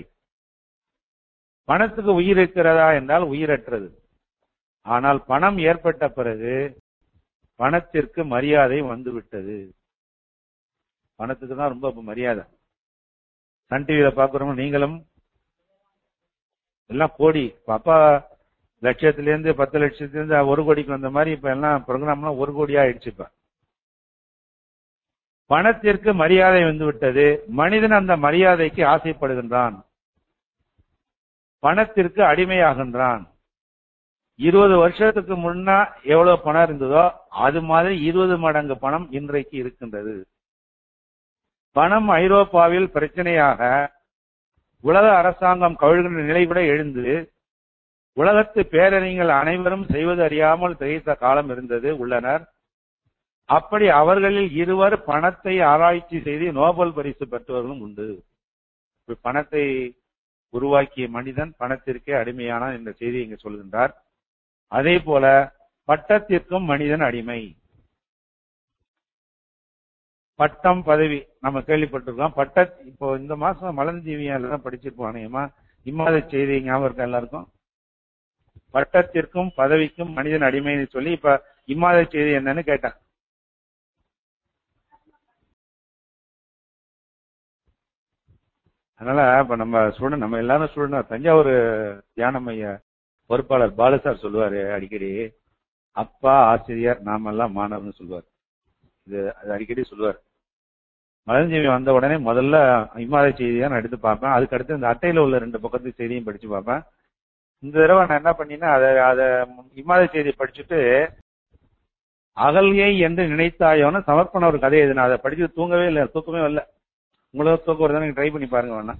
B: பணத்துக்கு உயிர் இருக்கிறதா என்றால் உயிரற்றது ஆனால் பணம் ஏற்பட்ட பிறகு பணத்திற்கு மரியாதை வந்துவிட்டது பணத்துக்கு தான் ரொம்ப இப்ப மரியாதை சன் டிவியில பாக்குறவங்க நீங்களும் எல்லாம் கோடி இப்ப அப்பா லட்சத்துல இருந்து பத்து லட்சத்துல இருந்து ஒரு கோடிக்கு வந்த மாதிரி இப்ப எல்லாம் ப்ரோக்ராம்லாம் ஒரு கோடியா ஆயிடுச்சு இப்ப பணத்திற்கு மரியாதை வந்து விட்டது மனிதன் அந்த மரியாதைக்கு ஆசைப்படுகின்றான் பணத்திற்கு அடிமையாகின்றான் இருபது வருஷத்துக்கு முன்னா எவ்வளவு பணம் இருந்ததோ அது மாதிரி இருபது மடங்கு பணம் இன்றைக்கு இருக்கின்றது பணம் ஐரோப்பாவில் பிரச்சனையாக உலக அரசாங்கம் கவிழ்கின்ற நிலை கூட எழுந்து உலகத்து பேரறிஞர்கள் அனைவரும் செய்வது அறியாமல் திகைத்த காலம் இருந்தது உள்ளனர் அப்படி அவர்களில் இருவர் பணத்தை ஆராய்ச்சி செய்து நோபல் பரிசு பெற்றவர்களும் உண்டு இப்ப பணத்தை உருவாக்கிய மனிதன் பணத்திற்கே அடிமையானான் என்ற செய்தி இங்கு சொல்கின்றார் அதே போல பட்டத்திற்கும் மனிதன் அடிமை பட்டம் பதவி நம்ம கேள்விப்பட்டிருக்கோம் பட்ட இப்போ இந்த மாசம் மலர்ஜீவியம் எல்லாம் படிச்சிருப்போம் அநேகமா இம்மாத செய்தி ஞாபகம் இருக்கா எல்லாருக்கும் பட்டத்திற்கும் பதவிக்கும் மனிதன் அடிமைன்னு சொல்லி இப்ப இம்மாத செய்தி என்னன்னு கேட்டேன் அதனால இப்ப நம்ம ஸ்டூடெண்ட் நம்ம எல்லாரும் ஸ்டூடெண்ட் தஞ்சாவூர் தியான மைய பொறுப்பாளர் பாலு சார் சொல்லுவாரு அடிக்கடி அப்பா ஆசிரியர் நாமெல்லாம் மாணவர்னு சொல்லுவார் இது அது அடிக்கடி சொல்லுவார் மலர்ஜீவி வந்த உடனே முதல்ல இம்மாத செய்தியை நான் எடுத்து பார்ப்பேன் அதுக்கு அடுத்து இந்த அட்டையில உள்ள ரெண்டு பக்கத்து செய்தியும் படிச்சு பார்ப்பேன் இந்த தடவை நான் என்ன பண்ணீங்கன்னா அதை அதை இம்மாத செய்தியை படிச்சுட்டு அகல்யை என்று நினைத்தாயோன்னு சமர்ப்பண ஒரு கதை எழுதின அதை படிச்சு தூங்கவே இல்லை தூக்கமே வரல உங்களுக்கு தூக்கம் வருதா நீங்க ட்ரை பண்ணி பாருங்க வேணா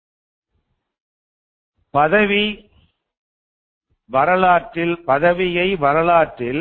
B: பதவி வரலாற்றில் பதவியை வரலாற்றில்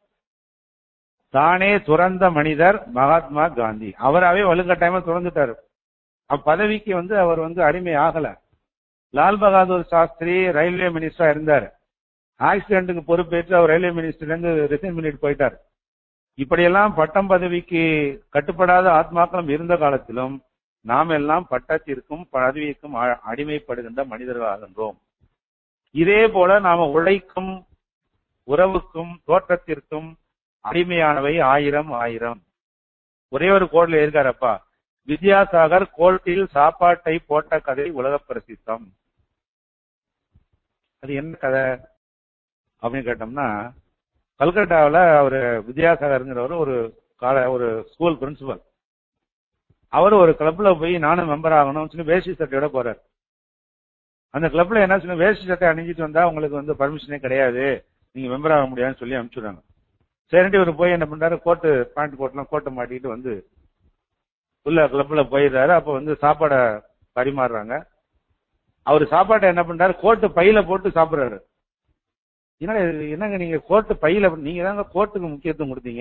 B: தானே துறந்த மனிதர் மகாத்மா காந்தி அவராவே வலுக்கட்டாயமா துறந்துட்டாரு அப்பதவிக்கு வந்து அவர் வந்து அடிமை ஆகல லால் பகதூர் சாஸ்திரி ரயில்வே மினிஸ்டரா இருந்தார் ஆக்சிடென்ட்டுக்கு பொறுப்பேற்று அவர் ரயில்வே மினிஸ்டர்ல இருந்து ரிசைன் பண்ணிட்டு போயிட்டார் இப்படியெல்லாம் பட்டம் பதவிக்கு கட்டுப்படாத ஆத்மாக்களும் இருந்த காலத்திலும் நாம் எல்லாம் பட்டத்திற்கும் பதவிக்கும் அ- அடிமைப்படுகின்ற மனிதர்கள் ஆகின்றோம் இதே போல நாம உழைக்கும் உறவுக்கும் தோற்றத்திற்கும் அடிமையானவை ஆயிரம் ஆயிரம் ஒரே ஒரு கோட்ல இருக்காரப்பா வித்யாசாகர் கோல்ட்டில் சாப்பாட்டை போட்ட கதை உலக பிரசித்தம் அது என்ன கதை அப்படின்னு கேட்டோம்னா கல்கட்டாவில் அவர் வித்யாசாகருங்கிறவர் ஒரு கால ஒரு ஸ்கூல் பிரின்சிபல் அவர் ஒரு கிளப்ல போய் நானும் மெம்பர் ஆகணும்னு சொல்லி வேஷ்டி சட்டையோட போறாரு அந்த கிளப்ல என்ன சொல்லி வேஷ்டி சட்டை அணிஞ்சிட்டு வந்தா உங்களுக்கு வந்து பர்மிஷனே கிடையாது நீங்க மெம்பர் ஆக முடியாதுன்னு சொல்லி அனுப்பிச்சுடுறாங்க சரின்ட்டு இவர் போய் என்ன பண்றாரு கோட்டு பேண்ட் கோட்லாம் கோட்டை மாட்டிட்டு வந்து உள்ள கிளப்ல போயிடுறாரு அப்ப வந்து சாப்பாடை பரிமாறுறாங்க அவர் சாப்பாட்டை என்ன பண்றாரு கோட்டு பையில போட்டு சாப்பிடுறாரு என்னங்க இது- என்னங்க நீங்க கோட்டு பையில நீங்க தாங்க கோட்டுக்கு முக்கியத்துவம் கொடுத்தீங்க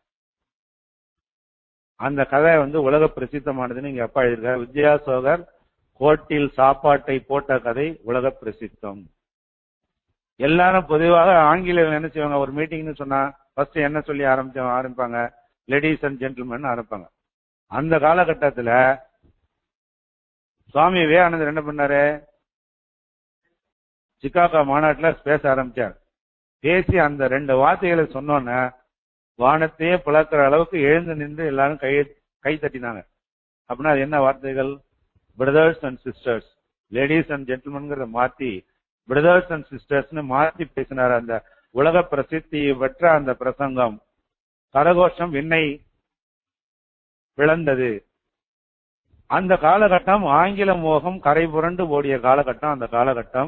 B: அந்த கதை வந்து உலக பிரசித்தமானதுன்னு இங்க அப்பா எழுதியிருக்காரு வித்யாசோகர் கோட்டில் சாப்பாட்டை போட்ட கதை உலக பிரசித்தம் எல்லாரும் பொதுவாக ஆங்கிலேயர்கள் என்ன செய்வாங்க ஒரு மீட்டிங்னு சொன்னா ஃபர்ஸ்ட் என்ன சொல்லி ஆரம்பிச்ச ஆரம்பிப்பாங்க லேடிஸ் அண்ட் ஜென்டில்மேன் ஆரம்பிப்பாங்க அந்த காலகட்டத்துல சுவாமி விவேகானந்தர் என்ன பண்ணாரு சிகாகோ மாநாட்டுல பேச ஆரம்பிச்சார் பேசி அந்த ரெண்டு வார்த்தைகளை சொன்னோன்னே வானத்தையே பிளக்கிற அளவுக்கு எழுந்து நின்று எல்லாரும் கை கை தட்டினாங்க அப்படின்னா அது என்ன வார்த்தைகள் brothers and sisters ladies and ஜென்டில்மன்கிறத மாத்தி பிரதர்ஸ் அண்ட் சிஸ்டர்ஸ்னு மாத்தி பேசினார் அந்த உலக பிரசித்தி பெற்ற அந்த பிரசங்கம் கரகோஷம் விண்ணை பிளந்தது அந்த காலகட்டம் ஆங்கில மோகம் கரை புரண்டு ஓடிய காலகட்டம் அந்த காலகட்டம்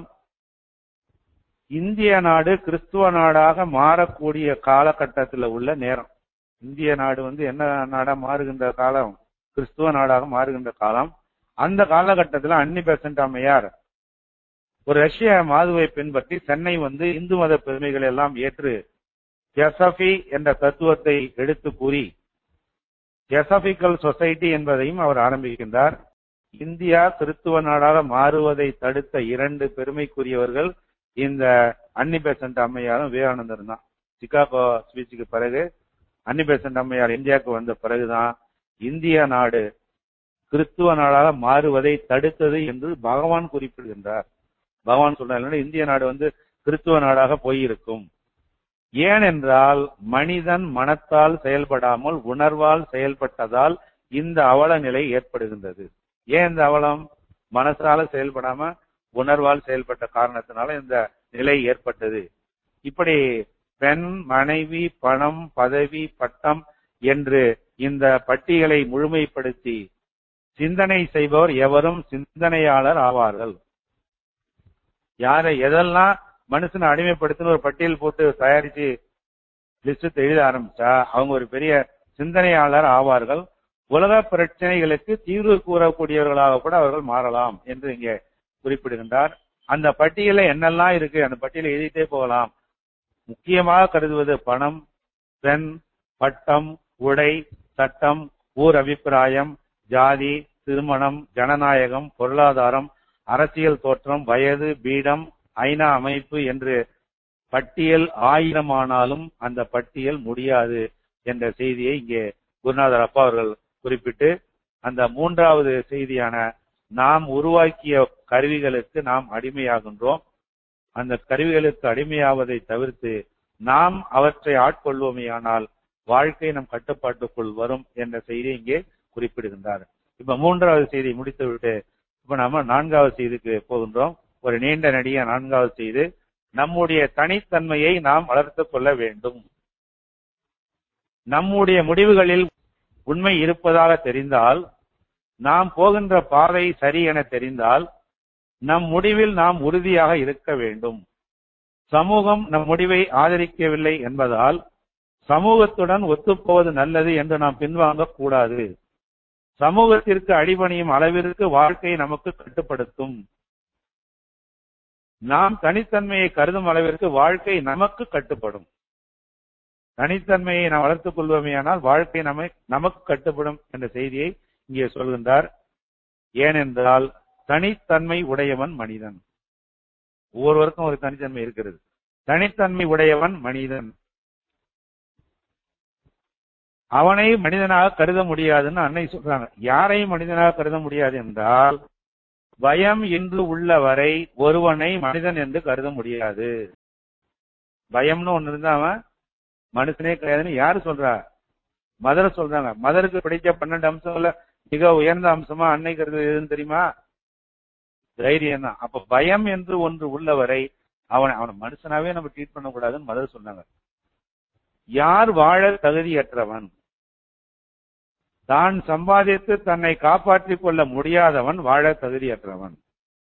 B: இந்திய நாடு கிறிஸ்துவ நாடாக மாறக்கூடிய காலகட்டத்தில் உள்ள நேரம் இந்திய நாடு வந்து என்ன நாடா மாறுகின்ற காலம் கிறிஸ்துவ நாடாக மாறுகின்ற காலம் அந்த காலகட்டத்தில் அன்னி பெசன்ட் அம்மையார் ஒரு ரஷ்ய மாதுவை பின்பற்றி சென்னை வந்து இந்து மத பெருமைகளை எல்லாம் ஏற்று ஜெசபி என்ற தத்துவத்தை எடுத்து கூறி ஜெசபிக்கல் சொசைட்டி என்பதையும் அவர் ஆரம்பிக்கின்றார் இந்தியா கிறிஸ்துவ நாடாக மாறுவதை தடுத்த இரண்டு பெருமைக்குரியவர்கள் இந்த அன்னி பெசன்ட் அம்மையாரும் விவேகானந்தரும் தான் சிகாகோ ஸ்பீச்சுக்கு பிறகு அன்னி பெசன்ட் அம்மையார் இந்தியாவுக்கு வந்த பிறகுதான் இந்திய நாடு கிறிஸ்துவ நாடாக மாறுவதை தடுத்தது என்று பகவான் குறிப்பிடுகின்றார் பகவான் சொல்றாரு இந்திய நாடு வந்து கிறிஸ்துவ நாடாக போயிருக்கும் ஏனென்றால் மனிதன் மனத்தால் செயல்படாமல் உணர்வால் செயல்பட்டதால் இந்த அவல நிலை ஏற்படுகின்றது ஏன் இந்த அவலம் மனசால செயல்படாம உணர்வால் செயல்பட்ட காரணத்தினால இந்த நிலை ஏற்பட்டது இப்படி பெண் மனைவி பணம் பதவி பட்டம் என்று இந்த பட்டியலை முழுமைப்படுத்தி சிந்தனை செய்பவர் எவரும் சிந்தனையாளர் ஆவார்கள் யாரை எதெல்லாம் மனுஷனை அடிமைப்படுத்தின ஒரு பட்டியல் போட்டு தயாரிச்சு லிஸ்ட் எழுத ஆரம்பிச்சா அவங்க ஒரு பெரிய சிந்தனையாளர் ஆவார்கள் உலக பிரச்சனைகளுக்கு தீர்வு கூறக்கூடியவர்களாக கூட அவர்கள் மாறலாம் என்று இங்கே குறிப்பிடுகின்றார் அந்த பட்டியல என்னெல்லாம் இருக்கு அந்த பட்டியலை எழுதிட்டே போகலாம் முக்கியமாக கருதுவது பணம் பெண் பட்டம் உடை சட்டம் ஊர் அபிப்பிராயம் ஜாதி திருமணம் ஜனநாயகம் பொருளாதாரம் அரசியல் தோற்றம் வயது பீடம் ஐநா அமைப்பு என்று பட்டியல் ஆயிரம் ஆனாலும் அந்த பட்டியல் முடியாது என்ற செய்தியை இங்கே குருநாதர் அப்பா அவர்கள் குறிப்பிட்டு அந்த மூன்றாவது செய்தியான நாம் உருவாக்கிய கருவிகளுக்கு நாம் அடிமையாகின்றோம் அந்த கருவிகளுக்கு அடிமையாவதை தவிர்த்து நாம் அவற்றை ஆட்கொள்வோமேயானால் வாழ்க்கை நம் கட்டுப்பாட்டுக்குள் வரும் என்ற செய்தி இங்கே குறிப்பிடுகின்றார் இப்ப மூன்றாவது செய்தி முடித்துவிட்டு இப்ப நம்ம நான்காவது செய்திக்கு போகின்றோம் ஒரு நீண்ட நடிக நான்காவது செய்தி நம்முடைய தனித்தன்மையை நாம் வளர்த்துக் கொள்ள வேண்டும் நம்முடைய முடிவுகளில் உண்மை இருப்பதாக தெரிந்தால் நாம் போகின்ற பாதை சரி என தெரிந்தால் நம் முடிவில் நாம் உறுதியாக இருக்க வேண்டும் சமூகம் நம் முடிவை ஆதரிக்கவில்லை என்பதால் சமூகத்துடன் ஒத்துப்போவது நல்லது என்று நாம் பின்வாங்க கூடாது சமூகத்திற்கு அடிபணியும் அளவிற்கு வாழ்க்கை நமக்கு கட்டுப்படுத்தும் நாம் தனித்தன்மையை கருதும் அளவிற்கு வாழ்க்கை நமக்கு கட்டுப்படும் தனித்தன்மையை நாம் வளர்த்துக் கொள்வோமேயானால் வாழ்க்கை நம்மை நமக்கு கட்டுப்படும் என்ற செய்தியை இங்கே சொல்கின்றார் ஏனென்றால் தனித்தன்மை உடையவன் மனிதன் ஒவ்வொருவருக்கும் ஒரு தனித்தன்மை இருக்கிறது தனித்தன்மை உடையவன் மனிதன் அவனை மனிதனாக கருத முடியாதுன்னு அன்னை சொல்றாங்க யாரையும் மனிதனாக கருத முடியாது என்றால் பயம் என்று உள்ளவரை ஒருவனை மனிதன் என்று கருத முடியாது பயம்னு ஒண்ணு இருந்தா அவன் மனுஷனே கிடையாதுன்னு யாரு சொல்றா மதர் சொல்றாங்க மதருக்கு பிடிச்ச பன்னெண்டு அம்சங்கள்ல மிக உயர்ந்த அம்சமா அன்னை கருது எதுன்னு தெரியுமா தைரியம் தான் அப்ப பயம் என்று ஒன்று உள்ளவரை அவனை அவனை மனுஷனாவே நம்ம ட்ரீட் பண்ணக்கூடாதுன்னு மதர் சொன்னாங்க யார் வாழ தகுதியற்றவன் தான் சம்பாதித்து தன்னை காப்பாற்றிக் கொள்ள முடியாதவன் வாழ தகுதியற்றவன்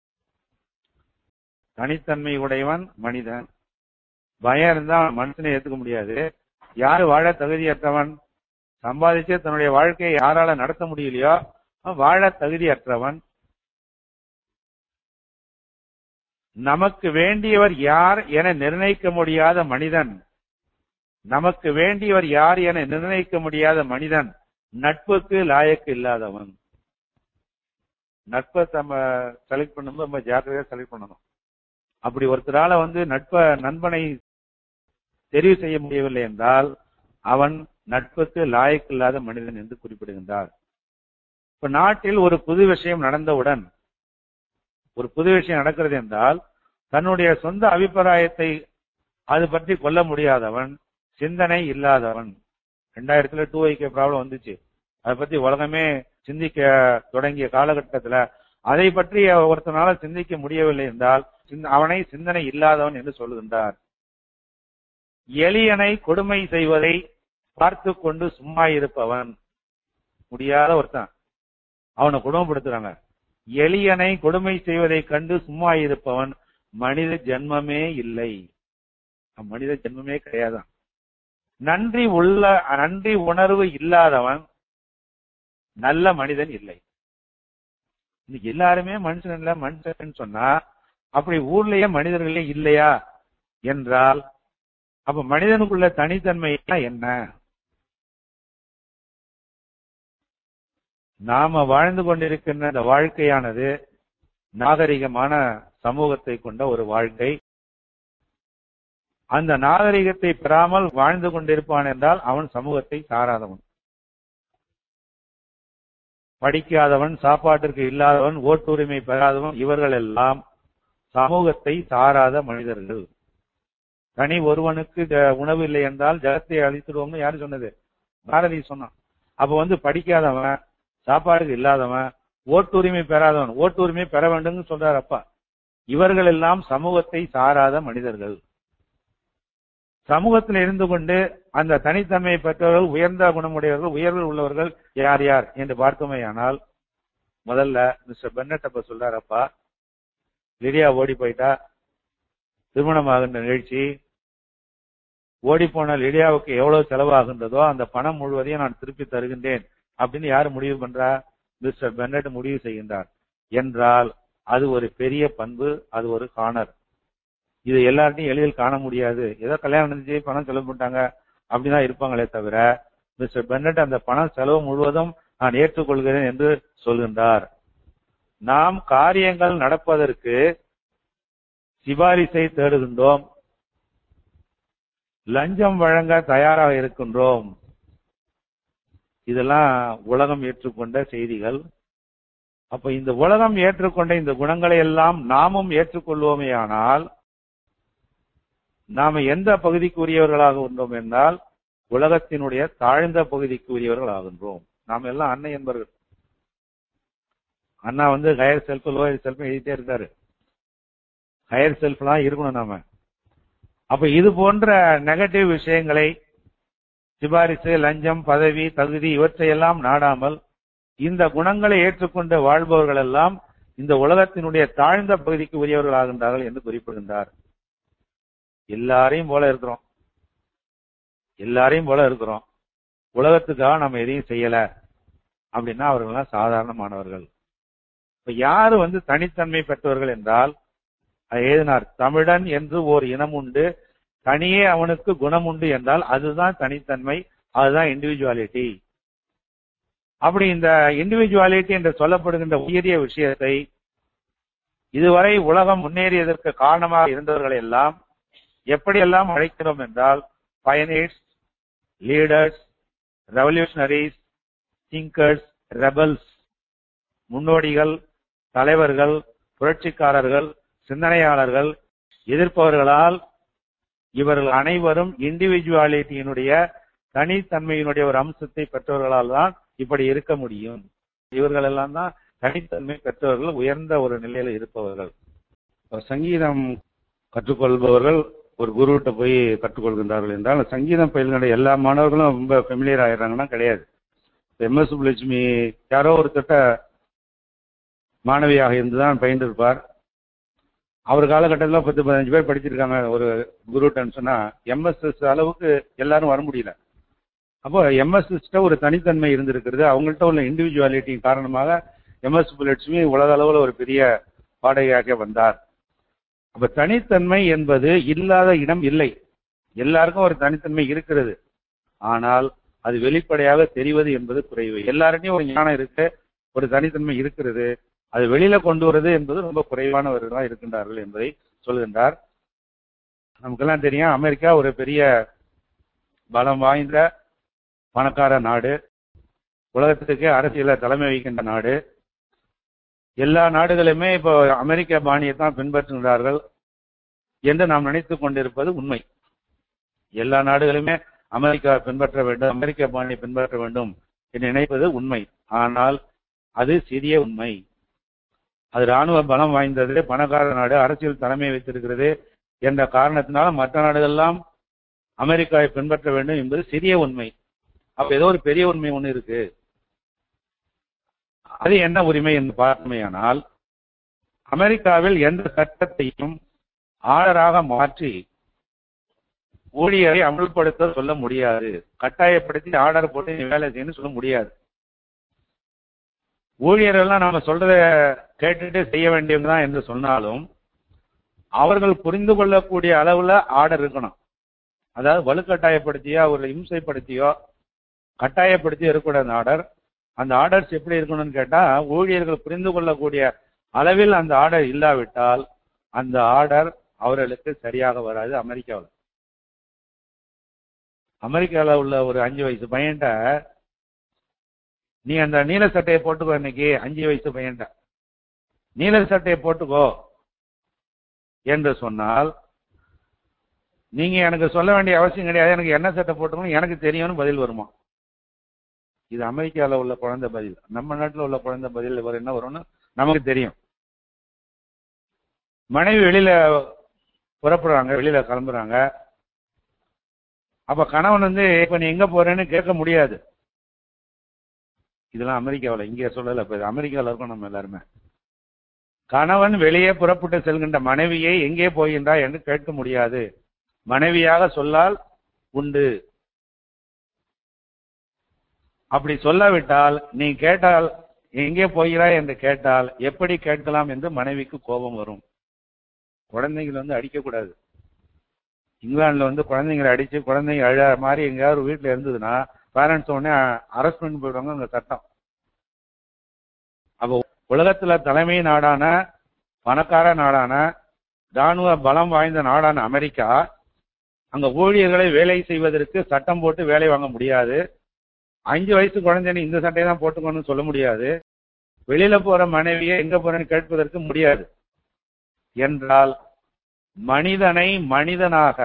B: தனித்தன்மை உடையவன் மனிதன் பயம் இருந்தா அவன் மனுஷனை ஏத்துக்க முடியாது யாரு வாழ தகுதியற்றவன் சம்பாதிச்சு தன்னுடைய வாழ்க்கையை யாரால நடத்த முடியலையோ அவன் வாழ தகுதியற்றவன் நமக்கு வேண்டியவர் யார் என நிர்ணயிக்க முடியாத மனிதன் நமக்கு வேண்டியவர் யார் என நிர்ணயிக்க முடியாத மனிதன் நட்புக்கு லாயக்கு இல்லாதவன் நட்பை நம்ம செலக்ட் பண்ணும்போது நம்ம ஜாக்கிரதையா செலக்ட் பண்ணணும் அப்படி ஒருத்தரால வந்து நட்ப நண்பனை தெரிவு செய்ய முடியவில்லை என்றால் அவன் நட்புக்கு லாயக்கு இல்லாத மனிதன் என்று குறிப்பிடுகின்றார் இப்ப நாட்டில் ஒரு புது விஷயம் நடந்தவுடன் ஒரு புது விஷயம் நடக்கிறது என்றால் தன்னுடைய சொந்த அபிப்பிராயத்தை அது பற்றி கொள்ள முடியாதவன் சிந்தனை இல்லாதவன் ரெண்டாயிரத்துல டூ ஐக்கிய ப்ராப்ளம் வந்துச்சு அதை பத்தி உலகமே சிந்திக்க தொடங்கிய காலகட்டத்துல அதை பற்றி ஒருத்தனால சிந்திக்க முடியவில்லை என்றால் சிந்த- அவனை சிந்தனை இல்லாதவன் என்று சொல்லுகின்றார் எளியனை கொடுமை செய்வதை பார்த்து கொண்டு சும்மா இருப்பவன் முடியாத ஒருத்தன் அவனை கொடுமைப்படுத்துறாங்க எளியனை கொடுமை செய்வதை கண்டு சும்மா இருப்பவன் மனித ஜென்மமே இல்லை அவன் மனித ஜென்மமே கிடையாதான் நன்றி உள்ள நன்றி உணர்வு இல்லாதவன் நல்ல மனிதன் இல்லை இன்னைக்கு எல்லாருமே மனுஷன் இல்ல மனுஷன் சொன்னா அப்படி ஊர்லயே மனிதர்களே இல்லையா என்றால் அப்ப மனிதனுக்குள்ள தனித்தன்மை என்ன நாம வாழ்ந்து கொண்டிருக்கின்ற இந்த வாழ்க்கையானது நாகரிகமான சமூகத்தை கொண்ட ஒரு வாழ்க்கை அந்த நாகரிகத்தை பெறாமல் வாழ்ந்து கொண்டிருப்பான் என்றால் அவன் சமூகத்தை சாராதவன் படிக்காதவன் சாப்பாட்டிற்கு இல்லாதவன் ஓட்டுரிமை பெறாதவன் இவர்கள் எல்லாம் சமூகத்தை சாராத மனிதர்கள் தனி ஒருவனுக்கு ஜ- உணவு இல்லை என்றால் ஜகத்தை அழித்துடுவோம்னு யாரு சொன்னது பாரதி சொன்னான் அப்ப வந்து படிக்காதவன் சாப்பாடுக்கு இல்லாதவன் ஓட்டுரிமை பெறாதவன் ஓட்டுரிமை பெற வேண்டும்னு சொல்றார் அப்பா இவர்கள் எல்லாம் சமூகத்தை சாராத மனிதர்கள் சமூகத்தில் இருந்து கொண்டு அந்த தனித்தன்மையை பெற்றவர்கள் உயர்ந்த குணமுடையவர்கள் உயர்வு உள்ளவர்கள் யார் யார் என்று பார்த்தோமேயானால் முதல்ல மிஸ்டர் பென்னட் அப்ப சொல்றாரப்பா லிடியா ஓடி போயிட்டா திருமணமாகின்ற நிகழ்ச்சி ஓடி போன லிடியாவுக்கு எவ்வளவு செலவாகின்றதோ அந்த பணம் முழுவதையும் நான் திருப்பி தருகின்றேன் அப்படின்னு யாரு முடிவு பண்றா மிஸ்டர் பென்னட் முடிவு செய்கின்றார் என்றால் அது ஒரு பெரிய பண்பு அது ஒரு காணர் இது எல்லார்ட்டையும் எளிதில் காண முடியாது ஏதோ கல்யாணம் நடந்துச்சு பணம் செலவு பண்ணிட்டாங்க அப்படிதான் இருப்பாங்களே தவிர மிஸ்டர் பென்னட் அந்த பணம் செலவு முழுவதும் நான் ஏற்றுக்கொள்கிறேன் என்று சொல்கின்றார் நாம் காரியங்கள் நடப்பதற்கு சிபாரிசை தேடுகின்றோம் லஞ்சம் வழங்க தயாராக இருக்கின்றோம் இதெல்லாம் உலகம் ஏற்றுக்கொண்ட செய்திகள் அப்ப இந்த உலகம் ஏற்றுக்கொண்ட இந்த குணங்களை எல்லாம் நாமும் ஏற்றுக்கொள்வோமேயானால் நாம எந்த பகுதிக்கு உரியவர்களாக உள்ளோம் என்றால் உலகத்தினுடைய தாழ்ந்த பகுதிக்கு உரியவர்கள் ஆகின்றோம் நாம் எல்லாம் அன்னை என்பவர்கள் அண்ணா வந்து ஹையர் செல்ஃப் லோயர் செல்ஃப் எழுதிட்டே இருக்காரு ஹையர் செல்ஃப் எல்லாம் இருக்கணும் நாம அப்ப இது போன்ற நெகட்டிவ் விஷயங்களை சிபாரிசு லஞ்சம் பதவி தகுதி இவற்றையெல்லாம் நாடாமல் இந்த குணங்களை ஏற்றுக்கொண்டு வாழ்பவர்கள் எல்லாம் இந்த உலகத்தினுடைய தாழ்ந்த பகுதிக்கு உரியவர்கள் ஆகின்றார்கள் என்று குறிப்பிடுகின்றார் எல்லாரையும் போல இருக்கிறோம் எல்லாரையும் போல இருக்கிறோம் உலகத்துக்காக நம்ம எதையும் செய்யல அப்படின்னா அவர்கள் எல்லாம் சாதாரணமானவர்கள் இப்ப யாரு வந்து தனித்தன்மை பெற்றவர்கள் என்றால் அது எழுதினார் தமிழன் என்று ஓர் இனம் உண்டு தனியே அவனுக்கு குணம் உண்டு என்றால் அதுதான் தனித்தன்மை அதுதான் இண்டிவிஜுவாலிட்டி அப்படி இந்த இண்டிவிஜுவாலிட்டி என்று சொல்லப்படுகின்ற உயரிய விஷயத்தை இதுவரை உலகம் முன்னேறியதற்கு காரணமாக இருந்தவர்களை எல்லாம் எப்படியெல்லாம் அழைக்கிறோம் என்றால் pioneers leaders revolutionaries thinkers rebels முன்னோடிகள் தலைவர்கள் புரட்சிக்காரர்கள் சிந்தனையாளர்கள் எதிர்ப்பவர்களால் இவர்கள் அனைவரும் இண்டிவிஜுவாலிட்டியினுடைய தனித்தன்மையினுடைய ஒரு அம்சத்தை பெற்றவர்களால் தான் இப்படி இருக்க முடியும் இவர்கள் எல்லாம் தான் தனித்தன்மை பெற்றவர்கள் உயர்ந்த ஒரு நிலையில இருப்பவர்கள் இப்ப சங்கீதம் கற்றுக்கொள்பவர்கள் ஒரு குருவிட்ட போய் கற்றுக்கொள்கின்றார்கள் என்றால் சங்கீதம் பயில்கின்ற எல்லா மாணவர்களும் ரொம்ப ஃபெமிலியர் ஆயிடுறாங்கன்னா கிடையாது எம்எஸ் சுப்புலட்சுமி யாரோ ஒருத்தட்ட மாணவியாக இருந்துதான் பயின்றிருப்பார் அவர் காலகட்டத்தில் பத்து பதினஞ்சு பேர் படிச்சிருக்காங்க ஒரு குருட்டன்னு சொன்னா எம்எஸ்எஸ் அளவுக்கு எல்லாரும் வர முடியல அப்போ எம்எஸ்எஸ்ட ஒரு தனித்தன்மை இருந்திருக்கிறது அவங்கள்ட்ட உள்ள இண்டிவிஜுவாலிட்டி காரணமாக எம்எஸ் சுப்புலட்சுமி உலக அளவில் ஒரு பெரிய பாடகையாக வந்தார் அப்ப தனித்தன்மை என்பது இல்லாத இடம் இல்லை எல்லாருக்கும் ஒரு தனித்தன்மை இருக்கிறது ஆனால் அது வெளிப்படையாக தெரிவது என்பது குறைவு எல்லார்ட்டையும் ஒரு ஞானம் இருக்கு ஒரு தனித்தன்மை இருக்கிறது அது வெளியில கொண்டு வருது என்பது ரொம்ப குறைவானவர்களாக இருக்கின்றார்கள் என்பதை சொல்கின்றார் நமக்கெல்லாம் தெரியும் அமெரிக்கா ஒரு பெரிய பலம் வாய்ந்த பணக்கார நாடு உலகத்துக்கு அரசியல தலைமை வைக்கின்ற நாடு எல்லா நாடுகளுமே இப்போ அமெரிக்க பாணியை தான் பின்பற்றுகிறார்கள் என்று நாம் நினைத்துக் கொண்டிருப்பது உண்மை எல்லா நாடுகளுமே அமெரிக்கா பின்பற்ற வேண்டும் அமெரிக்க பாணியை பின்பற்ற வேண்டும் என்று நினைப்பது உண்மை ஆனால் அது சிறிய உண்மை அது ராணுவ பலம் வாய்ந்தது பணக்கார நாடு அரசியல் தலைமை வைத்திருக்கிறது என்ற காரணத்தினால மற்ற நாடுகள்லாம் அமெரிக்காவை பின்பற்ற வேண்டும் என்பது சிறிய உண்மை அப்ப ஏதோ ஒரு பெரிய உண்மை ஒண்ணு இருக்கு அது என்ன உரிமை என்று பார்த்தமையானால் அமெரிக்காவில் எந்த சட்டத்தையும் ஆர்டராக மாற்றி ஊழியரை அமல்படுத்த சொல்ல முடியாது கட்டாயப்படுத்தி ஆர்டர் போட்டு நீ வேலை செய்யணும்னு சொல்ல முடியாது ஊழியர்கள்லாம் நம்ம சொல்றத கேட்டுட்டு செய்ய வேண்டியவங்க தான் என்று சொன்னாலும் அவர்கள் புரிந்து கொள்ளக்கூடிய அளவுல ஆர்டர் இருக்கணும் அதாவது வலுக்கட்டாயப்படுத்தியோ அவர்களை இம்சைப்படுத்தியோ கட்டாயப்படுத்தி இருக்கக்கூடாது ஆர்டர் அந்த ஆர்டர்ஸ் எப்படி இருக்கணும்னு கேட்டா ஊழியர்கள் புரிந்து கொள்ளக்கூடிய அளவில் அந்த ஆர்டர் இல்லாவிட்டால் அந்த ஆர்டர் அவர்களுக்கு சரியாக வராது அமெரிக்காவில் அமெரிக்காவில் உள்ள ஒரு அஞ்சு வயசு பையன்ட்ட நீ அந்த நீல சட்டையை போட்டுக்கோ இன்னைக்கு அஞ்சு வயசு பையன்ட்ட நீல சட்டையை போட்டுக்கோ என்று சொன்னால் நீங்க எனக்கு சொல்ல வேண்டிய அவசியம் கிடையாது எனக்கு என்ன சட்டை போட்டுக்கணும் எனக்கு தெரியும்னு பதில் வருமா இது அமெரிக்காவில் உள்ள குழந்தை பதில் நம்ம நாட்டில் உள்ள குழந்தை பதில் வரும் என்ன வரும்னு நமக்கு தெரியும் மனைவி வெளியில புறப்படுறாங்க வெளியில கிளம்புறாங்க அப்ப கணவன் வந்து இப்ப நீ எங்க போறேன்னு கேட்க முடியாது இதெல்லாம் அமெரிக்காவில் இங்கே சொல்லல இப்ப இது அமெரிக்காவில் இருக்கோம் நம்ம எல்லாருமே கணவன் வெளியே புறப்பட்டு செல்கின்ற மனைவியை எங்கே போகின்றா என்று கேட்க முடியாது மனைவியாக சொல்லால் உண்டு அப்படி சொல்லாவிட்டால் நீ கேட்டால் எங்கே போகிறாய் என்று கேட்டால் எப்படி கேட்கலாம் என்று மனைவிக்கு கோபம் வரும் குழந்தைகள் வந்து அடிக்கக்கூடாது இங்கிலாந்துல வந்து குழந்தைங்களை அடிச்சு குழந்தைங்க அழ மாதிரி எங்கேயாவது வீட்டுல இருந்ததுன்னா பேரண்ட்ஸ் உடனே அரெஸ்ட் பண்ணி போயிடுவாங்க அந்த சட்டம் அப்போ உலகத்துல தலைமை நாடான பணக்கார நாடான ராணுவ பலம் வாய்ந்த நாடான அமெரிக்கா அங்க ஊழியர்களை வேலை செய்வதற்கு சட்டம் போட்டு வேலை வாங்க முடியாது அஞ்சு வயசு குழந்தைன்னு இந்த சட்டையை தான் போட்டுக்கணும்னு சொல்ல முடியாது வெளியில போற மனைவியை எங்க போறேன்னு கேட்பதற்கு முடியாது என்றால் மனிதனை மனிதனாக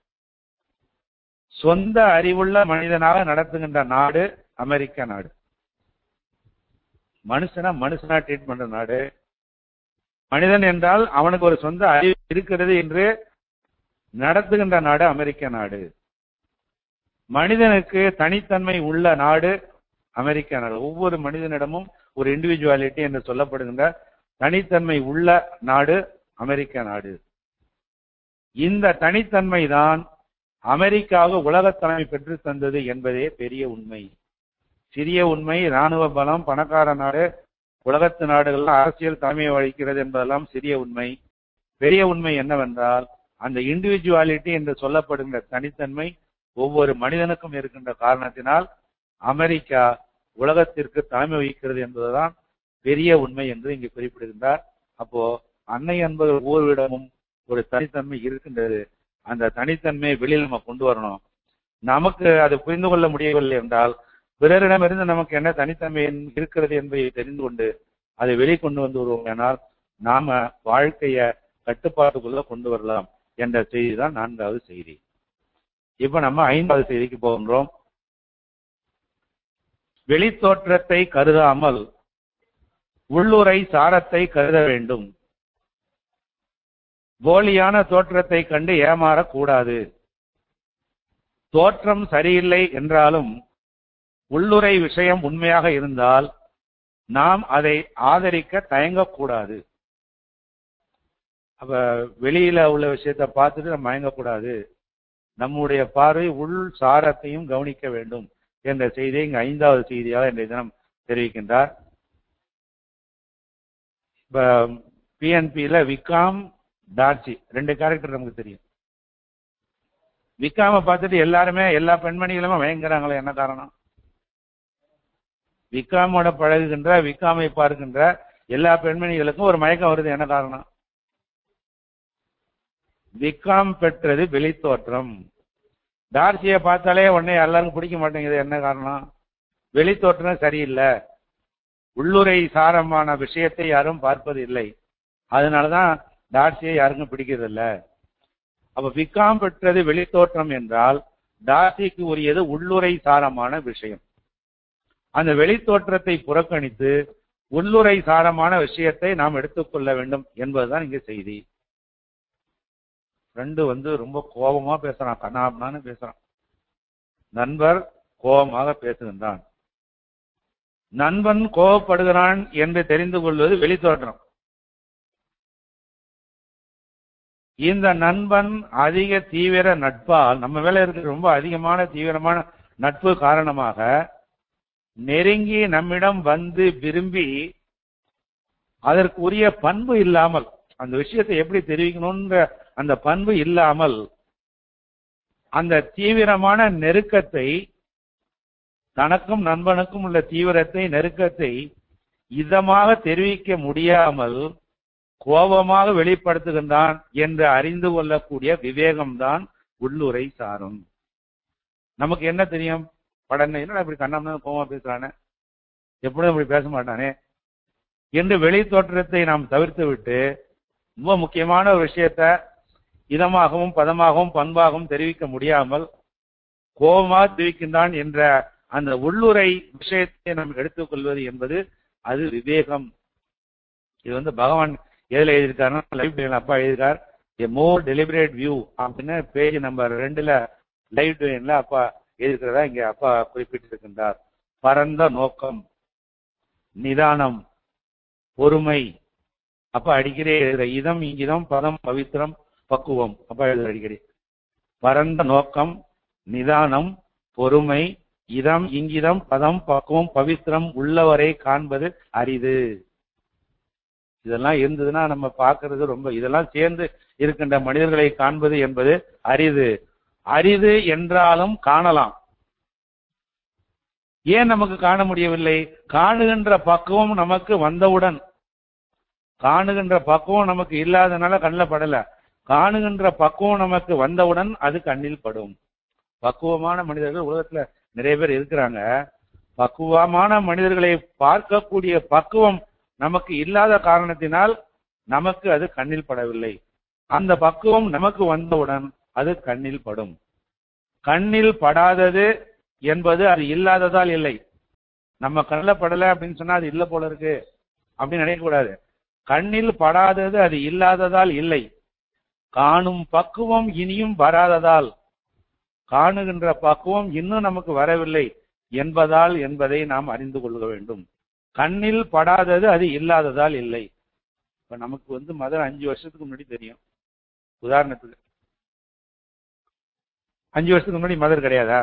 B: சொந்த அறிவுள்ள மனிதனாக நடத்துகின்ற நாடு அமெரிக்க நாடு மனுஷனா மனுஷனா ட்ரீட் பண்ற நாடு மனிதன் என்றால் அவனுக்கு ஒரு சொந்த அறிவு இருக்கிறது என்று நடத்துகின்ற நாடு அமெரிக்க நாடு மனிதனுக்கு தனித்தன்மை உள்ள நாடு அமெரிக்க நாடு ஒவ்வொரு மனிதனிடமும் ஒரு இண்டிவிஜுவாலிட்டி என்று சொல்லப்படுகின்ற தனித்தன்மை உள்ள நாடு அமெரிக்க நாடு இந்த தனித்தன்மை தான் அமெரிக்காவுக்கு உலகத் தலைமை பெற்று தந்தது என்பதே பெரிய உண்மை சிறிய உண்மை ராணுவ பலம் பணக்கார நாடு உலகத்து நாடுகள் அரசியல் தலைமையை வகிக்கிறது என்பதெல்லாம் சிறிய உண்மை பெரிய உண்மை என்னவென்றால் அந்த இண்டிவிஜுவாலிட்டி என்று சொல்லப்படுகின்ற தனித்தன்மை ஒவ்வொரு மனிதனுக்கும் இருக்கின்ற காரணத்தினால் அமெரிக்கா உலகத்திற்கு தலைமை வகிக்கிறது என்பதுதான் பெரிய உண்மை என்று இங்கு குறிப்பிடுகின்றார் அப்போ அன்னை என்பது ஒவ்வொருவிடமும் ஒரு தனித்தன்மை இருக்கின்றது அந்த தனித்தன்மையை வெளியில் நம்ம கொண்டு வரணும் நமக்கு அது புரிந்து கொள்ள முடியவில்லை என்றால் பிறரிடமிருந்து நமக்கு என்ன தனித்தன்மை இருக்கிறது என்பதை தெரிந்து கொண்டு அதை வெளிக்கொண்டு வந்து வருவோம் ஆனால் நாம வாழ்க்கைய கட்டுப்பாட்டுக்குள்ள கொண்டு வரலாம் என்ற செய்தி தான் நான்காவது செய்தி இப்ப நம்ம ஐந்தாவது செய்திக்கு போகின்றோம் வெளித்தோற்றத்தை கருதாமல் உள்ளுரை சாரத்தை கருத வேண்டும் போலியான தோற்றத்தை கண்டு ஏமாறக்கூடாது தோற்றம் சரியில்லை என்றாலும் உள்ளுரை விஷயம் உண்மையாக இருந்தால் நாம் அதை ஆதரிக்க தயங்கக்கூடாது அப்ப வெளியில உள்ள விஷயத்தை பார்த்துட்டு நம்ம மயங்கக்கூடாது நம்முடைய பார்வை உள் சாரத்தையும் கவனிக்க வேண்டும் என்ற செய்தியை இங்கு ஐந்தாவது செய்தியாக இன்றைய தினம் தெரிவிக்கின்றார் இப்ப பிஎன்பியில விகாம் டார்ச்சி ரெண்டு கேரக்டர் நமக்கு தெரியும் விகாம பார்த்துட்டு எல்லாருமே எல்லா பெண்மணிகளுமே மயங்குறாங்களே என்ன காரணம் விகாமோட பழகுகின்ற விகாமை பார்க்கின்ற எல்லா பெண்மணிகளுக்கும் ஒரு மயக்கம் வருது என்ன காரணம் விகாம் பெற்றது வெளித்தோற்றம் டார்சியை பார்த்தாலே உடனே எல்லாருக்கும் பிடிக்க மாட்டேங்குது என்ன காரணம் வெளித்தோற்றம் சரியில்லை உள்ளுரை சாரமான விஷயத்தை யாரும் பார்ப்பது இல்லை அதனாலதான் டார்சியை யாருக்கும் பிடிக்கிறது இல்ல அப்ப விகாம் பெற்றது வெளித்தோற்றம் என்றால் டார்சிக்கு உரியது உள்ளுரை சாரமான விஷயம் அந்த வெளித்தோற்றத்தை புறக்கணித்து உள்ளுரை சாரமான விஷயத்தை நாம் எடுத்துக்கொள்ள வேண்டும் என்பதுதான் இங்க செய்தி ஃப்ரெண்டு வந்து ரொம்ப கோபமா பேசுறான் கண்ணாப்னான்னு பேசுறான் நண்பர் கோபமாக பேசுகின்றான் நண்பன் கோபப்படுகிறான் என்று தெரிந்து கொள்வது வெளித்தோற்றம் இந்த நண்பன் அதிக தீவிர நட்பால் நம்ம மேல இருக்கிற ரொம்ப அதிகமான தீவிரமான நட்பு காரணமாக நெருங்கி நம்மிடம் வந்து விரும்பி அதற்கு உரிய பண்பு இல்லாமல் அந்த விஷயத்தை எப்படி தெரிவிக்கணும்ன்ற அந்த பண்பு இல்லாமல் அந்த தீவிரமான நெருக்கத்தை தனக்கும் நண்பனுக்கும் உள்ள தீவிரத்தை நெருக்கத்தை இதமாக தெரிவிக்க முடியாமல் கோபமாக வெளிப்படுத்துகின்றான் என்று அறிந்து கொள்ளக்கூடிய விவேகம்தான் உள்ளுரை சாரும் நமக்கு என்ன தெரியும் படங்க என்னடா இப்படி கண்ணாம கோபமா பேசுறானே எப்படியும் இப்படி பேச மாட்டானே என்று வெளி தோற்றத்தை நாம் தவிர்த்து விட்டு ரொம்ப முக்கியமான ஒரு விஷயத்த இதமாகவும் பதமாகவும் பண்பாகவும் தெரிவிக்க முடியாமல் கோபமாக தெரிவிக்கின்றான் என்ற அந்த உள்ளுரை விஷயத்தை நாம் எடுத்துக்கொள்வது என்பது அது விவேகம் இது வந்து பகவான் எதுல எழுதியிருக்காருன்னா லைவ் டேல அப்பா எழுதியிருக்கார் ஏ மோர் டெலிபரேட் வியூ அப்படின்னு பேஜ் நம்பர் ரெண்டுல லைவ் டேன்ல அப்பா எழுதியிருக்கிறதா இங்க அப்பா குறிப்பிட்டிருக்கின்றார் பரந்த நோக்கம் நிதானம் பொறுமை அப்ப அடிக்கடி எழுதுற இதம் இங்கிதம் பதம் பவித்திரம் பக்குவம் அப்பா எழுதுற அடிக்கடி பரந்த நோக்கம் நிதானம் பொறுமை இதம் இங்கிதம் பதம் பக்குவம் பவித்திரம் உள்ளவரை காண்பது அரிது இதெல்லாம் இருந்ததுன்னா நம்ம பார்க்கிறது ரொம்ப இதெல்லாம் சேர்ந்து இருக்கின்ற மனிதர்களை காண்பது என்பது அரிது அரிது என்றாலும் காணலாம் ஏன் நமக்கு காண முடியவில்லை காணுகின்ற பக்குவம் நமக்கு வந்தவுடன் காணுகின்ற பக்குவம் நமக்கு இல்லாதனால கண்ணில் படல காணுகின்ற பக்குவம் நமக்கு வந்தவுடன் அது கண்ணில் படும் பக்குவமான மனிதர்கள் உலகத்துல நிறைய பேர் இருக்கிறாங்க பக்குவமான மனிதர்களை பார்க்கக்கூடிய பக்குவம் நமக்கு இல்லாத காரணத்தினால் நமக்கு அது கண்ணில் படவில்லை அந்த பக்குவம் நமக்கு வந்தவுடன் அது கண்ணில் படும் கண்ணில் படாதது என்பது அது இல்லாததால் இல்லை நம்ம கண்ணில் படல அப்படின்னு சொன்னா அது இல்ல போல இருக்கு அப்படின்னு நினைக்கக்கூடாது கண்ணில் படாதது அது இல்லாததால் இல்லை காணும் பக்குவம் இனியும் வராததால் காணுகின்ற பக்குவம் இன்னும் நமக்கு வரவில்லை என்பதால் என்பதை நாம் அறிந்து கொள்ள வேண்டும் கண்ணில் படாதது அது இல்லாததால் இல்லை இப்ப நமக்கு வந்து மதர் அஞ்சு வருஷத்துக்கு முன்னாடி தெரியும் உதாரணத்துக்கு அஞ்சு வருஷத்துக்கு முன்னாடி மதர் கிடையாதா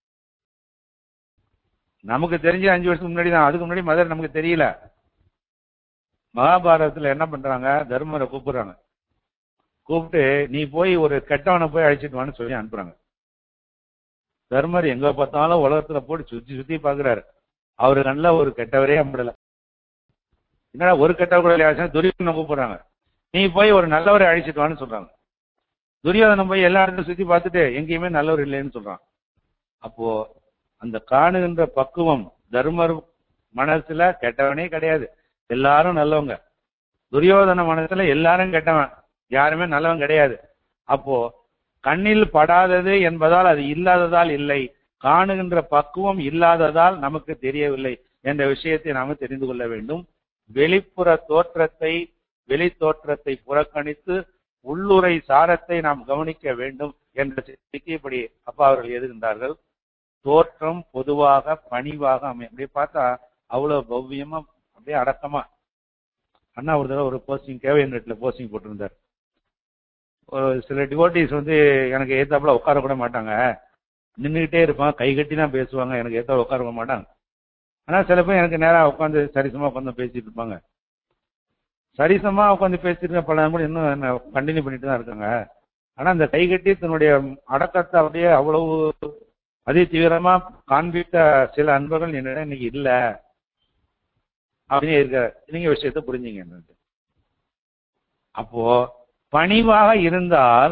B: நமக்கு தெரிஞ்ச அஞ்சு வருஷத்துக்கு முன்னாடி தான் அதுக்கு முன்னாடி மதர் நமக்கு தெரியல மகாபாரதத்துல என்ன பண்றாங்க தர்மரை கூப்பிடுறாங்க கூப்பிட்டு நீ போய் ஒரு கெட்டவனை போய் அழைச்சிட்டு வான்னு சொல்லி அனுப்புறாங்க தர்மர் எங்க பார்த்தாலும் உலகத்துல போட்டு சுத்தி சுத்தி பாக்குறாரு அவரு நல்ல ஒரு கெட்டவரே அம்பிடல என்னடா ஒரு கெட்டவர் கூட இல்லையா துரியோதனை கூப்பிடுறாங்க நீ போய் ஒரு நல்லவரை அழைச்சிட்டு வான்னு சொல்றாங்க துரியோதனம் போய் எல்லா இடத்தையும் சுத்தி பார்த்துட்டு எங்கேயுமே நல்லவர் இல்லைன்னு சொல்றான் அப்போ அந்த காணுகின்ற பக்குவம் தர்மர் மனசுல கெட்டவனே கிடையாது எல்லாரும் நல்லவங்க துரியோதன மனசுல எல்லாரும் கெட்டவன் யாருமே நல்லவன் கிடையாது அப்போ கண்ணில் படாதது என்பதால் அது இல்லாததால் இல்லை காணுகின்ற பக்குவம் இல்லாததால் நமக்கு தெரியவில்லை என்ற விஷயத்தை நாம தெரிந்து கொள்ள வேண்டும் வெளிப்புற தோற்றத்தை வெளி தோற்றத்தை புறக்கணித்து உள்ளுரை சாரத்தை நாம் கவனிக்க வேண்டும் என்ற செய்திக்கு இப்படி அப்பா அவர்கள் எழுதுகின்றார்கள் தோற்றம் பொதுவாக பணிவாக அமையும் அப்படியே பார்த்தா அவ்வளவு பவ்யமா அப்படியே அடக்கமா அண்ணா ஒரு தடவை ஒரு போஸ்டிங் கேவியன் நெட்ல போஸ்டிங் போட்டிருந்தார் ஒரு சில டிவோட்டிஸ் வந்து எனக்கு ஏத்தாப்புல உட்கார கூட மாட்டாங்க நின்றுகிட்டே இருப்பாங்க கை கட்டி தான் பேசுவாங்க எனக்கு ஏத்த உட்கார விட மாட்டாங்க ஆனா சில பேர் எனக்கு நேரா உட்காந்து சரிசமா உட்காந்து பேசிட்டு இருப்பாங்க சரிசமா உட்காந்து பேசிட்டு இருக்க பல கூட இன்னும் கண்டினியூ பண்ணிட்டு தான் இருக்காங்க ஆனா அந்த கை கட்டி தன்னுடைய அடக்கத்தை அப்படியே அவ்வளவு அதே தீவிரமா காண்பித்த சில அன்பர்கள் என்னிடம் இன்னைக்கு இல்ல அப்படின்னு இருக்க நீங்க விஷயத்த புரிஞ்சுங்க என்னது அப்போ பணிவாக இருந்தால்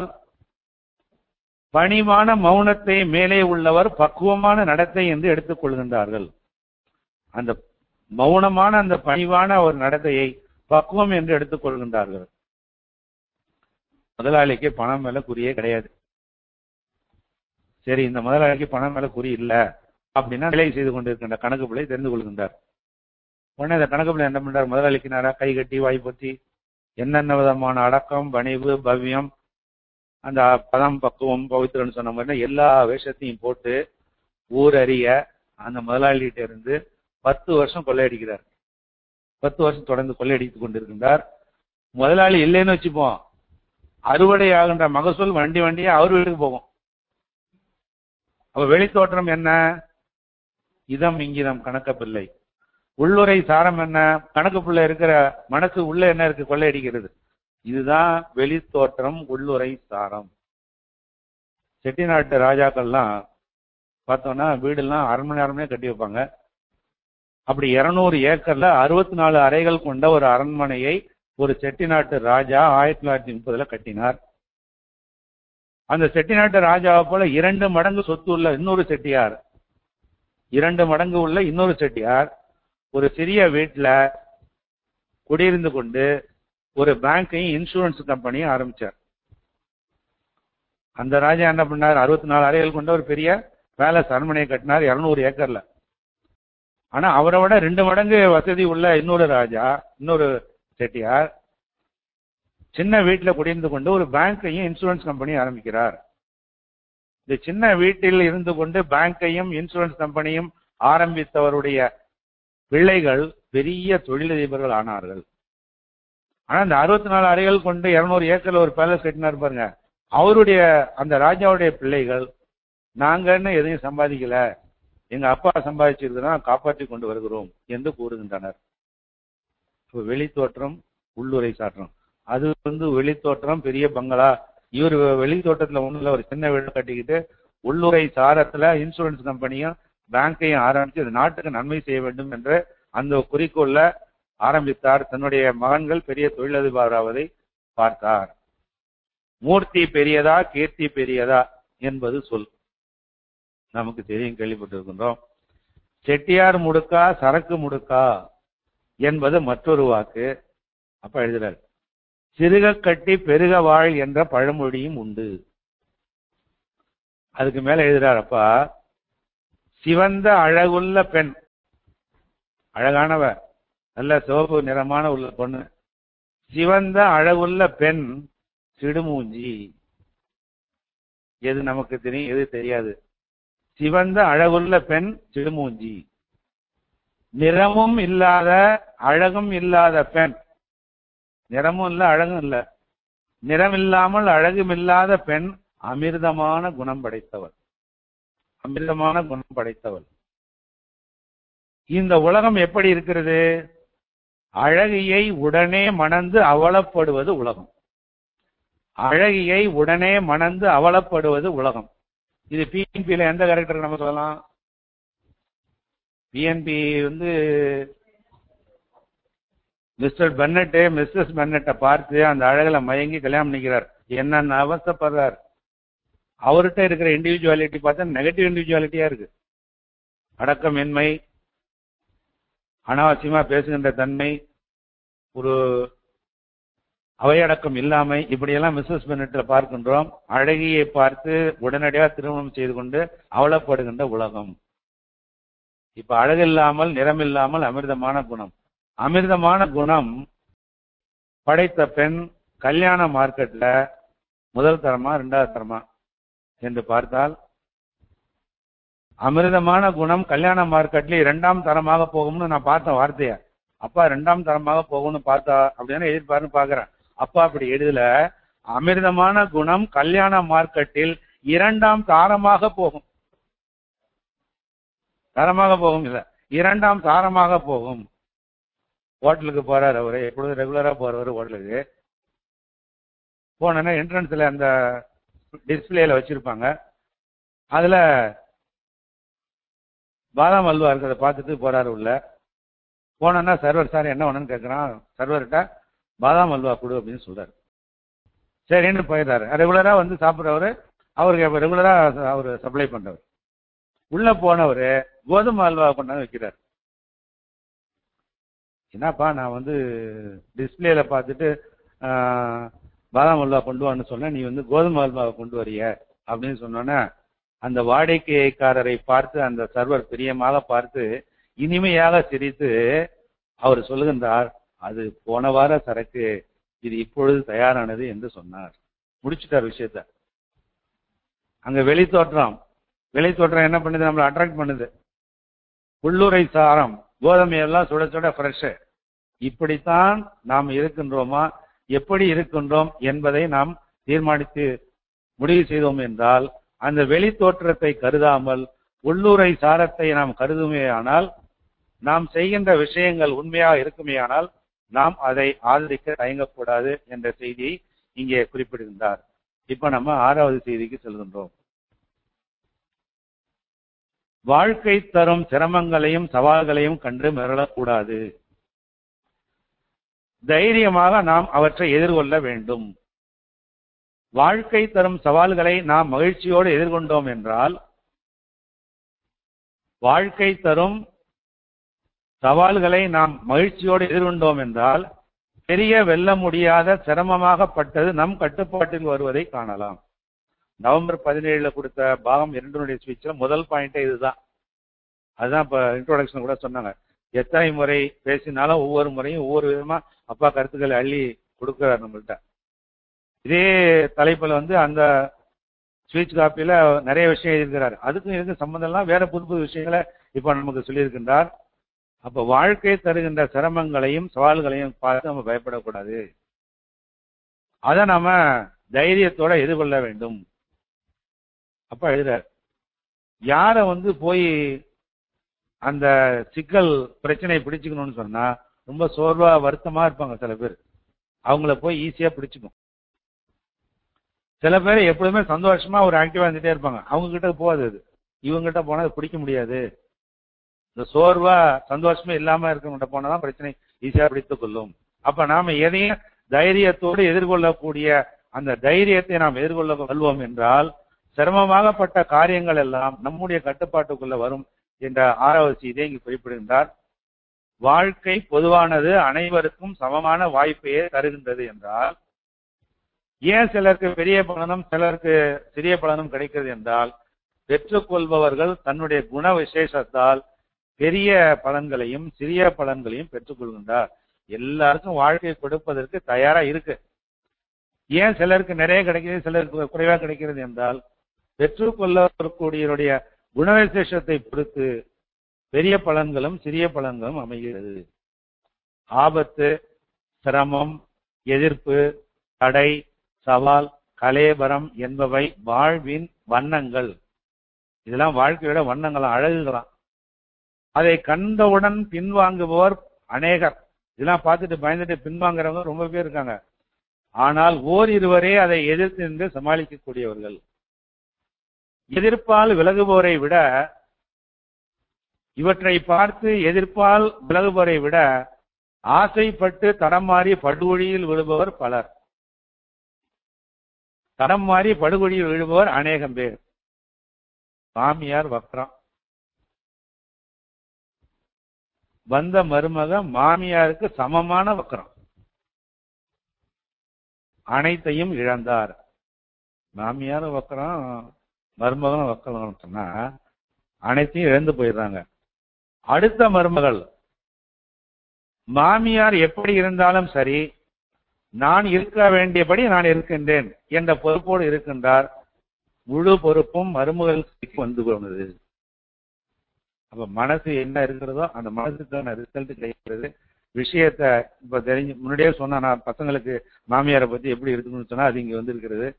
B: பணிவான மௌனத்தை மேலே உள்ளவர் பக்குவமான நடத்தை என்று எடுத்துக் கொள்கின்றார்கள் அந்த மௌனமான அந்த பணிவான ஒரு நடத்தையை பக்குவம் என்று எடுத்துக் கொள்கின்றார்கள் முதலாளிக்கு பணம் மேல குறியே கிடையாது சரி இந்த முதலாளிக்கு பணம் மேல குறி இல்ல அப்படின்னா வேலை செய்து கொண்டிருக்கின்ற கணக்கு பிள்ளை தெரிந்து கொள்கின்றார் உடனே இந்த கணக்கு பிள்ளை என்ன பண்றார் முதலாளிக்கு நேரா கை கட்டி வாய் பொத்தி என்னென்ன விதமான அடக்கம் பணிவு பவ்யம் அந்த பதம் பக்குவம் பவித்திரன்னு சொன்ன மாதிரி எல்லா வேஷத்தையும் போட்டு ஊர் அறிய அந்த முதலாளிகிட்ட இருந்து பத்து வருஷம் கொள்ளையடிக்கிறார் பத்து வருஷம் தொடர்ந்து கொள்ளையடித்துக் கொண்டிருக்கின்றார் முதலாளி இல்லைன்னு வச்சுப்போம் அறுவடை ஆகின்ற மகசூல் வண்டி வண்டியா அவர் வீட்டுக்கு போகும் அப்ப வெளித்தோற்றம் என்ன இதம் இங்கிதம் கணக்க பிள்ளை உள்ளுரை சாரம் என்ன கணக்கு பிள்ளை இருக்கிற மனசு உள்ள என்ன இருக்கு கொள்ளையடிக்கிறது இதுதான் வெளித்தோற்றம் உள்ளுரை சாரம் செட்டிநாட்டு ராஜாக்கள்லாம் பார்த்தோம்னா வீடெல்லாம் அரண்மனை அரண்மனையா கட்டி வைப்பாங்க அப்படி இருநூறு ஏக்கர்ல அறுபத்தி நாலு அறைகள் கொண்ட ஒரு அரண்மனையை ஒரு செட்டிநாட்டு ராஜா ஆயிரத்தி தொள்ளாயிரத்தி முப்பதுல கட்டினார் அந்த செட்டிநாட்டு ராஜாவை போல இரண்டு மடங்கு சொத்து உள்ள இன்னொரு செட்டியார் இரண்டு மடங்கு உள்ள இன்னொரு செட்டியார் ஒரு சிறிய வீட்டுல குடியிருந்து கொண்டு ஒரு பேங்கையும் இன்சூரன்ஸ் கம்பெனியும் ஆரம்பிச்சார் அந்த ராஜா என்ன பண்ணார் அறுபத்தி நாலு அறைகள் கொண்ட ஒரு பெரிய பேலஸ் அரண்மனையை கட்டினார் இருநூறு ஏக்கர்ல ஆனா அவரை விட ரெண்டு மடங்கு வசதி உள்ள இன்னொரு ராஜா இன்னொரு செட்டியார் சின்ன வீட்டுல குடியிருந்து கொண்டு ஒரு பேங்கையும் இன்சூரன்ஸ் கம்பெனியும் ஆரம்பிக்கிறார் இந்த சின்ன வீட்டில் இருந்து கொண்டு பேங்கையும் இன்சூரன்ஸ் கம்பெனியும் ஆரம்பித்தவருடைய பிள்ளைகள் பெரிய தொழிலதிபர்கள் ஆனார்கள் ஆனா இந்த அறுபத்தி நாலு அறைகள் கொண்டு இருநூறு ஏக்கர்ல ஒரு பேலஸ் கட்டினார் பாருங்க அவருடைய அந்த ராஜாவுடைய பிள்ளைகள் நாங்கன்னு எதையும் சம்பாதிக்கல எங்க அப்பா சம்பாதிச்சிருக்கிறதா காப்பாற்றி கொண்டு வருகிறோம் என்று கூறுகின்றனர் இப்போ வெளித்தோற்றம் உள்ளுரை சாற்றம் அது வந்து வெளித்தோற்றம் பெரிய பங்களா இவர் வெளித்தோட்டத்துல ஒண்ணுல ஒரு சின்ன வீடு கட்டிக்கிட்டு உள்ளுரை சாரத்துல இன்சூரன்ஸ் கம்பெனியும் பேங்கையும் ஆரம்பிச்சு அது நாட்டுக்கு நன்மை செய்ய வேண்டும் என்று அந்த குறிக்கோள்ல ஆரம்பித்தார் தன்னுடைய மகன்கள் பெரிய தொழிலதிபராவதை பார்த்தார் மூர்த்தி பெரியதா கீர்த்தி பெரியதா என்பது சொல் நமக்கு தெரியும் கேள்விப்பட்டிருக்கின்றோம் செட்டியார் முடுக்கா சரக்கு முடுக்கா என்பது மற்றொரு வாக்கு அப்ப எழுதுறார் சிறுக கட்டி பெருக வாழ் என்ற பழமொழியும் உண்டு அதுக்கு மேல எழுதுறார் அப்பா சிவந்த அழகுள்ள பெண் அழகானவ நல்ல சிவப்பு நிறமான உள்ள பொண்ணு சிவந்த அழகுள்ள பெண் சிடுமூஞ்சி எது நமக்கு தெரியும் எது தெரியாது சிவந்த அழகுள்ள பெண் சிடுமூஞ்சி நிறமும் இல்லாத அழகும் இல்லாத பெண் நிறமும் இல்ல அழகும் இல்ல நிறம் இல்லாமல் அழகும் இல்லாத பெண் அமிர்தமான குணம் படைத்தவள் அமிர்தமான குணம் படைத்தவள் இந்த உலகம் எப்படி இருக்கிறது அழகியை உடனே மணந்து அவலப்படுவது உலகம் அழகியை உடனே மணந்து அவலப்படுவது உலகம் இது பிஎன்பியில எந்த கேரக்டர் நம்ம சொல்லலாம் பிஎன்பி வந்து மிஸ்டர் பென்னட்டு மிஸ்ஸஸ் பென்னட்டை பார்த்து அந்த அழகுல மயங்கி கல்யாணம் பண்ணிக்கிறார் என்னென்ன அவஸ்தப்படுறார் அவர்கிட்ட இருக்கிற இண்டிவிஜுவாலிட்டி பார்த்தா நெகட்டிவ் இண்டிவிஜுவாலிட்டியா இருக்கு அடக்கமின்மை அனாவசியமா பேசுகின்ற தன்மை ஒரு அவையடக்கம் இல்லாமை இப்படியெல்லாம் மிஸ்ஸஸ் பென்னட்ல பார்க்கின்றோம் அழகியை பார்த்து உடனடியாக திருமணம் செய்து கொண்டு அவலப்படுகின்ற உலகம் இப்ப அழகு இல்லாமல் நிறம் இல்லாமல் அமிர்தமான குணம் அமிர்தமான குணம் படைத்த பெண் கல்யாண மார்க்கெட்ல முதல் தரமா ரெண்டாவது தரமா என்று பார்த்தால் அமிர்தமான குணம் கல்யாண மார்க்கெட்ல இரண்டாம் தரமாக போகும்னு நான் பார்த்த வார்த்தைய அப்பா இரண்டாம் தரமாக போகும்னு பார்த்தா அப்படின்னு எதிர்பார்ன்னு பாக்குறேன் அப்பா அப்படி எழுதல அமிர்தமான குணம் கல்யாண மார்க்கெட்டில் இரண்டாம் தாரமாக போகும் தரமாக போகும் இல்ல இரண்டாம் தாரமாக போகும் ஹோட்டலுக்கு போறாரு அவரு எப்பொழுதும் ரெகுலரா போறவர் ஹோட்டலுக்கு போனோன்னா என்ட்ரன்ஸ்ல அந்த டிஸ்பிளேல வச்சிருப்பாங்க அதுல பாதாம் அல்வா இருக்கிறத பார்த்துட்டு போறாரு உள்ள போனோன்னா சர்வர் சார் என்ன வேணும்னு கேட்கறான் சர்வர்கிட்ட பாதாம் அல்வா கொடு அப்படின்னு சொல்றாரு சரின்னு போயிடுறாரு ரெகுலரா வந்து சாப்பிட்றவரு அவருக்கு ரெகுலரா அவர் சப்ளை பண்றவர் உள்ள போனவர் கோதுமை அல்வா கொண்டாந்து வைக்கிறார் என்னப்பா நான் வந்து டிஸ்பிளேல பார்த்துட்டு ஆஹ், பாதாம் அல்வா கொண்டு வான்னு சொன்னேன் நீ வந்து கோதுமை அல்வாவை கொண்டு வரிய அப்படின்னு சொன்னோன்னே அந்த வாடிக்கைக்காரரை பார்த்து அந்த சர்வர் பிரியமாக பார்த்து இனிமையாக சிரித்து அவர் சொல்லுகின்றார் அது போன வார சரக்கு இது இப்பொழுது தயாரானது என்று சொன்னார் முடிச்சுட்டார் விஷயத்த அங்க வெளி தோற்றம் வெளி தோற்றம் என்ன பண்ணுது நம்மளை அட்ராக்ட் பண்ணுது உள்ளுரை சாரம் கோதுமை எல்லாம் சுட சுட ஃப்ரெஷ் இப்படித்தான் நாம் இருக்கின்றோமா எப்படி இருக்கின்றோம் என்பதை நாம் தீர்மானித்து முடிவு செய்தோம் என்றால் அந்த வெளி தோற்றத்தை கருதாமல் உள்ளுரை சாரத்தை நாம் கருதுமேயானால் நாம் செய்கின்ற விஷயங்கள் உண்மையாக இருக்குமேயானால் நாம் அதை ஆதரிக்க தயங்கக்கூடாது என்ற செய்தியை இங்கே குறிப்பிடுகின்றார் இப்ப நம்ம ஆறாவது செய்திக்கு செல்கின்றோம் வாழ்க்கை தரும் சிரமங்களையும் சவால்களையும் கண்டு மிரளக்கூடாது தைரியமாக நாம் அவற்றை எதிர்கொள்ள வேண்டும் வாழ்க்கை தரும் சவால்களை நாம் மகிழ்ச்சியோடு எதிர்கொண்டோம் என்றால் வாழ்க்கை தரும் சவால்களை நாம் மகிழ்ச்சியோடு எதிர்கொண்டோம் என்றால் பெரிய வெல்ல முடியாத சிரமமாகப்பட்டது நம் கட்டுப்பாட்டில் வருவதை காணலாம் நவம்பர் பதினேழுல கொடுத்த பாகம் இரண்டுடைய ஸ்பீச்ல முதல் பாயிண்டே இதுதான் அதுதான் இப்ப இன்ட்ரோடக்ஷன் கூட சொன்னாங்க எத்தனை முறை பேசினாலும் ஒவ்வொரு முறையும் ஒவ்வொரு விதமா அப்பா கருத்துக்களை அள்ளி கொடுக்கிறார் நம்மள்ட்ட இதே தலைப்புல வந்து அந்த ஸ்பீச் காப்பியில நிறைய விஷயம் எழுதியிருக்கிறார் அதுக்கும் இதுக்கும் சம்பந்தம் எல்லாம் வேற புது புது விஷயங்களை இப்ப நமக்கு சொல்லியிருக்கின்றார் அப்ப வாழ்க்கை தருகின்ற சிரமங்களையும் சவால்களையும் பார்த்து நம்ம பயப்படக்கூடாது அதை நாம தைரியத்தோட எதிர்கொள்ள வேண்டும் அப்ப எழுதுறார் யார வந்து போய் அந்த சிக்கல் பிரச்சனையை பிடிச்சுக்கணும்னு சொன்னா ரொம்ப சோர்வா வருத்தமா இருப்பாங்க சில பேர் அவங்கள போய் ஈஸியா பிடிச்சுக்கும் சில பேர் எப்பொழுதுமே சந்தோஷமா ஒரு ஆக்டிவா இருந்துட்டே இருப்பாங்க அவங்க கிட்ட போகாது அது இவங்க கிட்ட போனா அது பிடிக்க முடியாது இந்த சோர்வா சந்தோஷமே இல்லாம இருக்கவங்கிட்ட போனாதான் பிரச்சனை ஈஸியா பிடித்துக் கொள்ளும் அப்ப நாம எதையும் தைரியத்தோடு எதிர்கொள்ளக்கூடிய அந்த தைரியத்தை நாம் எதிர்கொள்ள கொள்வோம் என்றால் சிரமமாகப்பட்ட காரியங்கள் எல்லாம் நம்முடைய கட்டுப்பாட்டுக்குள்ள வரும் என்ற ஆறாவது செய்தியை இங்கு குறிப்பிடுகின்றார் வாழ்க்கை பொதுவானது அனைவருக்கும் சமமான வாய்ப்பையே தருகின்றது என்றால் ஏன் சிலருக்கு பெரிய பலனும் சிலருக்கு சிறிய பலனும் கிடைக்கிறது என்றால் பெற்றுக்கொள்பவர்கள் தன்னுடைய குண விசேஷத்தால் பெரிய பலன்களையும் சிறிய பலன்களையும் பெற்றுக்கொள்கின்றார் எல்லாருக்கும் வாழ்க்கை கொடுப்பதற்கு தயாரா இருக்கு ஏன் சிலருக்கு நிறைய கிடைக்கிறது சிலருக்கு குறைவா கிடைக்கிறது என்றால் பெற்றுக்கொள்ளக்கூடியவருடைய குணவிசேஷத்தை பொறுத்து பெரிய பலன்களும் சிறிய பலன்களும் அமைகிறது ஆபத்து சிரமம் எதிர்ப்பு தடை சவால் கலேபரம் என்பவை வாழ்வின் வண்ணங்கள் இதெல்லாம் வாழ்க்கையோட வண்ணங்களாம் அழகுகளாம் அதை கண்டவுடன் பின்வாங்குபவர் அநேகர் இதெல்லாம் பார்த்துட்டு பயந்துட்டு பின்வாங்குறவங்க ரொம்ப பேர் இருக்காங்க ஆனால் ஓர் இருவரே அதை எதிர்த்து நின்று சமாளிக்கக்கூடியவர்கள் எதிர்ப்பால் விலகுபவரை விட இவற்றை பார்த்து எதிர்ப்பால் விலகுபவரை விட ஆசைப்பட்டு தடம் மாறி படுகொழியில் விழுபவர் பலர் தடம் மாறி படுகொழியில் விழுபவர் அநேகம் பேர் மாமியார் வக்ரம் வந்த மருமக மாமியாருக்கு சமமான வக்கரம் அனைத்தையும் இழந்தார் மாமியார் வக்கரம் மருமகனும் வக்கரம் சொன்னா அனைத்தையும் இழந்து போயிடுறாங்க அடுத்த மருமகள் மாமியார் எப்படி இருந்தாலும் சரி நான் இருக்க வேண்டியபடி நான் இருக்கின்றேன் என்ற பொறுப்போடு இருக்கின்றார் முழு பொறுப்பும் மருமகளுக்கு வந்து போனது அப்ப மனசு என்ன இருக்கிறதோ அந்த மனசுக்கான ரிசல்ட் கிடைக்கிறது விஷயத்த இப்ப தெரிஞ்சு முன்னாடியே சொன்னா நான் பசங்களுக்கு மாமியாரை பத்தி எப்படி இருக்குன்னு சொன்னா அது இங்க வந்து இருக்கிறது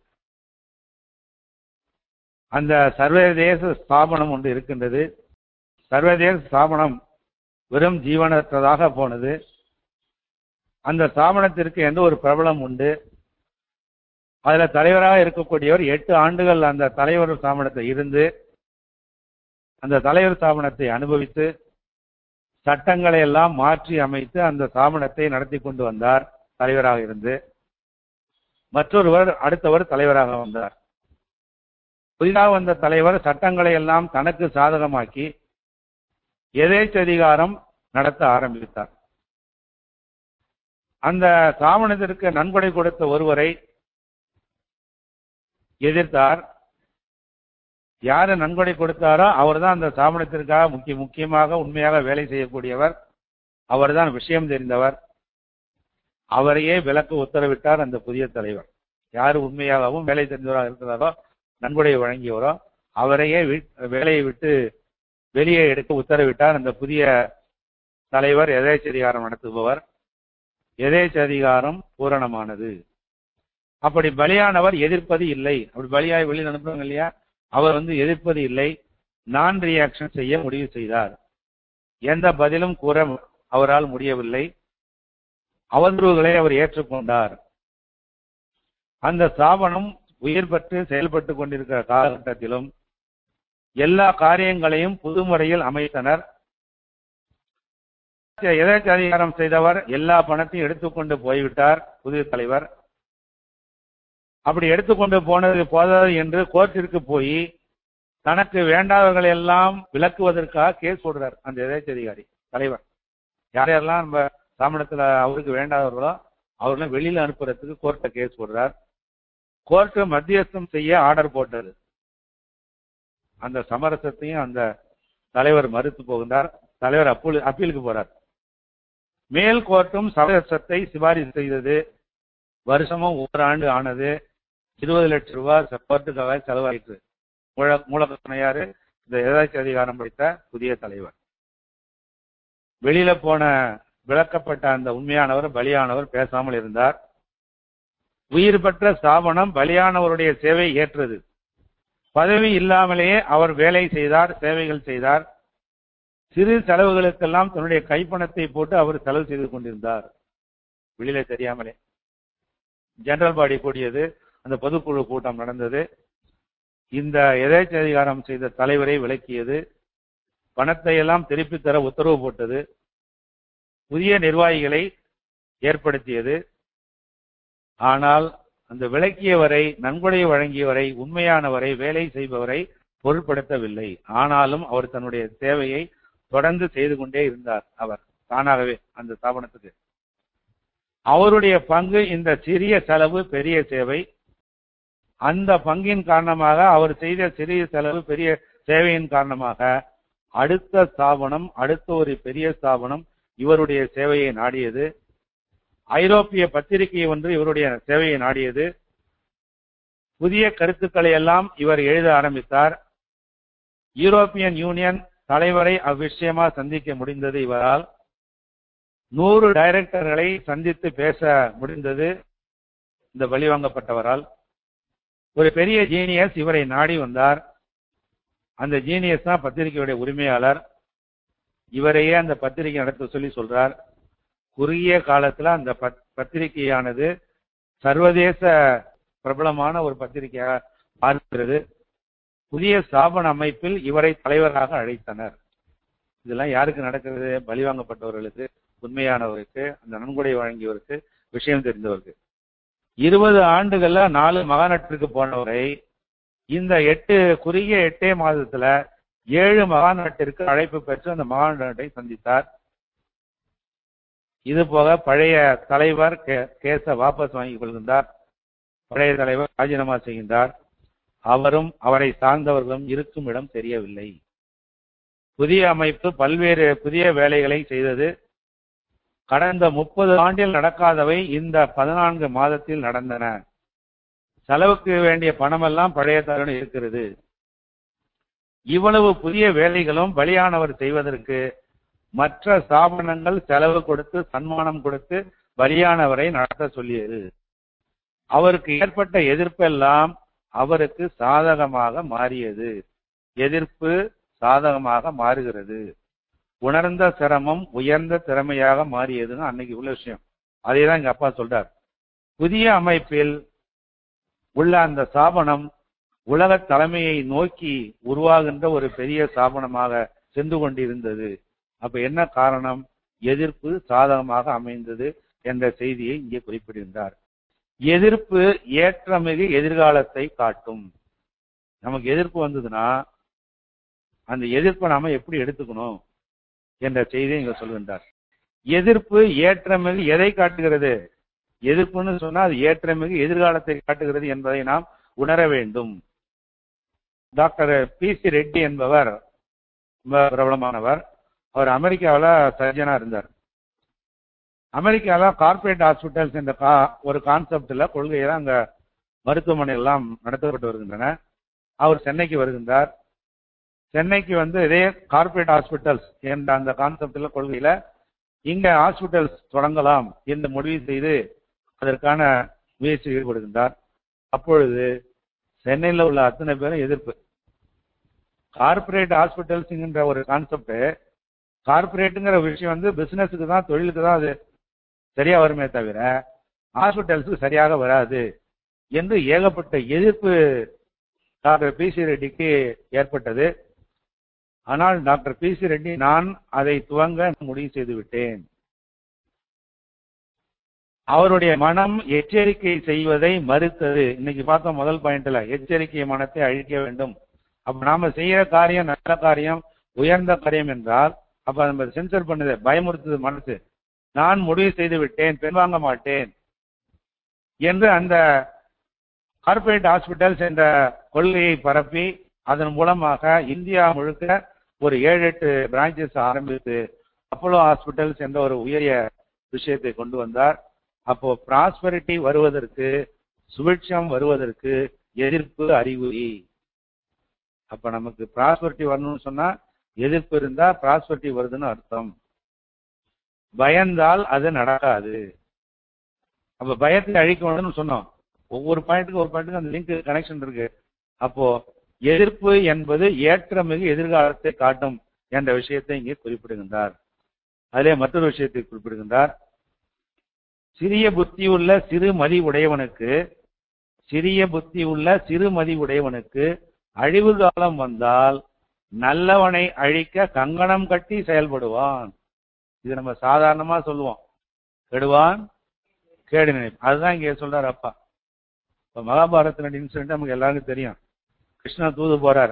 B: அந்த சர்வதேச ஸ்தாபனம் ஒன்று இருக்கின்றது சர்வதேச ஸ்தாபனம் வெறும் ஜீவனற்றதாக போனது அந்த ஸ்தாபனத்திற்கு எந்த ஒரு பிரபலம் உண்டு அதுல தலைவராக இருக்கக்கூடியவர் எட்டு ஆண்டுகள் அந்த தலைவர் ஸ்தாபனத்தை இருந்து அந்த தலைவர் ஸ்தாபனத்தை அனுபவித்து சட்டங்களை எல்லாம் மாற்றி அமைத்து அந்த ஸ்தாபனத்தை நடத்தி கொண்டு வந்தார் தலைவராக இருந்து மற்றொருவர் அடுத்தவர் தலைவராக வந்தார் புதிதாக வந்த தலைவர் சட்டங்களை எல்லாம் தனக்கு சாதகமாக்கி எதேச்சதிகாரம் நடத்த ஆரம்பித்தார் அந்த சாமணத்திற்கு நன்கொடை கொடுத்த ஒருவரை எதிர்த்தார் யாரு நன்கொடை கொடுத்தாரோ அவர்தான் அந்த சாமணத்திற்காக முக்கிய முக்கியமாக உண்மையாக வேலை செய்யக்கூடியவர் அவர்தான் விஷயம் தெரிந்தவர் அவரையே விலக்கு உத்தரவிட்டார் அந்த புதிய தலைவர் யாரு உண்மையாகவும் வேலை தெரிந்தவராக இருக்கிறாரோ நன்கொடை வழங்கியவரோ அவரையே வேலையை விட்டு வெளியே எடுக்க உத்தரவிட்டார் அந்த புதிய தலைவர் எதேச்சதிகாரம் நடத்துபவர் எதேச்சதிகாரம் பூரணமானது அப்படி பலியானவர் எதிர்ப்பது இல்லை அப்படி பலியாய் வெளியில் அனுப்புறாங்க இல்லையா அவர் வந்து எதிர்ப்பது இல்லை நான் ரியாக்ஷன் செய்ய முடிவு செய்தார் எந்த பதிலும் கூற அவரால் முடியவில்லை அவதூறுகளை அவர் ஏற்றுக்கொண்டார் அந்த ஸ்தாபனம் உயிர் பெற்று செயல்பட்டு கொண்டிருக்கிற காலகட்டத்திலும் எல்லா காரியங்களையும் புது முறையில் அமைத்தனர் எதற்கு அதிகாரம் செய்தவர் எல்லா பணத்தையும் எடுத்துக்கொண்டு போய்விட்டார் புதிய தலைவர் அப்படி எடுத்துக்கொண்டு போனது போதாது என்று கோர்ட்டிற்கு போய் தனக்கு வேண்டாதவர்களை எல்லாம் விளக்குவதற்காக கேஸ் போடுறார் அந்த எதேச்ச அதிகாரி தலைவர் யாரையெல்லாம் நம்ம சாமணத்துல அவருக்கு வேண்டாதவர்களோ அவர்களும் வெளியில அனுப்புறதுக்கு கோர்ட்டை கேஸ் போடுறார் கோர்ட்டு மத்தியஸ்தம் செய்ய ஆர்டர் போட்டது அந்த சமரசத்தையும் அந்த தலைவர் மறுத்து போகின்றார் தலைவர் அப்பீல் அப்பீலுக்கு போறார் மேல் கோர்ட்டும் சமரசத்தை சிபாரிசு செய்தது வருஷமும் ஓராண்டு ஆனது இருபது லட்சம் ரூபாய் கோர்ட்டுக்காக செலவாயிற்று மூல மூலக்கணையாரு இந்த எதாட்சி அதிகாரம் படித்த புதிய தலைவர் வெளியில போன விளக்கப்பட்ட அந்த உண்மையானவர் பலியானவர் பேசாமல் இருந்தார் உயிர் பெற்ற ஸ்தாபனம் பலியானவருடைய சேவை ஏற்றது பதவி இல்லாமலேயே அவர் வேலை செய்தார் சேவைகள் செய்தார் சிறு செலவுகளுக்கெல்லாம் தன்னுடைய கைப்பணத்தை போட்டு அவர் செலவு செய்து கொண்டிருந்தார் வெளியில தெரியாமலே ஜெனரல் பாடி கூடியது அந்த பொதுக்குழு கூட்டம் நடந்தது இந்த எதேச்ச அதிகாரம் செய்த தலைவரை விளக்கியது பணத்தை எல்லாம் திருப்பி தர உத்தரவு போட்டது புதிய நிர்வாகிகளை ஏற்படுத்தியது ஆனால் அந்த விளக்கியவரை நன்கொடை வழங்கியவரை உண்மையானவரை வேலை செய்பவரை பொருட்படுத்தவில்லை ஆனாலும் அவர் தன்னுடைய சேவையை தொடர்ந்து செய்து கொண்டே இருந்தார் அவர் தானாகவே அந்த ஸ்தாபனத்துக்கு அவருடைய பங்கு இந்த சிறிய செலவு பெரிய சேவை அந்த பங்கின் காரணமாக அவர் செய்த சிறிய செலவு பெரிய சேவையின் காரணமாக அடுத்த ஸ்தாபனம் அடுத்த ஒரு பெரிய ஸ்தாபனம் இவருடைய சேவையை நாடியது ஐரோப்பிய பத்திரிகை ஒன்று இவருடைய சேவையை நாடியது புதிய கருத்துக்களை எல்லாம் இவர் எழுத ஆரம்பித்தார் யூரோப்பியன் யூனியன் தலைவரை அவ்விஷயமா சந்திக்க முடிந்தது இவரால் நூறு டைரக்டர்களை சந்தித்து பேச முடிந்தது இந்த பலிவாங்கப்பட்டவரால் ஒரு பெரிய ஜீனியஸ் இவரை நாடி வந்தார் அந்த ஜீனியஸ் தான் பத்திரிகையுடைய உரிமையாளர் இவரையே அந்த பத்திரிகை நடத்த சொல்லி சொல்றார் குறுகிய காலத்துல அந்த பத்திரிகையானது சர்வதேச பிரபலமான ஒரு பத்திரிகையாக பார்க்கிறது புதிய ஸ்தாபன அமைப்பில் இவரை தலைவராக அழைத்தனர் இதெல்லாம் யாருக்கு நடக்கிறது பலிவாங்கப்பட்டவர்களுக்கு உண்மையானவருக்கு அந்த நன்கொடை வழங்கியவருக்கு விஷயம் தெரிந்தவருக்கு இருபது ஆண்டுகள்ல நாலு மகாநாட்டிற்கு போனவரை இந்த எட்டு குறுகிய எட்டே மாதத்துல ஏழு மகாநாட்டிற்கு அழைப்பு பெற்று அந்த மகாநாட்டை சந்தித்தார் இது போக பழைய தலைவர் கேச வாபஸ் வாங்கிக் கொள்கின்றார் பழைய தலைவர் ராஜினாமா செய்கின்றார் அவரும் அவரை சார்ந்தவர்களும் இருக்கும் இடம் தெரியவில்லை புதிய அமைப்பு பல்வேறு புதிய வேலைகளை செய்தது கடந்த முப்பது ஆண்டில் நடக்காதவை இந்த பதினான்கு மாதத்தில் நடந்தன செலவுக்கு வேண்டிய பணமெல்லாம் பழைய தருணம் இருக்கிறது இவ்வளவு புதிய வேலைகளும் பலியானவர் செய்வதற்கு மற்ற ஸ்தாபனங்கள் செலவு கொடுத்து சன்மானம் கொடுத்து பலியானவரை நடத்த சொல்லியது அவருக்கு ஏற்பட்ட எதிர்ப்பெல்லாம் அவருக்கு சாதகமாக மாறியது எதிர்ப்பு சாதகமாக மாறுகிறது உணர்ந்த சிரமம் உயர்ந்த திறமையாக மாறியதுன்னு அன்னைக்கு உள்ள விஷயம் அதே தான் எங்க அப்பா சொல்றார் புதிய அமைப்பில் உள்ள அந்த ஸ்தாபனம் உலக தலைமையை நோக்கி உருவாகின்ற ஒரு பெரிய ஸ்தாபனமாக சென்று கொண்டிருந்தது அப்ப என்ன காரணம் எதிர்ப்பு சாதகமாக அமைந்தது என்ற செய்தியை இங்கே குறிப்பிடுகின்றார் எதிர்ப்பு ஏற்றமிகு எதிர்காலத்தை காட்டும் நமக்கு எதிர்ப்பு வந்ததுன்னா அந்த எதிர்ப்பை நாம எப்படி எடுத்துக்கணும் என்ற செய்தியை இங்க சொல்கின்றார் எதிர்ப்பு ஏற்றமிகு எதை காட்டுகிறது எதிர்ப்புன்னு சொன்னா அது ஏற்றமிகு எதிர்காலத்தை காட்டுகிறது என்பதை நாம் உணர வேண்டும் டாக்டர் பி சி ரெட்டி என்பவர் ரொம்ப பிரபலமானவர் அவர் அமெரிக்காவில் சர்ஜனா இருந்தார் அமெரிக்காவில் கார்ப்பரேட் ஹாஸ்பிட்டல்ஸ் என்ற கா- ஒரு கான்செப்ட்ல கொள்கையில அங்க மருத்துவமனை எல்லாம் நடத்தப்பட்டு வருகின்றன அவர் சென்னைக்கு வருகின்றார் சென்னைக்கு வந்து இதே கார்ப்பரேட் ஹாஸ்பிட்டல்ஸ் என்ற அந்த கான்செப்ட்ல கொள்கையில இங்க ஹாஸ்பிட்டல்ஸ் தொடங்கலாம் என்று முடிவு செய்து அதற்கான முயற்சி ஈடுபடுகின்றார் அப்பொழுது சென்னையில் உள்ள அத்தனை பேரும் எதிர்ப்பு கார்ப்பரேட் ஹாஸ்பிட்டல்ஸ்ங்கிற ஒரு கான்செப்ட் கார்ப்பரேட்டுங்கிற விஷயம் வந்து பிசினஸுக்கு தான் தொழிலுக்கு தான் அது சரியா வருமே தவிர ஹாஸ்பிட்டல்ஸுக்கு சரியாக வராது என்று ஏகப்பட்ட எதிர்ப்பு டாக்டர் பி சி ரெட்டிக்கு ஏற்பட்டது ஆனால் டாக்டர் பி சி ரெட்டி நான் அதை துவங்க முடிவு செய்து விட்டேன் அவருடைய மனம் எச்சரிக்கை செய்வதை மறுத்தது இன்னைக்கு பார்த்தோம் முதல் பாயிண்ட்ல எச்சரிக்கை மனத்தை அழிக்க வேண்டும் அப்ப நாம செய்யற காரியம் நல்ல காரியம் உயர்ந்த காரியம் என்றால் அப்ப நம்ம சென்சர் பண்ணுது பயமுறுத்துது மனசு நான் முடிவு செய்து விட்டேன் பின்வாங்க மாட்டேன் என்று அந்த கார்ப்பரேட் ஹாஸ்பிட்டல்ஸ் என்ற கொள்கையை பரப்பி அதன் மூலமாக இந்தியா முழுக்க ஒரு ஏழு எட்டு பிரான்ச்சஸ் ஆரம்பித்து அப்போலோ ஹாஸ்பிட்டல்ஸ் என்ற ஒரு உயரிய விஷயத்தை கொண்டு வந்தார் அப்போ பிராஸ்பரிட்டி வருவதற்கு சுபிட்சம் வருவதற்கு எதிர்ப்பு அறிகுறி அப்ப நமக்கு பிராஸ்பரிட்டி வரணும்னு சொன்னா எதிர்ப்பு இருந்தா பிராஸ்பரிட்டி வருதுன்னு அர்த்தம் பயந்தால் அது நடக்காது அப்ப பயத்தை அழிக்கணும்னு சொன்னோம் ஒவ்வொரு பாயிண்ட்டுக்கு ஒரு பாயிண்ட்டுக்கு அந்த லிங்க் கனெக்ஷன் இருக்கு அப்போ எதிர்ப்பு என்பது ஏற்றமிகு எதிர்காலத்தை காட்டும் என்ற விஷயத்தை இங்கே குறிப்பிடுகின்றார் அதிலே மற்றொரு விஷயத்தை குறிப்பிடுகின்றார் சிறிய புத்தி உள்ள சிறு மதி உடையவனுக்கு சிறிய புத்தி உள்ள சிறு மதி உடையவனுக்கு அழிவு காலம் வந்தால் நல்லவனை அழிக்க கங்கணம் கட்டி செயல்படுவான் இது நம்ம சாதாரணமா சொல்லுவோம் கெடுவான் கேடு நினைப்பு அதுதான் இங்க சொல்றாரு அப்பா இப்ப மகாபாரத இன்சிடென்ட் நமக்கு எல்லாருக்கும் தெரியும் கிருஷ்ணா தூது போறார்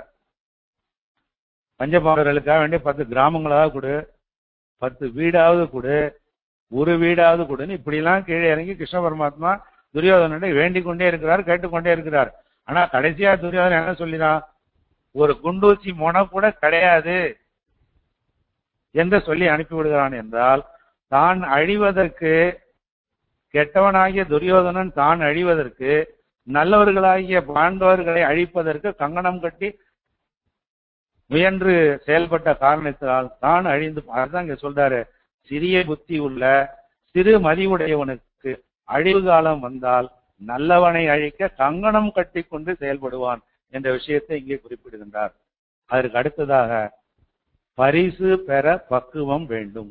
B: பஞ்சபாண்டவர்களுக்காக வேண்டிய பத்து கிராமங்களாவது கொடு பத்து வீடாவது கொடு ஒரு வீடாவது கொடுன்னு இப்படிலாம் கீழே இறங்கி கிருஷ்ண பரமாத்மா துரியோதனனை வேண்டிக் கொண்டே இருக்கிறார் கேட்டுக்கொண்டே இருக்கிறார் ஆனா கடைசியா துரியோதனன் என்ன சொல்லினான் ஒரு குண்டூசி முனை கூட கிடையாது என்று சொல்லி அனுப்பி விடுகிறான் என்றால் தான் அழிவதற்கு கெட்டவனாகிய துரியோதனன் தான் அழிவதற்கு நல்லவர்களாகிய பாண்டவர்களை அழிப்பதற்கு கங்கணம் கட்டி முயன்று செயல்பட்ட காரணத்தினால் தான் அழிந்து அதுதான் இங்க சொல்றாரு சிறிய புத்தி உள்ள சிறு மதிவுடையவனுக்கு அழிவு காலம் வந்தால் நல்லவனை அழிக்க கங்கணம் கட்டி கொண்டு செயல்படுவான் என்ற விஷயத்தை இங்கே குறிப்பிடுகின்றார் அதற்கு அடுத்ததாக பரிசு பெற பக்குவம் வேண்டும்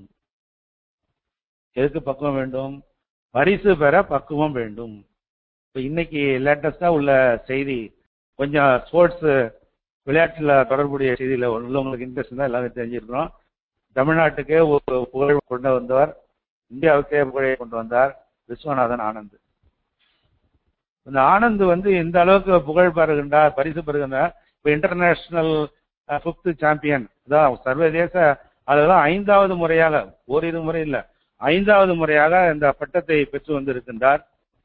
B: எதுக்கு பக்குவம் வேண்டும் பரிசு பெற பக்குவம் வேண்டும் இப்ப இன்னைக்கு லேட்டஸ்டா உள்ள செய்தி கொஞ்சம் ஸ்போர்ட்ஸ் விளையாட்டுல தொடர்புடைய செய்தியில உள்ளவங்களுக்கு இன்ட்ரெஸ்ட் தான் எல்லாரும் தெரிஞ்சிருக்கிறோம் தமிழ்நாட்டுக்கே ஒரு புகழ் கொண்டு வந்தவர் இந்தியாவுக்கே புகழை கொண்டு வந்தார் விஸ்வநாதன் ஆனந்த் இந்த ஆனந்த் வந்து இந்த அளவுக்கு புகழ் பெறுகின்றார் பரிசு பெறுகின்றார் இப்ப இன்டர்நேஷனல் பிப்த் சாம்பியன் அதான் சர்வதேச அதெல்லாம் ஐந்தாவது முறையாக ஓரிரு முறை இல்ல ஐந்தாவது முறையாக இந்த பட்டத்தை பெற்று வந்திருக்கின்றார்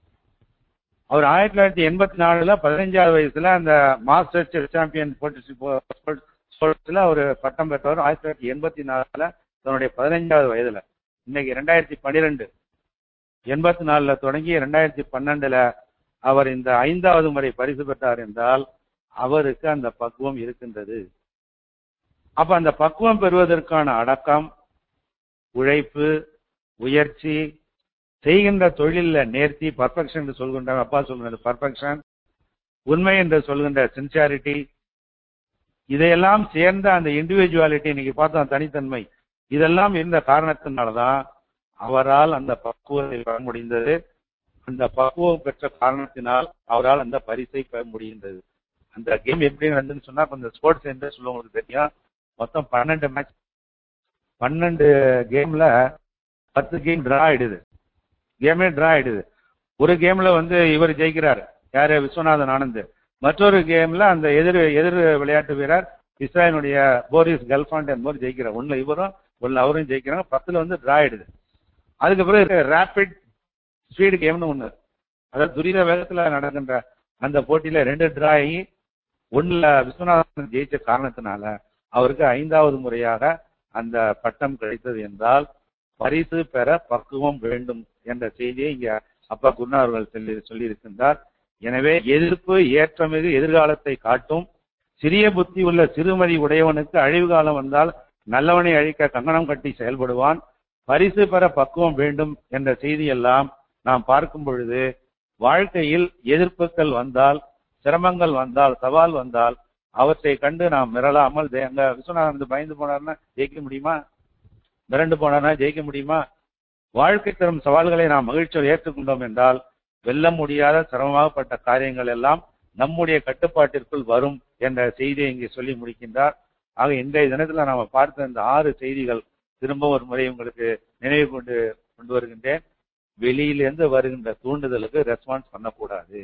B: அவர் ஆயிரத்தி தொள்ளாயிரத்தி எண்பத்தி நாலுல பதினைஞ்சாவது வயசுல அந்த மாஸ்டர் செஸ் சாம்பியன் ஸ்போர்ட்ஸ்ல அவர் பட்டம் பெற்றவர் ஆயிரத்தி தொள்ளாயிரத்தி எண்பத்தி நாலுல தன்னுடைய பதினைஞ்சாவது வயதுல இன்னைக்கு ரெண்டாயிரத்தி பன்னிரெண்டு எண்பத்தி நாலுல தொடங்கி ரெண்டாயிரத்தி பன்னெண்டுல அவர் இந்த ஐந்தாவது முறை பரிசு பெற்றார் என்றால் அவருக்கு அந்த பக்குவம் இருக்கின்றது அப்ப அந்த பக்குவம் பெறுவதற்கான அடக்கம் உழைப்பு உயர்ச்சி செய்கின்ற தொழில்ல நேர்த்தி பர்ஃபெக்ஷன் என்று சொல்கின்ற அப்பா சொல்கின்ற பர்ஃபெக்ஷன் உண்மை என்று சொல்கின்ற சின்சியாரிட்டி இதையெல்லாம் சேர்ந்த அந்த இண்டிவிஜுவாலிட்டி இன்னைக்கு பார்த்தோம் தனித்தன்மை இதெல்லாம் இருந்த காரணத்தினாலதான் அவரால் அந்த பக்குவத்தை பெற முடிந்தது அந்த பக்குவம் பெற்ற காரணத்தினால் அவரால் அந்த பரிசை பெற முடிந்தது அந்த கேம் எப்படி நடந்துன்னு சொன்னா கொஞ்சம் ஸ்போர்ட்ஸ் சென்டர் சொல்லுவங்களுக்கு தெரியும் மொத்தம் பன்னெண்டு மேட்ச் பன்னெண்டு கேம்ல பத்து கேம் டிரா ஆயிடுது கேமே டிரா ஆயிடுது ஒரு கேம்ல வந்து இவர் ஜெயிக்கிறார் யாரு விஸ்வநாதன் ஆனந்த் மற்றொரு கேம்ல அந்த எதிர் எதிர் விளையாட்டு வீரர் இஸ்ராயலுடைய போரிஸ் கல்ஃபாண்ட் என்பவர் ஜெயிக்கிறார் ஒண்ணுல இவரும் ஒண்ணுல அவரும் ஜெயிக்கிறாங்க பத்துல வந்து டிரா ஆயிடுது அதுக்கு பிறகு ரேபிட் ஸ்பீடு கேம்னு ஒண்ணு அதாவது துரித வேகத்துல நடக்கின்ற அந்த போட்டியில ரெண்டு டிரா ஆகி ஒண்ணுல விஸ்வநாதன் ஜெயிச்ச காரணத்தினால அவருக்கு ஐந்தாவது முறையாக அந்த பட்டம் கிடைத்தது என்றால் பரிசு பெற பக்குவம் வேண்டும் என்ற செய்தியை இங்க அப்பா குருணா அவர்கள் சொல்லி சொல்லியிருக்கின்றார் எனவே எதிர்ப்பு ஏற்றமிகு எதிர்காலத்தை காட்டும் சிறிய புத்தி உள்ள சிறுமதி உடையவனுக்கு அழிவு காலம் வந்தால் நல்லவனை அழிக்க கங்கணம் கட்டி செயல்படுவான் பரிசு பெற பக்குவம் வேண்டும் என்ற செய்தியெல்லாம் நாம் பார்க்கும் பொழுது வாழ்க்கையில் எதிர்ப்புகள் வந்தால் சிரமங்கள் வந்தால் சவால் வந்தால் அவற்றை கண்டு நாம் மிரளாமல் தே- அங்க விஸ்வநாதன் பயந்து போனார்னா ஜெயிக்க முடியுமா மிரண்டு போனார்னா ஜெயிக்க முடியுமா வாழ்க்கை தரும் சவால்களை நாம் மகிழ்ச்சியோடு ஏற்றுக்கொண்டோம் என்றால் வெல்ல முடியாத சிரமமாகப்பட்ட காரியங்கள் எல்லாம் நம்முடைய கட்டுப்பாட்டிற்குள் வரும் என்ற செய்தியை இங்கே சொல்லி முடிக்கின்றார் ஆக இன்றைய தினத்துல நாம பார்த்த இந்த ஆறு செய்திகள் திரும்ப ஒரு முறை உங்களுக்கு நினைவு கொண்டு கொண்டு வருகின்றேன் வெளியிலிருந்து வருகின்ற தூண்டுதலுக்கு ரெஸ்பான்ஸ் பண்ணக்கூடாது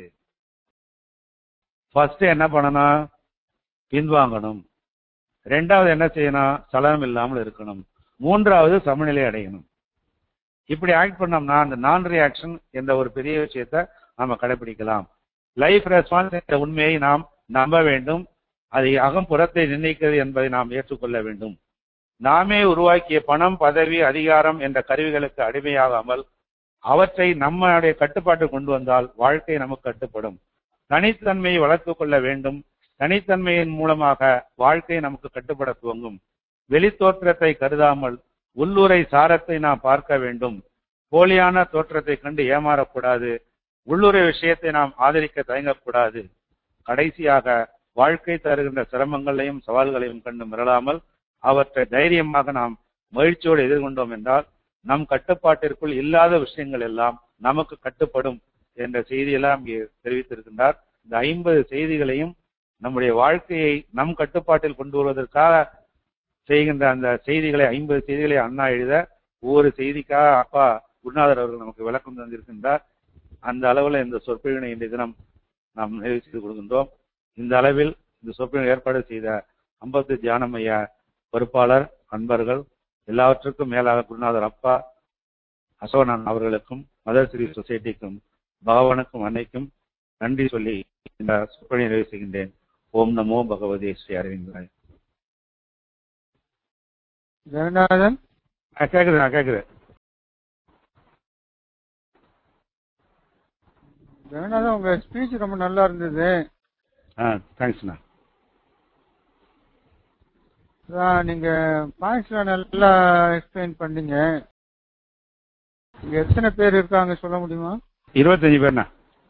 B: ஃபர்ஸ்ட் என்ன பண்ணணும் பின்வாங்கணும் ரெண்டாவது என்ன செய்யணும் சலனம் இல்லாமல் இருக்கணும் மூன்றாவது சமநிலை அடையணும் இப்படி ஆக்ட் பண்ணோம்னா அந்த நான் ரியாக்ஷன் என்ற ஒரு பெரிய விஷயத்தை நாம கடைபிடிக்கலாம் லைஃப் ரெஸ்பான்ஸ் என்ற உண்மையை நாம் நம்ப வேண்டும் அதை அகம்புறத்தை நிர்ணயிக்கிறது என்பதை நாம் ஏற்றுக்கொள்ள வேண்டும் நாமே உருவாக்கிய பணம் பதவி அதிகாரம் என்ற கருவிகளுக்கு அடிமையாகாமல் அவற்றை நம்முடைய கட்டுப்பாட்டு கொண்டு வந்தால் வாழ்க்கை நமக்கு கட்டுப்படும் தனித்தன்மையை வளர்த்துக் கொள்ள வேண்டும் தனித்தன்மையின் மூலமாக வாழ்க்கை நமக்கு கட்டுப்பட துவங்கும் வெளித்தோற்றத்தை கருதாமல் உள்ளுரை சாரத்தை நாம் பார்க்க வேண்டும் போலியான தோற்றத்தை கண்டு ஏமாறக்கூடாது உள்ளுரை விஷயத்தை நாம் ஆதரிக்க தயங்கக்கூடாது கடைசியாக வாழ்க்கை தருகின்ற சிரமங்களையும் சவால்களையும் கண்டு மிரளாமல் அவற்றை தைரியமாக நாம் மகிழ்ச்சியோடு எதிர்கொண்டோம் என்றால் நம் கட்டுப்பாட்டிற்குள் இல்லாத விஷயங்கள் எல்லாம் நமக்கு கட்டுப்படும் என்ற செய்தியெல்லாம் இங்கே தெரிவித்திருக்கின்றார் இந்த ஐம்பது செய்திகளையும் நம்முடைய வாழ்க்கையை நம் கட்டுப்பாட்டில் கொண்டு வருவதற்காக செய்கின்ற அந்த செய்திகளை ஐம்பது செய்திகளை அண்ணா எழுத ஒவ்வொரு செய்திக்காக அப்பா குருநாதர் அவர்கள் நமக்கு விளக்கம் தந்திருக்கின்றார் அந்த அளவில் இந்த சொற்பொழிவினை இன்றைய தினம் நாம் நிறைவு செய்து கொடுக்கின்றோம் இந்த அளவில் இந்த சொற்பொழிவு ஏற்பாடு செய்த அம்பத்து தியானமைய பொறுப்பாளர் அன்பர்கள் எல்லாவற்றுக்கும் மேலாக குருநாதர் அப்பா அசோகனான் அவர்களுக்கும் மதர் ஸ்ரீ சொசைட்டிக்கும் பகவானுக்கும் அன்னைக்கும் நன்றி சொல்லி இந்த சொற்பொழிவை நிறைவு செய்கின்றேன் ஓம் நமோ பகவதே ஸ்ரீ அரவிந்தாய்
C: ஜெகநாதன்
B: ஆ, கேக்குது நான் கேக்குது
C: ஜெகநாதன் உங்க ஸ்பீச் ரொம்ப நல்லா இருந்தது
B: ஆ தேங்க்ஸ்ண்ணா
C: அதான் நீங்க பாயிண்ட்ஸ்ல நல்லா எக்ஸ்பிளைன் பண்ணீங்க இங்க எத்தனை பேர் இருக்காங்க சொல்ல முடியுமா
B: இருபத்தஞ்சு பேர்ண்ணா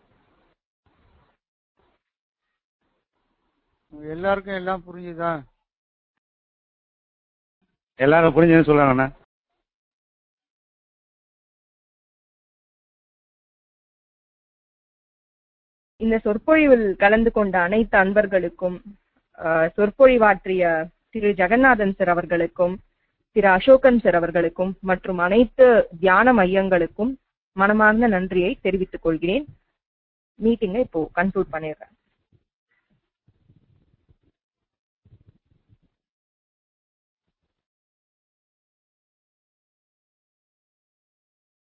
C: உங்க எல்லாருக்கும் எல்லாம் புரிஞ்சுதா
B: எல்லாரும் புரிஞ்சுன்னு சொல்றாங்கண்ணா
A: இந்த சொற்பொழிவில் கலந்து கொண்ட அனைத்து அன்பர்களுக்கும் ஆஹ், சொற்பொழிவாற்றிய திரு ஜெகநாதன் சார் அவர்களுக்கும் திரு அசோகன் சார் அவர்களுக்கும் மற்றும் அனைத்து தியான மையங்களுக்கும் மனமார்ந்த நன்றியை தெரிவித்துக் கொள்கிறேன் மீட்டிங்கை இப்போ கன்க்ளூட் பண்ணிடுறேன்